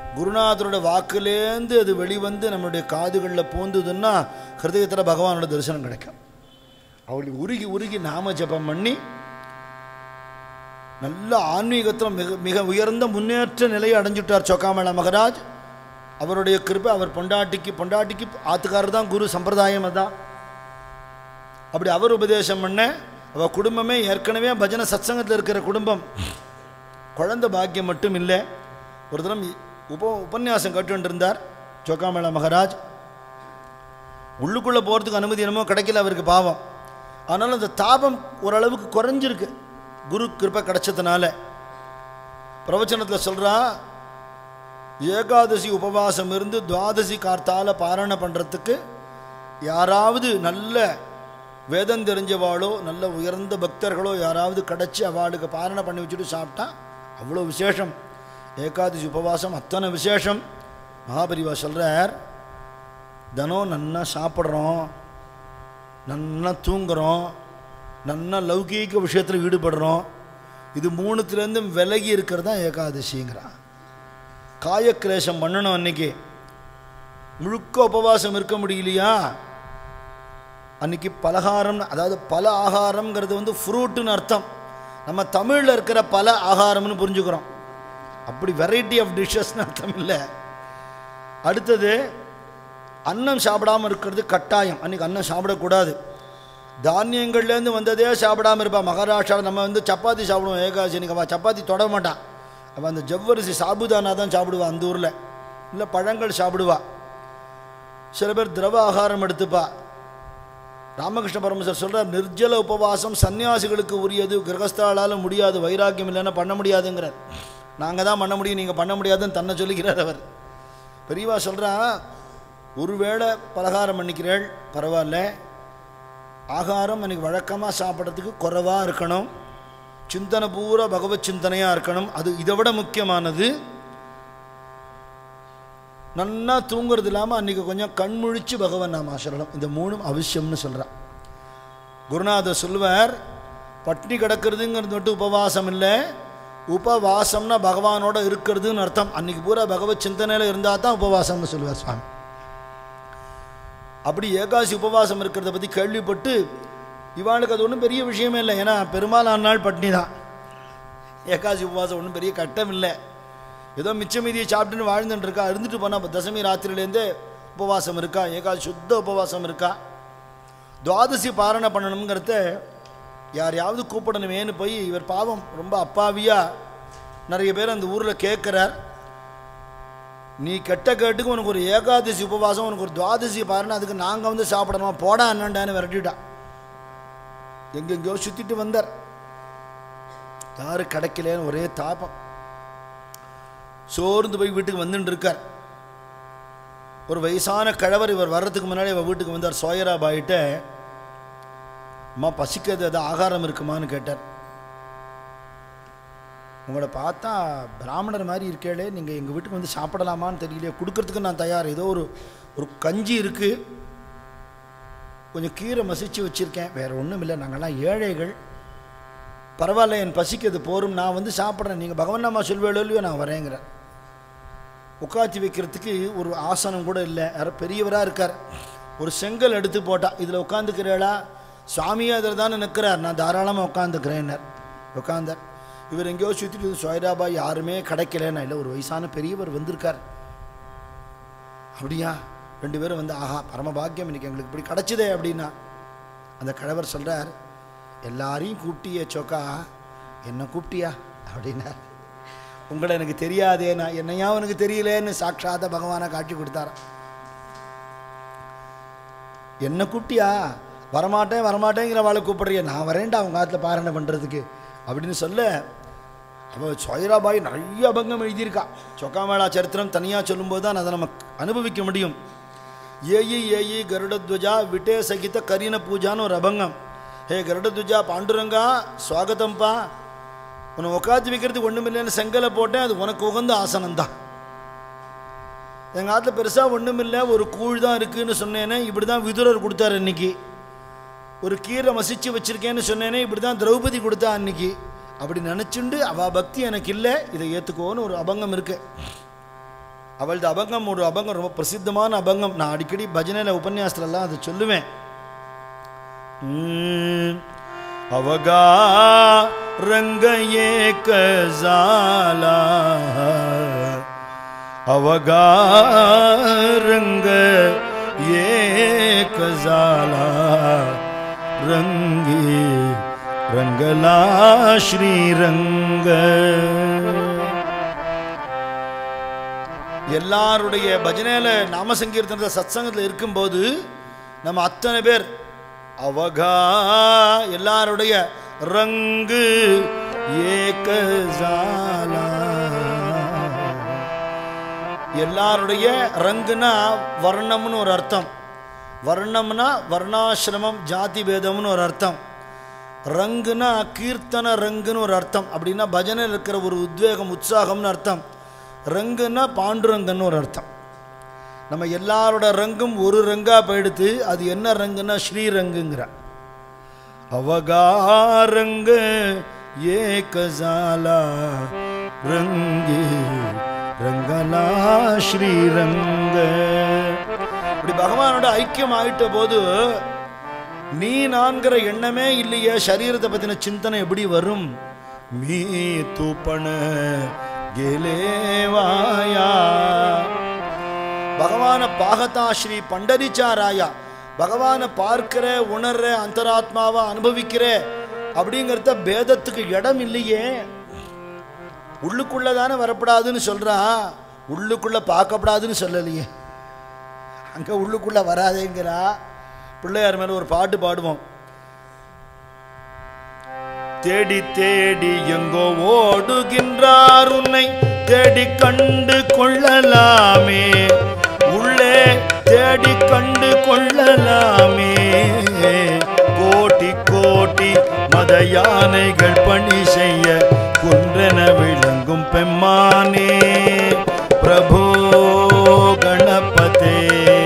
குருநாதரோட வாக்குலேருந்து அது வெளிவந்து நம்மளுடைய காதுகளில் போந்ததுன்னா ஹிருதயத்தில் பகவானோட தரிசனம் கிடைக்கும் அவளுக்கு உருகி உருகி நாம ஜெபம் பண்ணி நல்ல ஆன்மீகத்தில் மிக மிக உயர்ந்த முன்னேற்ற நிலையை அடைஞ்சிட்டார் சொக்காமேளா மகராஜ் அவருடைய கிருபை அவர் பொண்டாட்டிக்கு பொண்டாட்டிக்கு ஆத்துக்காரர் தான் குரு சம்பிரதாயம் அதான் அப்படி அவர் உபதேசம் பண்ண அவ குடும்பமே ஏற்கனவே பஜனை சத்சங்கத்தில் இருக்கிற குடும்பம் குழந்தை பாக்கியம் மட்டும் இல்லை ஒரு தினம் உப உபன்யாசம் கேட்டுட்டு இருந்தார் சொக்காமேளா மகராஜ் உள்ளுக்குள்ளே போகிறதுக்கு அனுமதி என்னமோ கிடைக்கல அவருக்கு பாவம் ஆனாலும் அந்த தாபம் ஓரளவுக்கு குறைஞ்சிருக்கு குரு கிருப்பை கிடைச்சதுனால பிரவச்சனத்தில் சொல்கிறா ஏகாதசி உபவாசம் இருந்து துவாதசி கார்த்தால பாரணை பண்ணுறதுக்கு யாராவது நல்ல வேதம் தெரிஞ்சவாளோ நல்ல உயர்ந்த பக்தர்களோ யாராவது கிடச்சி அவளுக்கு பாரணை பண்ணி வச்சுட்டு சாப்பிட்டா அவ்வளோ விசேஷம் ஏகாதசி உபவாசம் அத்தனை விசேஷம் மகாபரிவா சொல்கிறார் தினம் நன்னா சாப்பிட்றோம் நன்னா தூங்குறோம் நன்னா லௌகீக விஷயத்தில் ஈடுபடுறோம் இது மூணுத்துலேருந்தும் விலகி இருக்கிறது தான் ஏகாதசிங்கிறான் காயக்கிரேசம் பண்ணணும் அன்னைக்கு முழுக்க உபவாசம் இருக்க முடியலையா அன்னைக்கு பலகாரம் அதாவது பல ஆகாரம்ங்கிறது வந்து ஃப்ரூட்டுன்னு அர்த்தம் நம்ம தமிழில் இருக்கிற பல ஆகாரம்னு புரிஞ்சுக்கிறோம் அப்படி வெரைட்டி ஆஃப் டிஷ்ஷஸ்னு அர்த்தம் இல்லை அடுத்தது அன்னம் சாப்பிடாம இருக்கிறது கட்டாயம் அன்னைக்கு அன்னம் சாப்பிடக்கூடாது தானியங்கள்லேருந்து வந்ததே சாப்பிடாம இருப்பா மகாராஷ்டிராவில் நம்ம வந்து சப்பாத்தி சாப்பிடுவோம் ஏகாதசி இன்னைக்கு அவள் சப்பாத்தி தொட மாட்டான் அவள் அந்த ஜவ்வரிசி சாபுதானா தான் சாப்பிடுவா அந்த ஊரில் இல்லை பழங்கள் சாப்பிடுவா சில பேர் திரவ ஆகாரம் எடுத்துப்பா ராமகிருஷ்ண பரமசர் சொல்கிறார் நிர்ஜல உபவாசம் சன்னியாசிகளுக்கு உரியது கிரகஸ்தாலால் முடியாது வைராக்கியம் இல்லைன்னா பண்ண முடியாதுங்கிறார் நாங்கள் தான் பண்ண முடியும் நீங்கள் பண்ண முடியாதுன்னு தன்னை சொல்லிக்கிறார் அவர் பெரியவா சொல்கிறா ஒருவேளை பலகாரம் பண்ணிக்கிறேள் பரவாயில்ல ஆகாரம் எனக்கு வழக்கமாக சாப்பிட்றதுக்கு குறைவாக இருக்கணும் சிந்தனை பூரா பகவத் சிந்தனையாக இருக்கணும் அது இதை விட முக்கியமானது நன்னா தூங்குறது இல்லாமல் அன்றைக்கி கொஞ்சம் கண்முழிச்சு பகவன் நாம சொல்லணும் இந்த மூணும் அவசியம்னு சொல்கிறான் குருநாதர் சொல்லுவார் பட்னி கிடக்கிறதுங்கிறது மட்டும் உபவாசம் இல்லை உபவாசம்னா பகவானோட இருக்கிறதுன்னு அர்த்தம் அன்னைக்கு பூரா பகவத் சிந்தனையில் இருந்தால் தான் உபவாசம்னு சொல்லுவார் சுவாமி அப்படி ஏகாசி உபவாசம் இருக்கிறத பற்றி கேள்விப்பட்டு இவாளுக்கு அது ஒன்றும் பெரிய விஷயமே இல்லை ஏன்னா பெரும்பாலான நாள் பட்னி தான் ஏகாசி உபவாசம் ஒன்றும் பெரிய கட்டம் இல்லை ஏதோ மிச்ச மீதியை சாப்பிட்டுன்னு வாழ்ந்துட்டு இருக்கா இருந்துட்டு போனால் இப்போ தசமி ராத்திரிலேருந்தே உபவாசம் இருக்கா ஏகாசி சுத்த உபவாசம் இருக்கா துவாதசி பாரணை பண்ணணுங்கிறத யாரையாவது கூப்பிடணுமேன்னு போய் இவர் பாவம் ரொம்ப அப்பாவியாக நிறைய பேர் அந்த ஊரில் கேட்குறார் நீ கெட்ட கேட்டுக்கு உனக்கு ஒரு ஏகாதசி உபவாசம் உனக்கு ஒரு துவாதசி பாருன்னு அதுக்கு நாங்கள் வந்து சாப்பிடணும் போடா அண்ணன்டான்னு விரட்டிட்டா எங்கெங்கேயோ சுற்றிட்டு வந்தார் யாரும் கிடைக்கலன்னு ஒரே தாபம் சோர்ந்து போய் வீட்டுக்கு வந்துட்டு இருக்கார் ஒரு வயசான கிழவர் இவர் வர்றதுக்கு முன்னாடி இவர் வீட்டுக்கு வந்தார் சோயரா பாயிட்ட அம்மா பசிக்கிறது எதாவது ஆகாரம் இருக்குமான்னு கேட்டார் உங்களை பார்த்தா பிராமணர் மாதிரி இருக்கேளே நீங்கள் எங்கள் வீட்டுக்கு வந்து சாப்பிடலாமான்னு தெரியலையே கொடுக்கறதுக்கு நான் தயார் ஏதோ ஒரு ஒரு கஞ்சி இருக்குது கொஞ்சம் கீரை மசிச்சு வச்சுருக்கேன் வேறு ஒன்றும் இல்லை நாங்கள்லாம் ஏழைகள் பரவாயில்ல என் பசிக்கு அது போரும் நான் வந்து சாப்பிட்றேன் நீங்கள் பகவன் நாமா சொல்வேளோ இல்லையோ நான் வரேங்கிறேன் உட்காத்தி வைக்கிறதுக்கு ஒரு ஆசனம் கூட இல்லை யாரோ பெரியவராக இருக்கார் ஒரு செங்கல் எடுத்து போட்டா இதில் உட்காந்துக்கிறேளா சுவாமியே அதில் தானே நிற்கிறார் நான் தாராளமாக உட்காந்துக்கிறேன்னார் உட்காந்தார் இவர் எங்கேயோ சுற்றிட்டு சோயராபா யாருமே கிடைக்கலன்னா இல்லை ஒரு வயசான பெரியவர் வந்திருக்கார் அப்படியா ரெண்டு பேரும் வந்து ஆஹா பரமபாக்கியம் இன்னைக்கு எங்களுக்கு இப்படி கிடச்சிதே அப்படின்னா அந்த கிழவர் சொல்கிறார் எல்லாரையும் கூப்பிட்டியே சோக்கா என்ன கூப்பிட்டியா அப்படின்னார் உங்களை எனக்கு தெரியாதே நான் என்னையா உனக்கு தெரியலேன்னு சாட்சாத பகவானை காட்டி கொடுத்தார் என்ன கூப்பிட்டியா வரமாட்டேன் வரமாட்டேங்கிற வாழை கூப்பிடுறிய நான் வரேன்டா அவங்க காலத்தில் பாரணை பண்ணுறதுக்கு அப்படின்னு சொல்ல அவள் சோயராபாய் நிறைய அபங்கம் எழுதியிருக்கா சொக்காமேளா சரித்திரம் தனியாக சொல்லும்போது தான் அதை நம்ம அனுபவிக்க முடியும் ஏயி ஏயி கருடத்வஜா விட்டே சகித கரீன பூஜான்னு ஒரு அபங்கம் ஹே கருடத்வஜா பாண்டுரங்கா சுவாகத்தம்பா உன்னை உட்காந்து வைக்கிறதுக்கு ஒன்றும் இல்லைன்னு செங்கலை போட்டேன் அது உனக்கு உகந்த ஆசனம் தான் எங்கள் ஆற்றுல பெருசாக ஒன்றும் இல்லை ஒரு கூழ் தான் இருக்குன்னு சொன்னேனே இப்படி தான் விதுரர் கொடுத்தாரு இன்னைக்கு ஒரு கீரை மசிச்சு வச்சிருக்கேன்னு சொன்னேனே இப்படி தான் திரௌபதி கொடுத்தா அன்னைக்கு அப்படி நினச்சிண்டு அவள் பக்தி எனக்கு இல்லை இதை ஏற்றுக்கோன்னு ஒரு அபங்கம் இருக்கு அவளது அபங்கம் ஒரு அபங்கம் ரொம்ப பிரசித்தமான அபங்கம் நான் அடிக்கடி பஜனையில் உபன்யாசத்துலலாம் அதை சொல்லுவேன் ம், அவகா ரங்க ஏக ஜாலா அவகா ரங்க ஏக ஜாலா ரங்கி ரங்கலா ஸ்ரீரங்க எல்லாருடைய பஜனையில நாம சங்கீர்த்தனத்தை சத்சங்கத்தில் இருக்கும்போது நம்ம அத்தனை பேர் அவகா எல்லாருடைய ரங்கு ஏகஜாலா எல்லாருடைய ரங்குனா வர்ணம்னு ஒரு அர்த்தம் வர்ணம்னா வர்ணாசிரமம் ஜாதி பேதம்னு ஒரு அர்த்தம் ரங்குனா கீர்த்தன ரங்குன்னு ஒரு அர்த்தம் அப்படின்னா பஜனையில் இருக்கிற ஒரு உத்வேகம் உற்சாகம்னு அர்த்தம் ரங்குன்னா பாண்டுரங்கன்னு ஒரு அர்த்தம் நம்ம எல்லாரோட ரங்கும் ஒரு ரங்கா போயிடுத்து அது என்ன ரங்குன்னா ஸ்ரீரங்குங்கிற அவகாரங்க ஏகஜாலா ரங்கே ரங்கலா ஸ்ரீரங்க இப்படி பகவானோட ஐக்கியம் ஆயிட்ட போது நீ நான்கிற எண்ணமே இல்லையே சரீரத்தை பத்தின சிந்தனை எப்படி வரும் மீ தூப்பன கெலேவாயா பகவான பாகதா ஸ்ரீ பண்டரிச்சாராயா பகவானை பார்க்கிற உணர்ற அந்தராத்மாவை அனுபவிக்கிற அப்படிங்கிறத பேதத்துக்கு இடம் இல்லையே உள்ளுக்குள்ள தானே வரப்படாதுன்னு சொல்றா உள்ளுக்குள்ள பார்க்கப்படாதுன்னு சொல்லலையே அங்க உள்ளுக்குள்ள வராதேங்கிறா பிள்ளையார் மேல ஒரு பாட்டு பாடுவோம் தேடி தேடி எங்கோ ஓடுகின்றார் உன்னை தேடி கண்டு கொள்ளலாமே உள்ளே தேடி கண்டு கொள்ளலாமே கோட்டி கோட்டி மத யானைகள் பணி செய்ய குன்றென விளங்கும் பெம்மானே பிரபோ கணபதே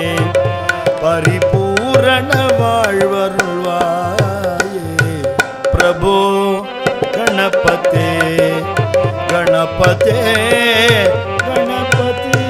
பரிபூரண வாழ்வருள்வாயே பிரபு கணபதே கணபதே கணபதி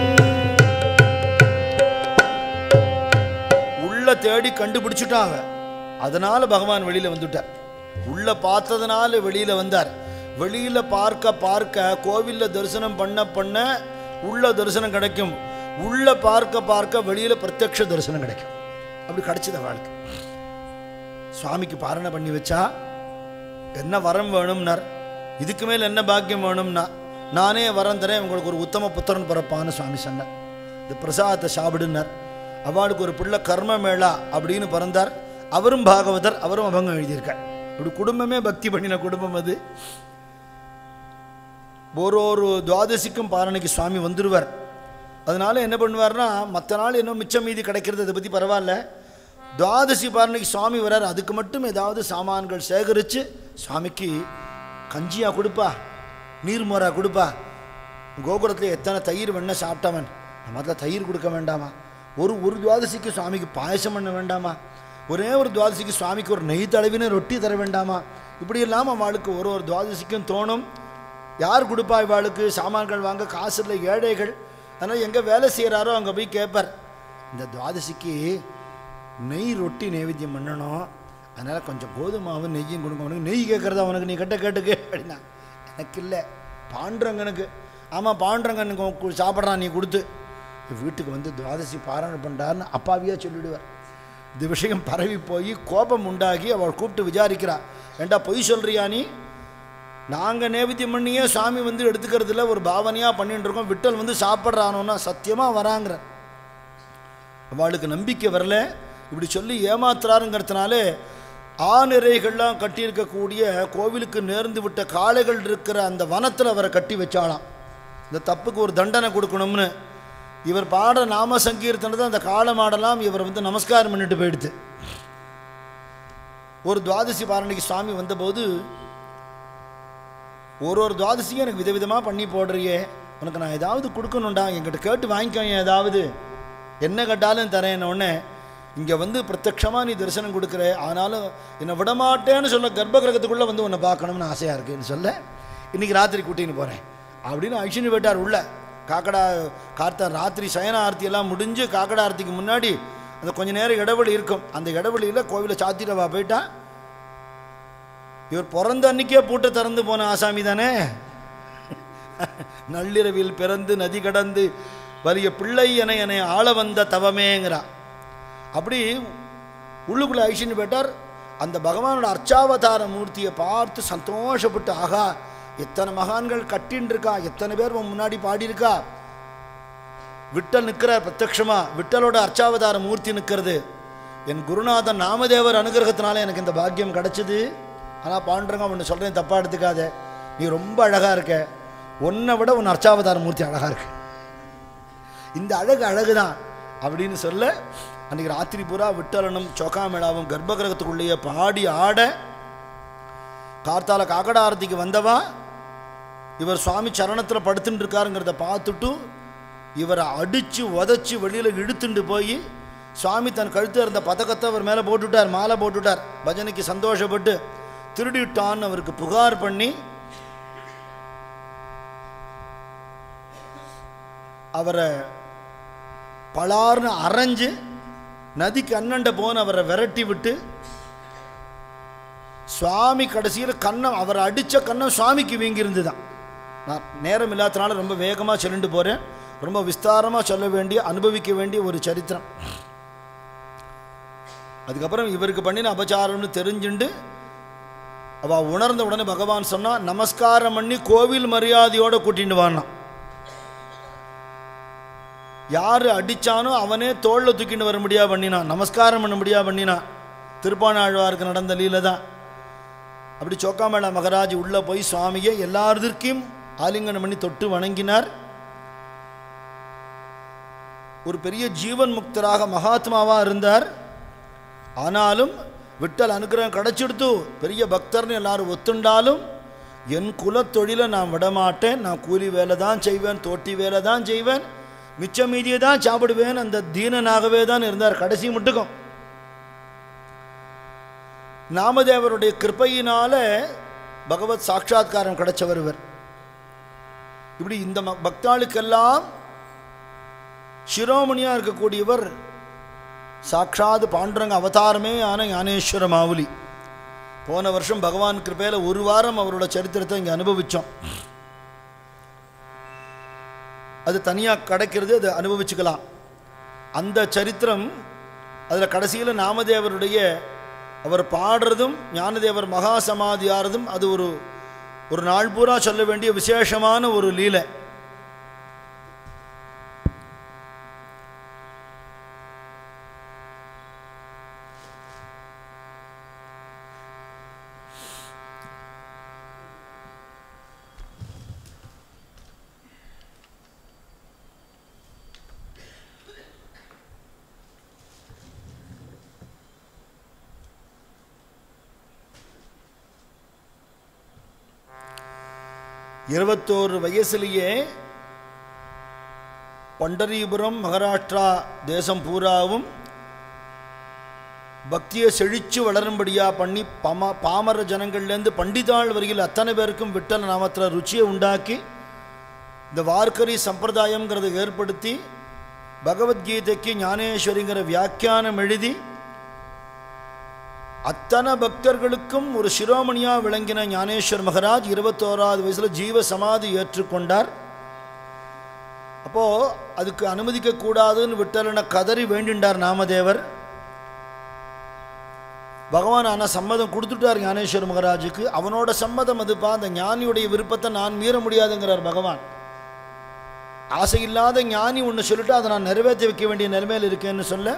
உள்ள தேடி கண்டுபிடிச்சுட்டாங்க அதனால பகவான் வெளியில வந்துட்டார் உள்ள பார்த்ததுனால வெளியில வந்தார் வெளியில பார்க்க பார்க்க கோவில்ல தரிசனம் பண்ண பண்ண உள்ள தரிசனம் கிடைக்கும் உள்ள பார்க்க பார்க்க வெளியில பிரத்யக்ஷ தரிசனம் கிடைக்கும் அப்படி கிடைச்சது வாழ்க்கை சுவாமிக்கு பாரணை பண்ணி வச்சா என்ன வரம் வேணும்னார் இதுக்கு மேல் என்ன பாக்கியம் வேணும்னா நானே வரம் தரேன் உங்களுக்கு ஒரு உத்தம புத்திரன் பிறப்பான்னு சுவாமி சொன்னார் இந்த பிரசாதத்தை சாப்பிடுனார் அவளுக்கு ஒரு பிள்ளை கர்ம மேளா அப்படின்னு பிறந்தார் அவரும் பாகவதர் அவரும் அபங்கம் எழுதியிருக்கார் இப்படி குடும்பமே பக்தி பண்ணின குடும்பம் அது ஒரு ஒரு துவாதசிக்கும் பாரணைக்கு சுவாமி வந்துடுவார் அதனால என்ன பண்ணுவார்னா மற்ற நாள் இன்னும் மிச்சம் மீதி கிடைக்கிறது அதை பற்றி பரவாயில்ல துவாதசி பாரணைக்கு சுவாமி வரார் அதுக்கு மட்டும் ஏதாவது சாமான்கள் சேகரித்து சுவாமிக்கு கஞ்சியா கொடுப்பா நீர்மோரா கொடுப்பா கோபுரத்தில் எத்தனை தயிர் வெண்ண சாப்பிட்டவன் முதல்ல தயிர் கொடுக்க வேண்டாமா ஒரு ஒரு துவாதசிக்கு சுவாமிக்கு பாயசம் பண்ண வேண்டாமா ஒரே ஒரு துவாதசிக்கு சுவாமிக்கு ஒரு நெய் தடவின ரொட்டி தர வேண்டாமா இப்படி இல்லாமல் அவளுக்கு ஒரு ஒரு துவாதசிக்கும் தோணும் யார் கொடுப்பா இவாளுக்கு சாமான்கள் வாங்க காசு இல்லை ஏழைகள் அதனால் எங்கே வேலை செய்கிறாரோ அங்கே போய் கேட்பார் இந்த துவாதசிக்கு நெய் ரொட்டி நைவேத்தியம் பண்ணணும் அதனால் கொஞ்சம் கோதுமாவு நெய்யும் கொடுங்க உனக்கு நெய் கேட்குறதா உனக்கு நீ கட்ட கேட்டுக்கு அப்படின்னா எனக்கு இல்லை பாண்டுரங்கனுக்கு ஆமாம் பாண்டுரங்கனுக்கு உனக்கு கு- சாப்பிட்றான் நீ கொடுத்து வீட்டுக்கு வந்து துவாதசி பாராயணம் பண்ணுறாருன்னு அப்பாவியாக சொல்லிடுவார் இந்த விஷயம் பரவி போய் கோபம் உண்டாகி அவள் கூப்பிட்டு விசாரிக்கிறா ஏண்டா பொய் சொல்றியா நீ நாங்கள் நேவேத்தியம் பண்ணியே சாமி வந்து எடுத்துக்கிறதுல ஒரு பாவனையாக பண்ணிட்டு இருக்கோம் விட்டல் வந்து சாப்பிட்றானோன்னா சத்தியமாக வராங்கிற அவளுக்கு நம்பிக்கை வரல இப்படி சொல்லி ஏமாத்துறாருங்கிறதுனாலே ஆநிறைகள்லாம் கட்டியிருக்கக்கூடிய கோவிலுக்கு நேர்ந்து விட்ட காளைகள் இருக்கிற அந்த வனத்தில் அவரை கட்டி வச்சாளாம் இந்த தப்புக்கு ஒரு தண்டனை கொடுக்கணும்னு இவர் பாடுற நாம சங்கீர்த்தனத்தை அந்த காளை மாடெல்லாம் இவர் வந்து நமஸ்காரம் பண்ணிட்டு போயிடுது ஒரு துவாதசி பாரணிக்கு சுவாமி வந்தபோது ஒரு ஒரு துவாதசியும் எனக்கு விதவிதமாக பண்ணி போடுறியே உனக்கு நான் ஏதாவது கொடுக்கணும்டா என்கிட்ட கேட்டு வாங்கிக்கோ ஏதாவது என்ன கேட்டாலும் தரேன் உடனே இங்கே வந்து பிரத்யக்ஷமாக நீ தரிசனம் கொடுக்குற ஆனாலும் என்னை விடமாட்டேன்னு சொல்ல கர்ப்ப கிரகத்துக்குள்ளே வந்து உன்னை பார்க்கணும்னு ஆசையாக இருக்குன்னு சொல்ல இன்றைக்கி ராத்திரி கூட்டின்னு போகிறேன் அப்படின்னு அழிச்சுன்னு போயிட்டார் உள்ள காக்கடா கார்த்த ராத்திரி சயன ஆர்த்தி எல்லாம் முடிஞ்சு காக்கடா ஆர்த்திக்கு முன்னாடி அந்த கொஞ்ச நேரம் இடைவெளி இருக்கும் அந்த இடைவெளியில் கோவிலை சாத்திட்டவா போயிட்டா இவர் பிறந்த அன்னைக்கே பூட்டை திறந்து போன ஆசாமி தானே நள்ளிரவில் பிறந்து நதி கடந்து வலிய பிள்ளை என என்னை ஆள வந்த தவமேங்கிறா அப்படி உள்ளுக்குள்ளே ஐஷின்னு போயிட்டார் அந்த பகவானோட அர்ச்சாவதார மூர்த்தியை பார்த்து சந்தோஷப்பட்டு ஆகா எத்தனை மகான்கள் கட்டின்னு இருக்கா எத்தனை பேர் உன் முன்னாடி பாடியிருக்கா விட்டல் நிற்கிறார் பிரத்யக்ஷமா விட்டலோட அர்ச்சாவதார மூர்த்தி நிற்கிறது என் குருநாதன் நாமதேவர் அனுகிரகத்தினால எனக்கு இந்த பாக்கியம் கிடைச்சிது ஆனால் பாண்டுறங்க ஒன்று சொல்கிறேன் தப்பாக எடுத்துக்காத நீ ரொம்ப அழகாக இருக்க உன்னை விட உன் அர்ச்சாவதார மூர்த்தி அழகாக இருக்கு இந்த அழகு அழகு தான் அப்படின்னு சொல்ல அன்றைக்கி ராத்திரி பூரா விட்டலனும் சோக்காமேளாவும் கர்ப்பகிரகத்துக்குள்ளேயே பாடி ஆட கார்த்தால காக்கடா ஆரத்திக்கு வந்தவா இவர் சுவாமி சரணத்தில் படுத்துட்டு இருக்காருங்கிறத பார்த்துட்டு இவரை அடித்து உதச்சி வெளியில் இழுத்துண்டு போய் சுவாமி தன் கழுத்து இருந்த பதக்கத்தை அவர் மேலே போட்டுட்டார் மாலை போட்டுட்டார் பஜனைக்கு சந்தோஷப்பட்டு திருடிட்டான்னு அவருக்கு புகார் பண்ணி அவரை பலார்னு அரைஞ்சு நதிக்கு அண்ணண்ட போன அவரை விரட்டி விட்டு சுவாமி கடைசியில் கண்ணம் அவரை அடித்த கண்ணம் சுவாமிக்கு வீங்கியிருந்து தான் நான் நேரம் இல்லாதனால ரொம்ப வேகமாக சொல்லிட்டு போகிறேன் ரொம்ப விஸ்தாரமாக சொல்ல வேண்டிய அனுபவிக்க வேண்டிய ஒரு சரித்திரம் அதுக்கப்புறம் இவருக்கு பண்ணின அபச்சாரம்னு தெரிஞ்சுண்டு அவள் உணர்ந்த உடனே பகவான் சொன்னா நமஸ்காரம் பண்ணி கோவில் மரியாதையோட கூட்டிட்டு வானான் யார் அடித்தானோ அவனே தோளில் தூக்கிட்டு வர முடியா பண்ணினான் நமஸ்காரம் பண்ண முடியா பண்ணினான் திருப்பானாழ்வாருக்கு நடந்த லீலை தான் அப்படி சோக்காமேளா மகராஜ் உள்ளே போய் சுவாமியை எல்லாருக்கும் ஆலிங்கனம் பண்ணி தொட்டு வணங்கினார் ஒரு பெரிய ஜீவன் முக்தராக மகாத்மாவாக இருந்தார் ஆனாலும் விட்டல் அனுகிரகம் கிடைச்சிடுத்து பெரிய பக்தர்னு எல்லாரும் ஒத்துண்டாலும் என் குலத்தொழிலை நான் விடமாட்டேன் நான் கூலி வேலை தான் செய்வேன் தோட்டி வேலை தான் செய்வேன் மிச்ச மீதியை தான் சாப்பிடுவேன் அந்த தீனனாகவே தான் இருந்தார் கடைசி மட்டுக்கும் நாமதேவருடைய கிருப்பையினால பகவத் சாட்சாத்காரம் கிடைச்சவர் இவர் இப்படி இந்த ம- பக்தாளுக்கெல்லாம் சிரோமணியாக இருக்கக்கூடியவர் சாட்சாத் பாண்டுரங்க அவதாரமே ஆன ஞானேஸ்வர மாவுலி போன வருஷம் பகவான் கிருப்பையில் ஒரு வாரம் அவரோட சரித்திரத்தை இங்கே அனுபவித்தோம் அது தனியாக கிடைக்கிறது அதை அனுபவிச்சுக்கலாம் அந்த சரித்திரம் அதில் கடைசியில் நாமதேவருடைய அவர் பாடுறதும் ஞானதேவர் மகா சமாதி ஆறதும் அது ஒரு ஒரு நாள் பூரா சொல்ல வேண்டிய விசேஷமான ஒரு லீலை இருபத்தோரு வயசுலேயே பண்டரிபுரம் மகாராஷ்டிரா தேசம் பூராவும் பக்தியை செழித்து வளரும்படியாக பண்ணி பம பாமர ஜனங்கள்லேருந்து பண்டிதாள் வரையில் அத்தனை பேருக்கும் விட்டல் நாமத்தில் ருச்சியை உண்டாக்கி இந்த வார்க்கரி சம்பிரதாயங்கிறத ஏற்படுத்தி பகவத்கீதைக்கு ஞானேஸ்வரிங்கிற வியாக்கியானம் எழுதி அத்தனை பக்தர்களுக்கும் ஒரு சிரோமணியாக விளங்கின ஞானேஸ்வர் மகராஜ் இருபத்தோராவது வயசில் ஜீவ சமாதி ஏற்றுக்கொண்டார் அப்போது அதுக்கு அனுமதிக்க கூடாதுன்னு விட்டலன கதறி வேண்டிண்டார் நாமதேவர் பகவான் ஆனால் சம்மதம் கொடுத்துட்டார் ஞானேஸ்வர மகராஜுக்கு அவனோட சம்மதம் அதுப்பா அந்த ஞானியுடைய விருப்பத்தை நான் மீற முடியாதுங்கிறார் பகவான் ஆசை இல்லாத ஞானி ஒன்று சொல்லிட்டு அதை நான் நிறைவேற்றி வைக்க வேண்டிய நிலைமையில் இருக்கேன்னு சொல்ல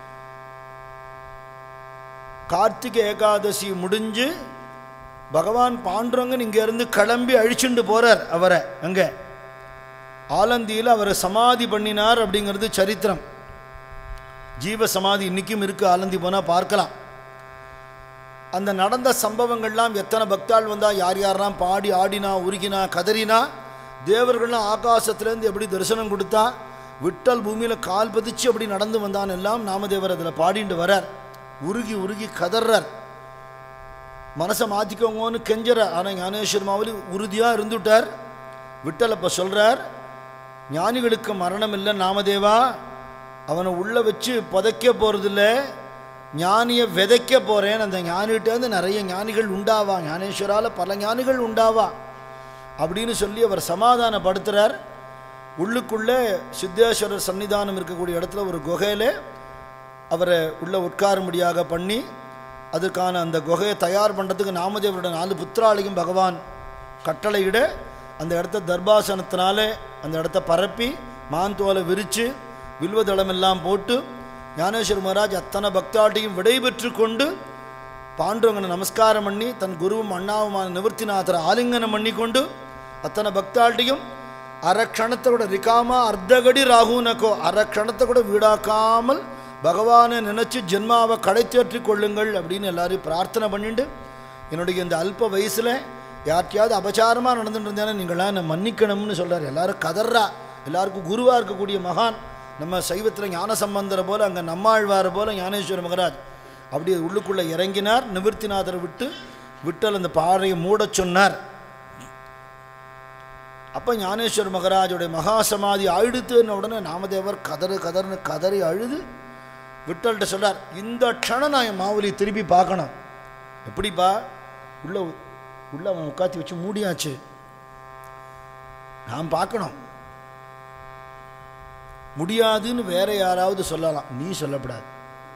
கார்த்திகை ஏகாதசி முடிஞ்சு பகவான் பாண்டுரங்கன் இங்கேருந்து கிளம்பி அழிச்சுண்டு போகிறார் அவரை அங்கே ஆலந்தியில் அவரை சமாதி பண்ணினார் அப்படிங்கிறது சரித்திரம் ஜீவ சமாதி இன்றைக்கும் இருக்குது ஆலந்தி போனால் பார்க்கலாம் அந்த நடந்த சம்பவங்கள்லாம் எத்தனை பக்தாள் வந்தால் யார் யாரெல்லாம் பாடி ஆடினா உருகினா கதறினா தேவர்கள்லாம் ஆகாசத்துலேருந்து எப்படி தரிசனம் கொடுத்தா விட்டல் பூமியில் கால் பதிச்சு அப்படி நடந்து வந்தான் எல்லாம் நாமதேவர் அதில் பாடிட்டு வரார் உருகி உருகி கதறார் மனசை மாற்றிக்கோங்கன்னு கெஞ்சறார் ஆனால் ஞானேஸ்வர் மாவலி உறுதியாக இருந்துட்டார் விட்டல் அப்போ சொல்கிறார் ஞானிகளுக்கு மரணம் இல்லை நாமதேவா அவனை உள்ளே வச்சு புதைக்க போகிறதில்ல ஞானியை விதைக்க போகிறேன் அந்த ஞானிகிட்டேருந்து நிறைய ஞானிகள் உண்டாவா ஞானேஸ்வரால பல ஞானிகள் உண்டாவா அப்படின்னு சொல்லி அவர் சமாதானப்படுத்துகிறார் உள்ளுக்குள்ளே சித்தேஸ்வரர் சன்னிதானம் இருக்கக்கூடிய இடத்துல ஒரு குகையில் அவரை உள்ளே உட்காரும்படியாக பண்ணி அதுக்கான அந்த குகையை தயார் பண்ணுறதுக்கு நாமதேவரோட நாலு புத்திராலையும் பகவான் கட்டளையிட அந்த இடத்த தர்பாசனத்தினால அந்த இடத்த பரப்பி மாந்தோலை விரித்து வில்வதளம் எல்லாம் போட்டு ஞானேஸ்வர மகாராஜ் அத்தனை பக்தாட்டையும் விடைபெற்று கொண்டு பாண்டுரங்கனை நமஸ்காரம் பண்ணி தன் குருவும் அண்ணாவுமான நிவர்த்திநாதரை ஆலிங்கனம் பண்ணி கொண்டு அத்தனை பக்தாட்டையும் அரை க்ஷணத்தை கூட ரிகாமா அர்த்தகடி ராகுனக்கோ அரை க்ஷணத்தை கூட வீடாக்காமல் பகவானை நினச்சி ஜென்மாவை கடை தேற்றி கொள்ளுங்கள் அப்படின்னு எல்லாரையும் பிரார்த்தனை பண்ணிட்டு என்னுடைய இந்த அல்ப வயசில் யார்ட்டையாவது அபச்சாரமாக நடந்துட்டு இருந்தேன்னா நீங்களாம் என்னை மன்னிக்கணும்னு சொல்கிறார் எல்லாரும் கதறா எல்லாருக்கும் குருவாக இருக்கக்கூடிய மகான் நம்ம சைவத்தில் ஞான சம்பந்தரை போல் அங்கே நம்மாழ்வார் போல ஞானேஸ்வர மகராஜ் அப்படியே உள்ளுக்குள்ளே இறங்கினார் நிவர்த்திநாதரை விட்டு விட்டல் அந்த பாறையை மூடச் சொன்னார் அப்போ ஞானேஸ்வர மகராஜோடைய மகா சமாதி அழுத்துன உடனே நாமதேவர் கதறு கதறுன்னு கதறி அழுது விட்டல்கிட்ட சொல்றார் இந்த க்ஷணம் நான் என் மாவுலி திருப்பி பார்க்கணும் எப்படிப்பா உள்ள உள்ள அவன் உட்காத்தி வச்சு மூடியாச்சு நான் பார்க்கணும் முடியாதுன்னு வேற யாராவது சொல்லலாம் நீ சொல்லக்கூடாது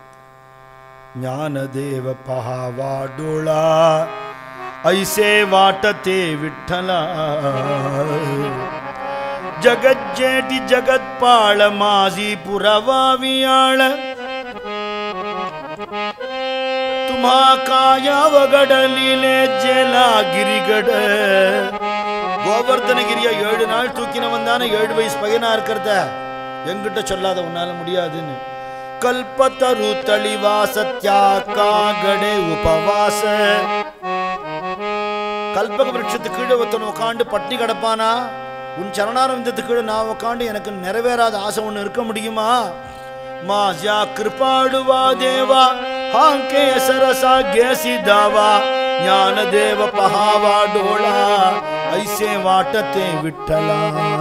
ஞானதேவ பஹாவாடோளா ऐसे वाटते विठ्ठला जगज्जेटी जगत्पाळ माझी पुरवावियाळ तुम्हा काया वगडलिले जेला ಗಿರಿಗಡ கோவர்தனகிரியா ஏழு நாள் தூக்கினவன் தானே ஏழு வயசு பையனா இருக்கிறத எங்கிட்ட சொல்லாத உன்னால முடியாதுன்னு கல்பத்தரு தளிவா சத்யா காகடே உபவாச கல்பக விருட்சத்துக்கு கீழே ஒருத்தன் உட்காந்து பட்டி கிடப்பானா உன் சரணாரவிந்தத்துக்கு கீழே நான் உட்காந்து எனக்கு நிறைவேறாத ஆசை ஒன்று இருக்க முடியுமா மாஜா கிருபாடுவா தேவா ஹாங்கே சரசா கேசி தாவா ஞான தேவ பஹாவா டோளா ஐசே வாட்டத்தே விட்டலா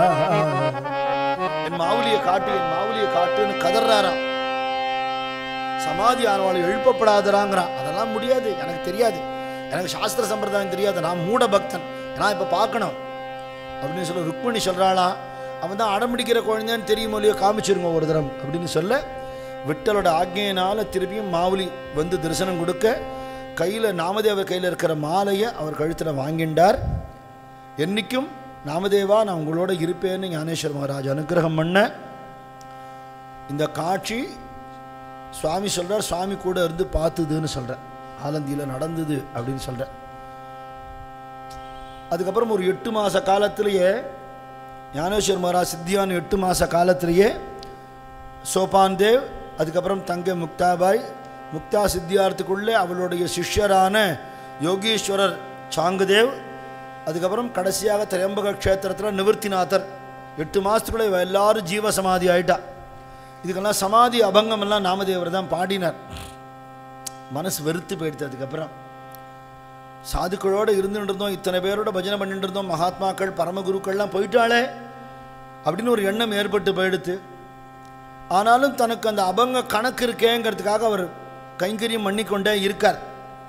என் மாவுலியை காட்டு என் மாவுலியை காட்டுன்னு கதறாராம் சமாதி ஆனவாள் எழுப்பப்படாதராங்கிறான் அதெல்லாம் முடியாது எனக்கு தெரியாது எனக்கு சாஸ்திர சம்பிரதாயம் தெரியாது நான் மூட பக்தன் நான் இப்போ பார்க்கணும் அப்படின்னு சொல்ல ருக்மணி சொல்கிறாளா அவன் தான் அடம்பிடிக்கிற குழந்தைன்னு தெரியுமோ இல்லையோ காமிச்சிருங்க ஒரு தரம் அப்படின்னு சொல்ல விட்டலோட ஆக்ஞையினால திருப்பியும் மாவுலி வந்து தரிசனம் கொடுக்க கையில் நாமதேவர் கையில் இருக்கிற மாலையை அவர் கழுத்தில் வாங்கிண்டார் என்னைக்கும் நாமதேவா நான் உங்களோட இருப்பேன்னு ஞானேஸ்வர மகாராஜ் அனுகிரகம் பண்ண இந்த காட்சி சுவாமி சொல்கிறார் சுவாமி கூட இருந்து பார்த்துதுன்னு சொல்கிறேன் ஆலந்தியில் நடந்தது அப்படின்னு சொல்கிறேன் அதுக்கப்புறம் ஒரு எட்டு மாத காலத்திலேயே ஞானேஸ்வர் மகாராஜ் சித்தியான் எட்டு மாத காலத்திலேயே சோபான் தேவ் அதுக்கப்புறம் தங்கை முக்தாபாய் முக்தா சித்தியார்த்துக்குள்ளே அவளுடைய சிஷ்யரான யோகீஸ்வரர் சாங்குதேவ் அதுக்கப்புறம் கடைசியாக திரையம்பக க்ஷேத்திரத்தில் நிவர்த்திநாதர் எட்டு மாதத்துக்குள்ளே இவ எல்லாரும் ஜீவ சமாதி ஆயிட்டா இதுக்கெல்லாம் சமாதி அபங்கம் எல்லாம் நாமதேவர் தான் பாடினார் மனசு வெறுத்து போயிடுது அதுக்கப்புறம் சாதுக்களோடு இருந்துட்டு இருந்தோம் இத்தனை பேரோட பஜனை பண்ணிட்டு இருந்தோம் மகாத்மாக்கள் பரமகுருக்கள்லாம் போயிட்டாளே அப்படின்னு ஒரு எண்ணம் ஏற்பட்டு போயிடுத்து ஆனாலும் தனக்கு அந்த அபங்க கணக்கு இருக்கேங்கிறதுக்காக அவர் கைங்கரியம் பண்ணிக்கொண்டே இருக்கார்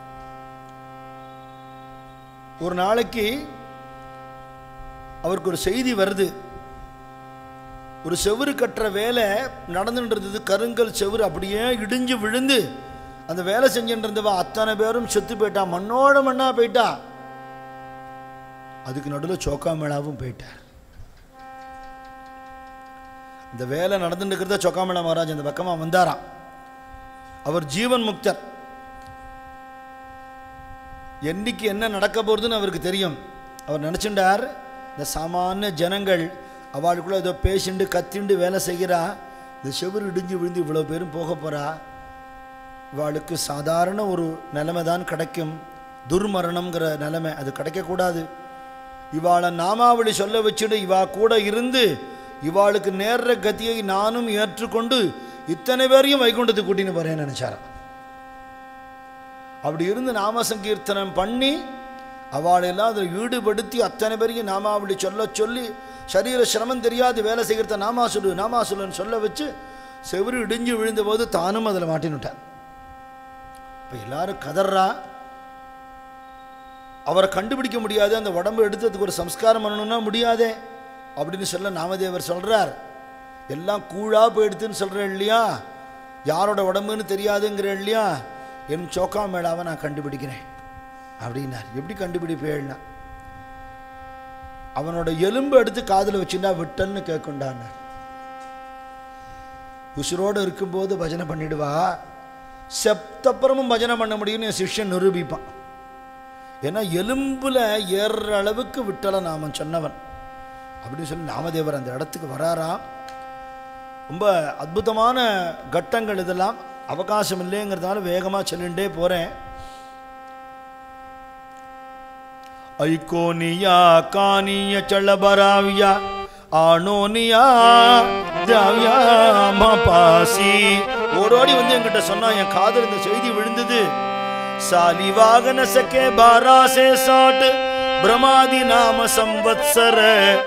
ஒரு நாளைக்கு அவருக்கு ஒரு செய்தி வருது ஒரு செவுரு கட்டுற வேலை நடந்துட்டு இருந்தது கருங்கல் செவுரு அப்படியே இடிஞ்சு விழுந்து அந்த வேலை செஞ்சுட்டு இருந்தவ அத்தனை பேரும் செத்து போயிட்டா மண்ணோட மண்ணா போயிட்டா அதுக்கு நடுவில் சோக்கா மேளாவும் போயிட்டார் இந்த வேலை நடந்துட்டு இருக்கிறத சொக்காமலா மகாராஜ் அந்த பக்கமாக வந்தாராம் அவர் ஜீவன் முக்தர் என்னைக்கு என்ன நடக்க போகிறதுன்னு அவருக்கு தெரியும் அவர் நினச்சிண்டார் இந்த சாமானிய ஜனங்கள் அவளுக்குள்ள ஏதோ பேசிண்டு கத்திண்டு வேலை செய்கிறா இந்த செவுரு இடிஞ்சு விழுந்து இவ்வளோ பேரும் போக போகிறா இவாளுக்கு சாதாரண ஒரு நிலைமை தான் கிடைக்கும் துர்மரணம்ங்கிற நிலைமை அது கிடைக்கக்கூடாது இவாளை நாமாவளி சொல்ல வச்சுட்டு இவா கூட இருந்து இவாளுக்கு நேர்ற கதியை நானும் ஏற்றுக்கொண்டு இத்தனை பேரையும் வைகுண்டத்துக்கு கூட்டின்னு போறேன்னு நினைச்சாராம் அப்படி இருந்து நாம சங்கீர்த்தனம் பண்ணி அவளையெல்லாம் அதில் ஈடுபடுத்தி அத்தனை பேரையும் நாமாவளி சொல்ல சொல்லி சரீர சிரமம் தெரியாது வேலை செய்கிறத நாமா சொல்லு நாமா சொல்லுன்னு சொல்ல வச்சு செவுரு இடிஞ்சு விழுந்த போது தானும் அதில் மாட்டினுட்டார் இப்போ எல்லாரும் கதறா அவரை கண்டுபிடிக்க முடியாது அந்த உடம்பு எடுத்ததுக்கு ஒரு சம்ஸ்காரம் பண்ணணும்னா முடியாதே அப்படின்னு சொல்ல நாமதேவர் சொல்றார் எல்லாம் கூழா போயிடுதுன்னு சொல்கிறேன் இல்லையா யாரோட உடம்புன்னு தெரியாதுங்கிற இல்லையா என் சோக்கா மேலாவை நான் கண்டுபிடிக்கிறேன் அப்படின்னார் எப்படி கண்டுபிடிப்பேன்னா அவனோட எலும்பு எடுத்து காதில் வச்சுட்டா விட்டல்னு கேட்குண்டான்னார் உசுரோடு இருக்கும்போது பஜனை பண்ணிடுவா செத்தப்புறமும் பஜனை பண்ண முடியும்னு என் சிஷ்யன் நிரூபிப்பான் ஏன்னா எலும்புல ஏறுற அளவுக்கு விட்டலை நாம சொன்னவன் அப்படின்னு சொல்லி நாமதேவர் அந்த இடத்துக்கு வராராம் ரொம்ப அற்புதமான கட்டங்கள் இதெல்லாம் அவகாசம் இல்லைங்கிறதுனால வேகமாக சொல்லிண்டே போகிறேன் ஐகோனியா கானிய சளபராவியா ஆனோனியா தியாவியா பாசி ஓடோடி வந்து என்கிட்ட சொன்னா என் காதல் இந்த செய்தி விழுந்தது சாலிவாகன சக்கே பாராசே சாட் பிரமாதி நாம சம்வத்சர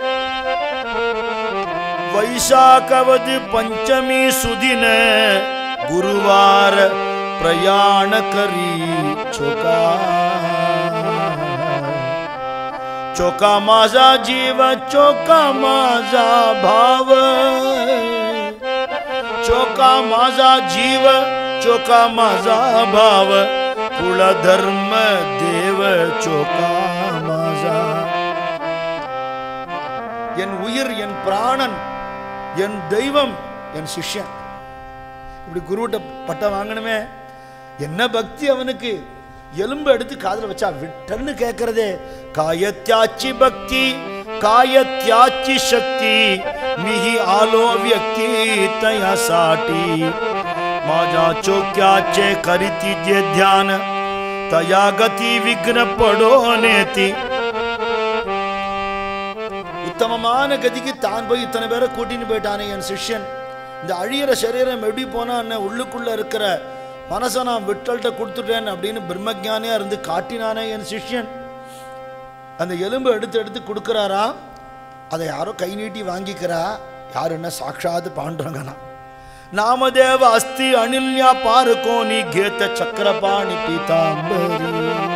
ವೈಶಾಖವದ್ ಪಂಚಮಿ ಸುದಿನ ಗುರುವಾರ ಪ್ರಯಾಣ ಕರಿ ಚೋಕಾ ಚೋಕಾ ಮಾಜಾ ಜೀವ ಚೋಕಾ ಮಾಜಾ ಭಾವ ಚೋಕಾ ಮಾಜಾ ಜೀವ ಚೋಕಾ ಮಾಜಾ ಭಾವ ಕುಲ ಧರ್ಮ ದೇವ ಚೋಕಾ ಮಾಜಾ என் உயிர் என் பிராணன் என் தெய்வம் என் சிஷ்யன் இப்படி குருவிட்ட பட்டம் வாங்கணுமே என்ன பக்தி அவனுக்கு எலும்பு எடுத்து காதுல வச்சா விட்டன்னு கேட்கறதே காயத்யாச்சி பக்தி காயத்யாச்சி சக்தி மிகி ஆலோ வியக்தி தயா சாட்டி மாஜா ಚೋಕ್ಯಾಚೆ ಕರಿತಿದ್ಯ ಧ್ಯಾನ ತಯಾ ಗತಿ ವಿಘ್ನ ಪಡೋ ನೇತಿ உத்தமமான கதிக்கு தான் போய் இத்தனை பேரை கூட்டின்னு போயிட்டானே என் சிஷ்யன் இந்த அழியிற சரீரம் எப்படி போனா என்ன உள்ளுக்குள்ள இருக்கிற மனசை நான் விட்டல்கிட்ட கொடுத்துட்டேன் அப்படின்னு பிரம்மஜானியா இருந்து காட்டினானே என் சிஷ்யன் அந்த எலும்பு எடுத்து எடுத்து கொடுக்குறாரா அதை யாரோ கை நீட்டி வாங்கிக்கிறா யார் என்ன சாட்சாத் பாண்டுறங்கண்ணா நாமதேவ அஸ்தி அனில்யா பாருக்கோனி கேத்த சக்கரபாணி பீதாம்பரி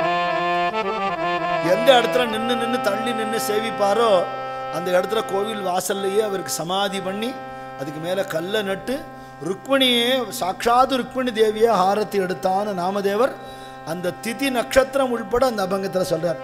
எந்த இடத்துல நின்று நின்று தள்ளி நின்று சேவிப்பாரோ அந்த இடத்துல கோவில் வாசல்லையே அவருக்கு சமாதி பண்ணி அதுக்கு மேலே கல்லை நட்டு ருக்மிணியே சாட்சாத் ருக்மிணி தேவியே ஹாரத்தி எடுத்தான்னு நாமதேவர் அந்த திதி நட்சத்திரம் உள்பட அந்த அபங்கத்தில் சொல்றார்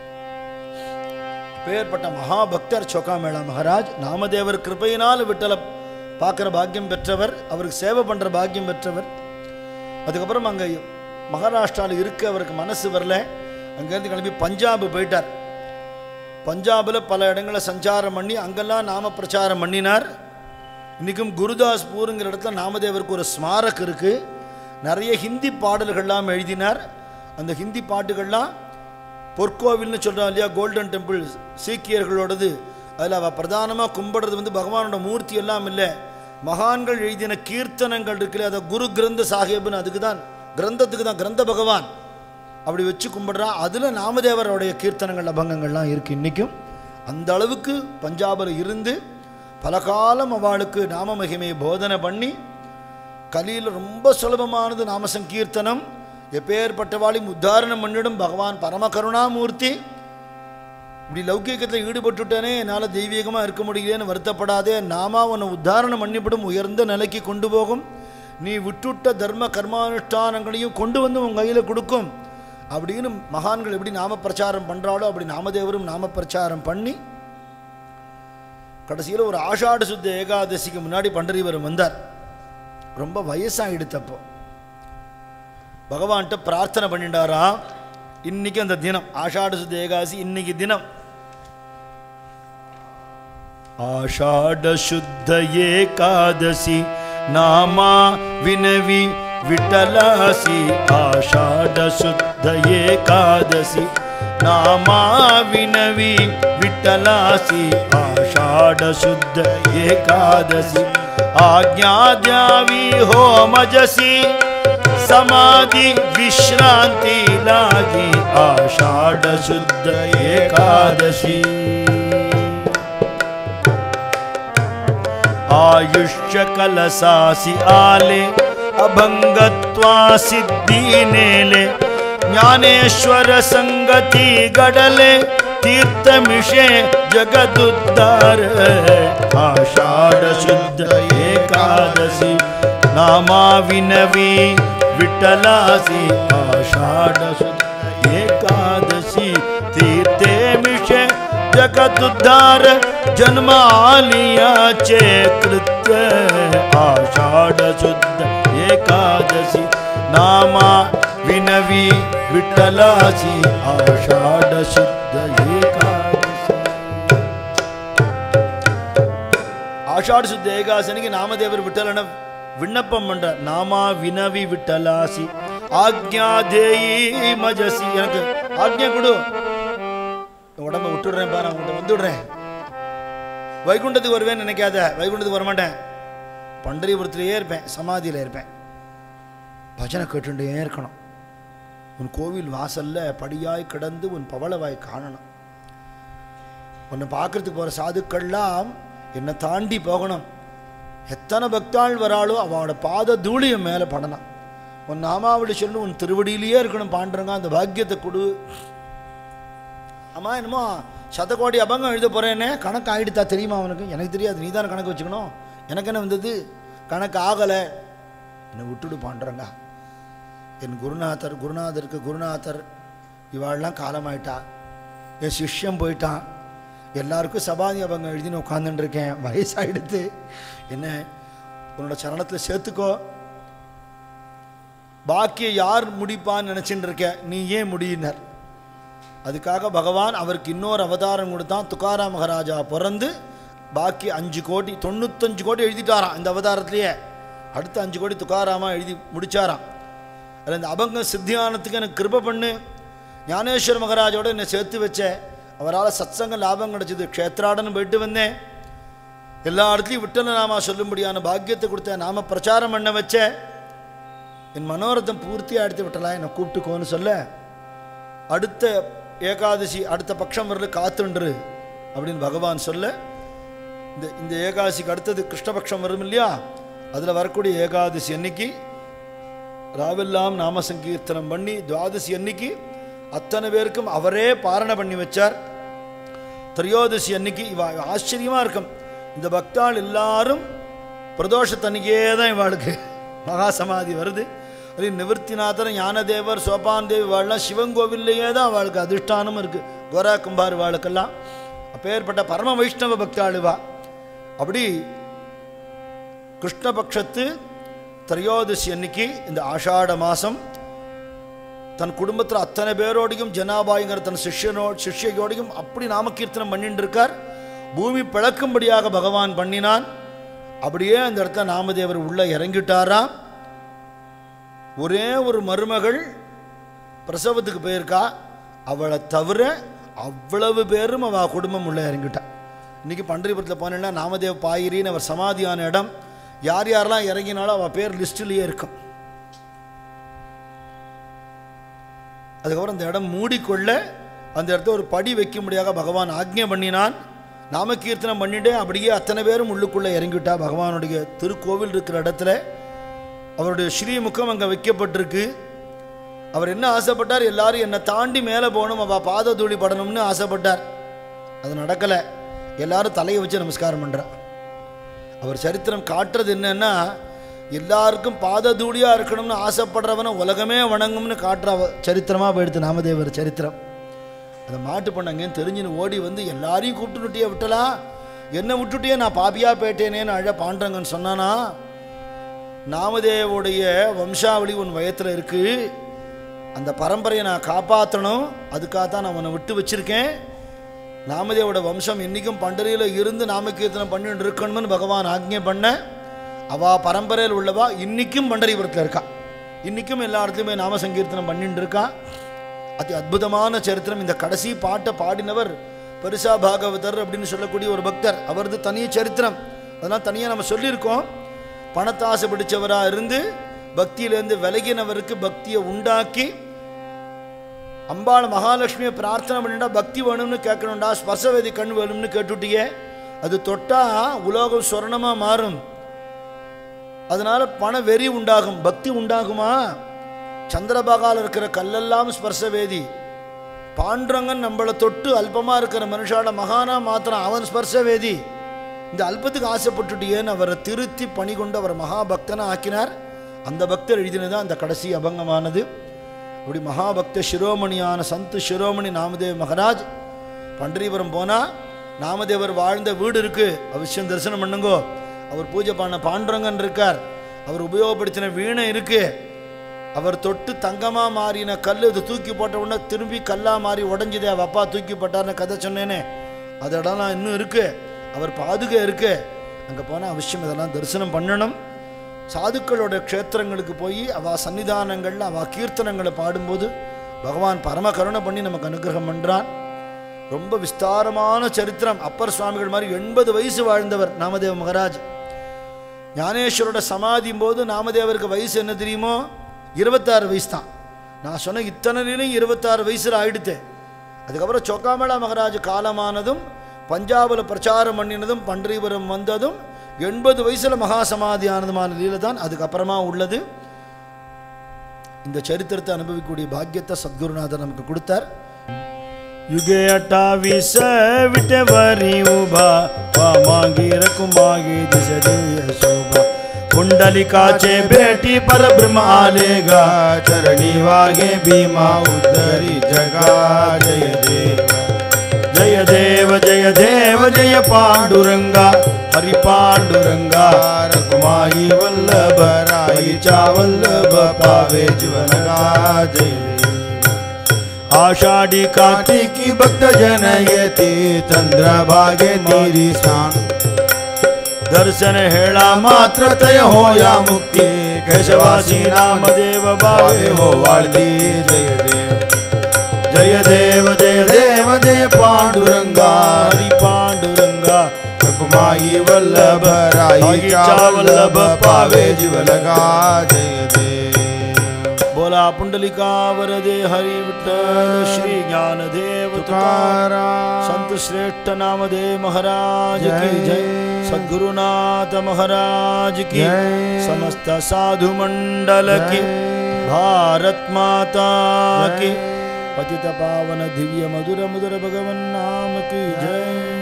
பேர்பட்ட மகாபக்தர் சோகாமேளா மகாராஜ் நாமதேவர் கிருபையினால் விட்டல பார்க்குற பாக்கியம் பெற்றவர் அவருக்கு சேவை பண்ணுற பாக்கியம் பெற்றவர் அதுக்கப்புறம் அங்கே மகாராஷ்டிராவில் இருக்க அவருக்கு மனசு வரல அங்கேருந்து கிளம்பி பஞ்சாப் போயிட்டார் பஞ்சாபில் பல இடங்களை சஞ்சாரம் பண்ணி அங்கெல்லாம் நாம பிரச்சாரம் பண்ணினார் இன்றைக்கும் குருதாஸ்பூருங்கிற இடத்துல நாமதேவருக்கு ஒரு ஸ்மாரக் இருக்குது நிறைய ஹிந்தி பாடல்கள்லாம் எழுதினார் அந்த ஹிந்தி பாட்டுகள்லாம் பொற்கோவில்னு சொல்கிறோம் இல்லையா கோல்டன் டெம்பிள் சீக்கியர்களோடது அதில் அவள் பிரதானமாக கும்பிடுறது வந்து பகவானோட மூர்த்தி எல்லாம் இல்லை மகான்கள் எழுதின கீர்த்தனங்கள் இருக்குல்ல அதை குரு கிரந்த சாஹேப்னு அதுக்கு தான் கிரந்தத்துக்கு தான் கிரந்த பகவான் அப்படி வச்சு கும்பிடுறா அதில் நாமதேவருடைய கீர்த்தனங்கள் அபங்கங்கள்லாம் இருக்குது இன்றைக்கும் அந்த அளவுக்கு பஞ்சாபில் இருந்து பல காலம் அவளுக்கு நாம மகிமையை போதனை பண்ணி கலியில் ரொம்ப சுலபமானது நாம சங்கீர்த்தனம் எப்பேற்பட்டவாளையும் உத்தாரணம் பண்ணிடும் பகவான் பரம கருணாமூர்த்தி இப்படி லௌகீகத்தில் ஈடுபட்டுட்டேனே என்னால் தெய்வீகமாக இருக்க முடியலன்னு வருத்தப்படாதே நாமா உன்னை உத்தாரணம் பண்ணிவிடும் உயர்ந்த நிலைக்கு கொண்டு போகும் நீ விட்டுட்ட தர்ம கர்மானுஷ்டானங்களையும் கொண்டு வந்து உன் கையில் கொடுக்கும் அப்படின்னு மகான்கள் எப்படி நாம பிரச்சாரம் பண்ணுறாளோ அப்படி நாமதேவரும் நாம பிரச்சாரம் பண்ணி கடைசியில் ஒரு ஆஷாட சுத்த ஏகாதசிக்கு முன்னாடி பண்டரிவரம் வந்தார் ரொம்ப வயசாகிடுத்தப்போ பகவான்கிட்ட பிரார்த்தனை பண்ணிட்டாராம் இன்னைக்கு அந்த தினம் ஆஷாட சுத்த ஏகாதசி இன்னைக்கு தினம் ஆஷாட சுத்த ஏகாதசி நாமா வினவி விட்டலாசி ஆஷாட சுத்த ஏகாதசி நாமா வினவி விட்டலாசி ஆஷாட சுத்த ஏகாதசி ஆஜ்ஞாத்யாவி ஹோமஜசி समाधि विश्रांति लागी आषाढ़ शुद्ध एकादशी आयुष्य कलसासि आले अभंगत्वा सिद्धि नेले ज्ञानेश्वर संगति गडले तीर्थमिषे जगदुद्धार आषाढ शुद्ध एकादशी नामा विनवी विठ्ठलासी आषाढ शुद्ध एकादशी तीर्थे मिषे जगदुद्धार जन्मालियाचे कृत्य आषाढ शुद्ध एकादशी नामा विनवी विठ्ठलाची आषाढ शुद्ध एकादशी ஆஷாட சுத்த ஏகாசனிக்கு நாமதேவர் விட்டலன விண்ணப்பம் பண்ற நாமா வினவி விட்டலாசி ஆக்ஞா தேயி மஜசி எனக்கு ஆக்ஞா கொடு என் உடம்ப விட்டுடுறேன் பாரு அவங்கள்ட்ட வந்து விடுறேன் வைகுண்டத்துக்கு வருவேன்னு நினைக்காத வைகுண்டத்துக்கு வரமாட்டேன் பண்டரிபுரத்திலேயே இருப்பேன் சமாதியில் இருப்பேன் பஜனை கேட்டுட்டே இருக்கணும் உன் கோவில் வாசல்ல படியாய் கிடந்து உன் பவளவாய் காணணும் உன்னை பார்க்கறதுக்கு போகிற சாதுக்கள்லாம் என்னை தாண்டி போகணும் எத்தனை பக்தாள் வராளோ அவளோட பாத தூளியம் மேலே படணும் உன் நாமாவளி சொல்லு உன் திருவடியிலேயே இருக்கணும் பாண்டுறங்க அந்த பாக்கியத்தை கொடு அம்மா என்னமோ சதகோடி அபங்கம் எழுத போகிறேன்னே கணக்கு ஆகிடுதா தெரியுமா அவனுக்கு எனக்கு தெரியாது நீ தானே கணக்கு வச்சுக்கணும் எனக்கு என்ன வந்தது கணக்கு ஆகலை என்னை விட்டுடு பாண்டுறங்க என் குருநாதர் குருநாதருக்கு குருநாதர் இவாள்லாம் காலமாயிட்டா என் சிஷ்யம் போயிட்டான் எல்லாருக்கும் சபாதி அவங்க எழுதின்னு உட்காந்துட்டு இருக்கேன் வயசாயிடுத்து என்ன உன்னோட சரணத்தில் சேர்த்துக்கோ பாக்கிய யார் முடிப்பான்னு நினச்சிட்டு இருக்க நீ ஏன் முடியினர் அதுக்காக பகவான் அவருக்கு இன்னொரு அவதாரம் கொடுத்தான் துக்காரா மகாராஜா பிறந்து பாக்கி அஞ்சு கோடி தொண்ணூத்தஞ்சு கோடி எழுதிட்டாராம் இந்த அவதாரத்திலேயே அடுத்த அஞ்சு கோடி துக்காராமா எழுதி முடிச்சாராம் அதில் இந்த அபங்க சித்தியானத்துக்கு எனக்கு கிருப பண்ணு ஞானேஸ்வர மகாராஜோட என்னை சேர்த்து வச்சேன் அவரால் சத்சங்க லாபம் கிடைச்சது க்ஷேத்ராடன்னு போயிட்டு வந்தேன் எல்லா இடத்துலையும் விட்டல நாமா சொல்லும்படியான பாக்கியத்தை கொடுத்தேன் நாம பிரச்சாரம் பண்ண வச்சேன் என் மனோரதம் பூர்த்தியாக எடுத்து விட்டலாம் என்னை கூப்பிட்டுக்கோன்னு சொல்ல அடுத்த ஏகாதசி அடுத்த பட்சம் வரல காத்துன்று அப்படின்னு பகவான் சொல்ல இந்த இந்த ஏகாதசிக்கு அடுத்தது கிருஷ்ணபக்ஷம் வரும் இல்லையா அதில் வரக்கூடிய ஏகாதசி அன்னைக்கு ராவெல்லாம் நாம சங்கீர்த்தனம் பண்ணி துவாதசி அன்னைக்கு அத்தனை பேருக்கும் அவரே பாரணை பண்ணி வச்சார் திரையோதசி அன்னைக்கு இவ ஆச்சரியமா இருக்கும் இந்த பக்தாள் எல்லாரும் பிரதோஷத்தன்னைக்கே தான் இவாளுக்கு மகா சமாதி வருது அது நிவர்த்திநாதர் ஞானதேவர் சோபான் தேவி வாழலாம் சிவன் கோவில்லையே தான் அவளுக்கு அதிஷ்டானம் இருக்கு கோரா கும்பார் வாளுக்கெல்லாம் அப்பேற்பட்ட பரம வைஷ்ணவ பக்தாள் இவா அப்படி கிருஷ்ணபக்ஷத்து திரையோதசி அன்னைக்கு இந்த ஆஷாட மாதம் தன் குடும்பத்தில் அத்தனை பேரோடையும் ஜனாபாய்ங்கிற தன் சிஷ்யனோ சிஷ்யையோடையும் அப்படி நாமகீர்த்தனம் பண்ணிட்டு இருக்கார் பூமி பிளக்கும்படியாக பகவான் பண்ணினான் அப்படியே அந்த இடத்துல நாமதேவர் உள்ள இறங்கிட்டாராம் ஒரே ஒரு மருமகள் பிரசவத்துக்கு போயிருக்கா அவளை தவிர அவ்வளவு பேரும் அவ குடும்பம் உள்ள இறங்கிட்டா இன்னைக்கு பண்டரிபுரத்தில் போனேன்னா நாமதேவ பாயிரின்னு அவர் சமாதியான இடம் யார் யாரெல்லாம் இறங்கினாலும் அவள் பேர் லிஸ்ட்லேயே இருக்கும் அதுக்கப்புறம் அந்த இடம் மூடிக்கொள்ள அந்த இடத்துல ஒரு படி வைக்கும்படியாக பகவான் ஆக்ஞை பண்ணினான் நாமகீர்த்தனம் பண்ணிட்டு அப்படியே அத்தனை பேரும் உள்ளுக்குள்ளே இறங்கிவிட்டா பகவானுடைய திருக்கோவில் இருக்கிற இடத்துல அவருடைய ஸ்ரீமுகம் அங்கே வைக்கப்பட்டிருக்கு அவர் என்ன ஆசைப்பட்டார் எல்லாரும் என்னை தாண்டி மேலே போகணும் அவள் பாத தூளி படணும்னு ஆசைப்பட்டார் அது நடக்கலை எல்லாரும் தலையை வச்சு நமஸ்காரம் பண்ணுறா அவர் சரித்திரம் காட்டுறது என்னன்னா எல்லாருக்கும் பாததூளியாக இருக்கணும்னு ஆசைப்படுறவனை உலகமே வணங்கும்னு காட்டுற அவ- சரித்திரமா போயிடுது நாமதேவர் சரித்திரம் அதை மாட்டு பண்ணங்கன்னு தெரிஞ்சுன்னு ஓடி வந்து எல்லாரையும் கூப்பிட்டு நுட்டியே விட்டலாம் என்ன விட்டுட்டியே நான் பாபியா போயிட்டேனேன்னு அழ பாண்டங்கன்னு சொன்னானா நாமதேவுடைய வம்சாவளி உன் வயத்தில் இருக்கு அந்த பரம்பரையை நான் காப்பாற்றணும் அதுக்காக தான் நான் உன்னை விட்டு வச்சிருக்கேன் நாமதேவோட வம்சம் என்றைக்கும் பண்டரியில் இருந்து நாமகீர்த்தனம் பண்ணிட்டு இருக்கணும்னு பகவான் ஆக்ஞை பண்ண அவா பரம்பரையில் உள்ளவா இன்னைக்கும் பண்டரிபுரத்தில் இருக்கா இன்னைக்கும் எல்லா இடத்துலையுமே நாம சங்கீர்த்தனம் பண்ணிட்டு இருக்கா அதி அற்புதமான சரித்திரம் இந்த கடைசி பாட்டை பாடினவர் பெருசா பாகவதர் அப்படின்னு சொல்லக்கூடிய ஒரு பக்தர் அவரது தனி சரித்திரம் அதெல்லாம் தனியாக நம்ம சொல்லியிருக்கோம் பணத்தாசை பிடிச்சவராக இருந்து பக்தியிலேருந்து விலகினவருக்கு பக்தியை உண்டாக்கி அம்பாள் மகாலட்சுமியை பிரார்த்தனை பண்ணிட்டா பக்தி வேணும்னு கேட்கணும்டா ஸ்பர்சவேதி கண் வேணும்னு கேட்டுட்டியே அது தொட்டா உலோகம் சொர்ணமாக மாறும் அதனால பண வெறி உண்டாகும் பக்தி உண்டாகுமா சந்திரபாகால இருக்கிற கல்லெல்லாம் ஸ்பர்சவேதி பாண்டுரங்கன் நம்மளை தொட்டு அல்பமாக இருக்கிற மனுஷால மகானா மாத்திரம் அவன் ஸ்பர்சவேதி இந்த அல்பத்துக்கு ஆசைப்பட்டுட்டியேன்னு அவரை திருத்தி பணி கொண்டு அவர் மகாபக்தனை ஆக்கினார் அந்த பக்தர் எழுதினது அந்த கடைசி அபங்கமானது அப்படி மகாபக்த சிரோமணியான சந்து சிரோமணி நாமதேவ் மகராஜ் பண்டரிபுரம் போனால் நாமதேவர் வாழ்ந்த வீடு இருக்கு அவசியம் தரிசனம் பண்ணுங்கோ அவர் பூஜை பண்ண பாண்டுரங்கன் இருக்கார் அவர் உபயோகப்படுத்தின வீணை இருக்கு அவர் தொட்டு தங்கமா மாறின கல் இது தூக்கி போட்ட உடனே திரும்பி கல்லா மாறி உடஞ்சுதே அவ அப்பா தூக்கி போட்டார்னு கதை சொன்னேனே அது இடம்லாம் இன்னும் இருக்கு அவர் பாதுகை இருக்கு அங்கே போனால் அவசியம் இதெல்லாம் தரிசனம் பண்ணணும் சாதுக்களோட க்ஷேத்திரங்களுக்கு போய் அவ சன்னிதானங்களில் அவ கீர்த்தனங்களை பாடும்போது பகவான் பரம கருணை பண்ணி நமக்கு அனுகிரகம் பண்ணுறான் ரொம்ப விஸ்தாரமான சரித்திரம் அப்பர் சுவாமிகள் மாதிரி எண்பது வயசு வாழ்ந்தவர் நாமதேவ மகராஜ் ஞானேஸ்வரோட சமாதியும் போது நாமதேவருக்கு வயசு என்ன தெரியுமோ இருபத்தாறு வயசு தான் நான் சொன்ன இத்தனையிலும் இருபத்தாறு வயசில் ஆயிடுத்து அதுக்கப்புறம் சொக்காமலா மகராஜ் காலமானதும் பஞ்சாபில் பிரச்சாரம் பண்ணினதும் பண்டரிபுரம் வந்ததும் எண்பது வயசுல மகா சமாதி ஆனதுமான லீலை தான் அதுக்கப்புறமா உள்ளது இந்த சரித்திரத்தை அனுபவிக்கக்கூடிய பாக்கியத்தை சத்குருநாதர் நமக்கு கொடுத்தார் युगे अठ्ठावीस विटेवरी उभा मागी रकुमागी दिश दिव्य शोभा कुंडलिकाचे भेटी परब्रह्म आलेगा चरणी वागे भीमा उद्धरी जगा जय देव जय देव जय देव जय पांडुरंगा हरि पांडुरंगा रकुमाई वल्लभ राईचा वल्लभ पावे जीवनगा जय देव आषाढी कार्तिकी भक्त जन येते चंद्रभागे नीरी स्थान दर्शन हेळा मात्र तय होया मुक्ती केशवासी नामदेव भावे हो वाळदी जय देव जय देव जय देव जय पांडुरंगा हरी पांडुरंगा रकुमाई वल्लभ राईचा वल्लभ पावे जीव लगा जय देव बोला पुंडलिका वरदे हरि विठ्ठल श्री ज्ञानदेव तुकाराम संत श्रेष्ठ नामदेव महाराज की जय सद्गुरुनाथ महाराज की जय। समस्त साधु मंडल की भारत माता की पतित पावन दिव्य मधुर मधुर भगवन नाम की जय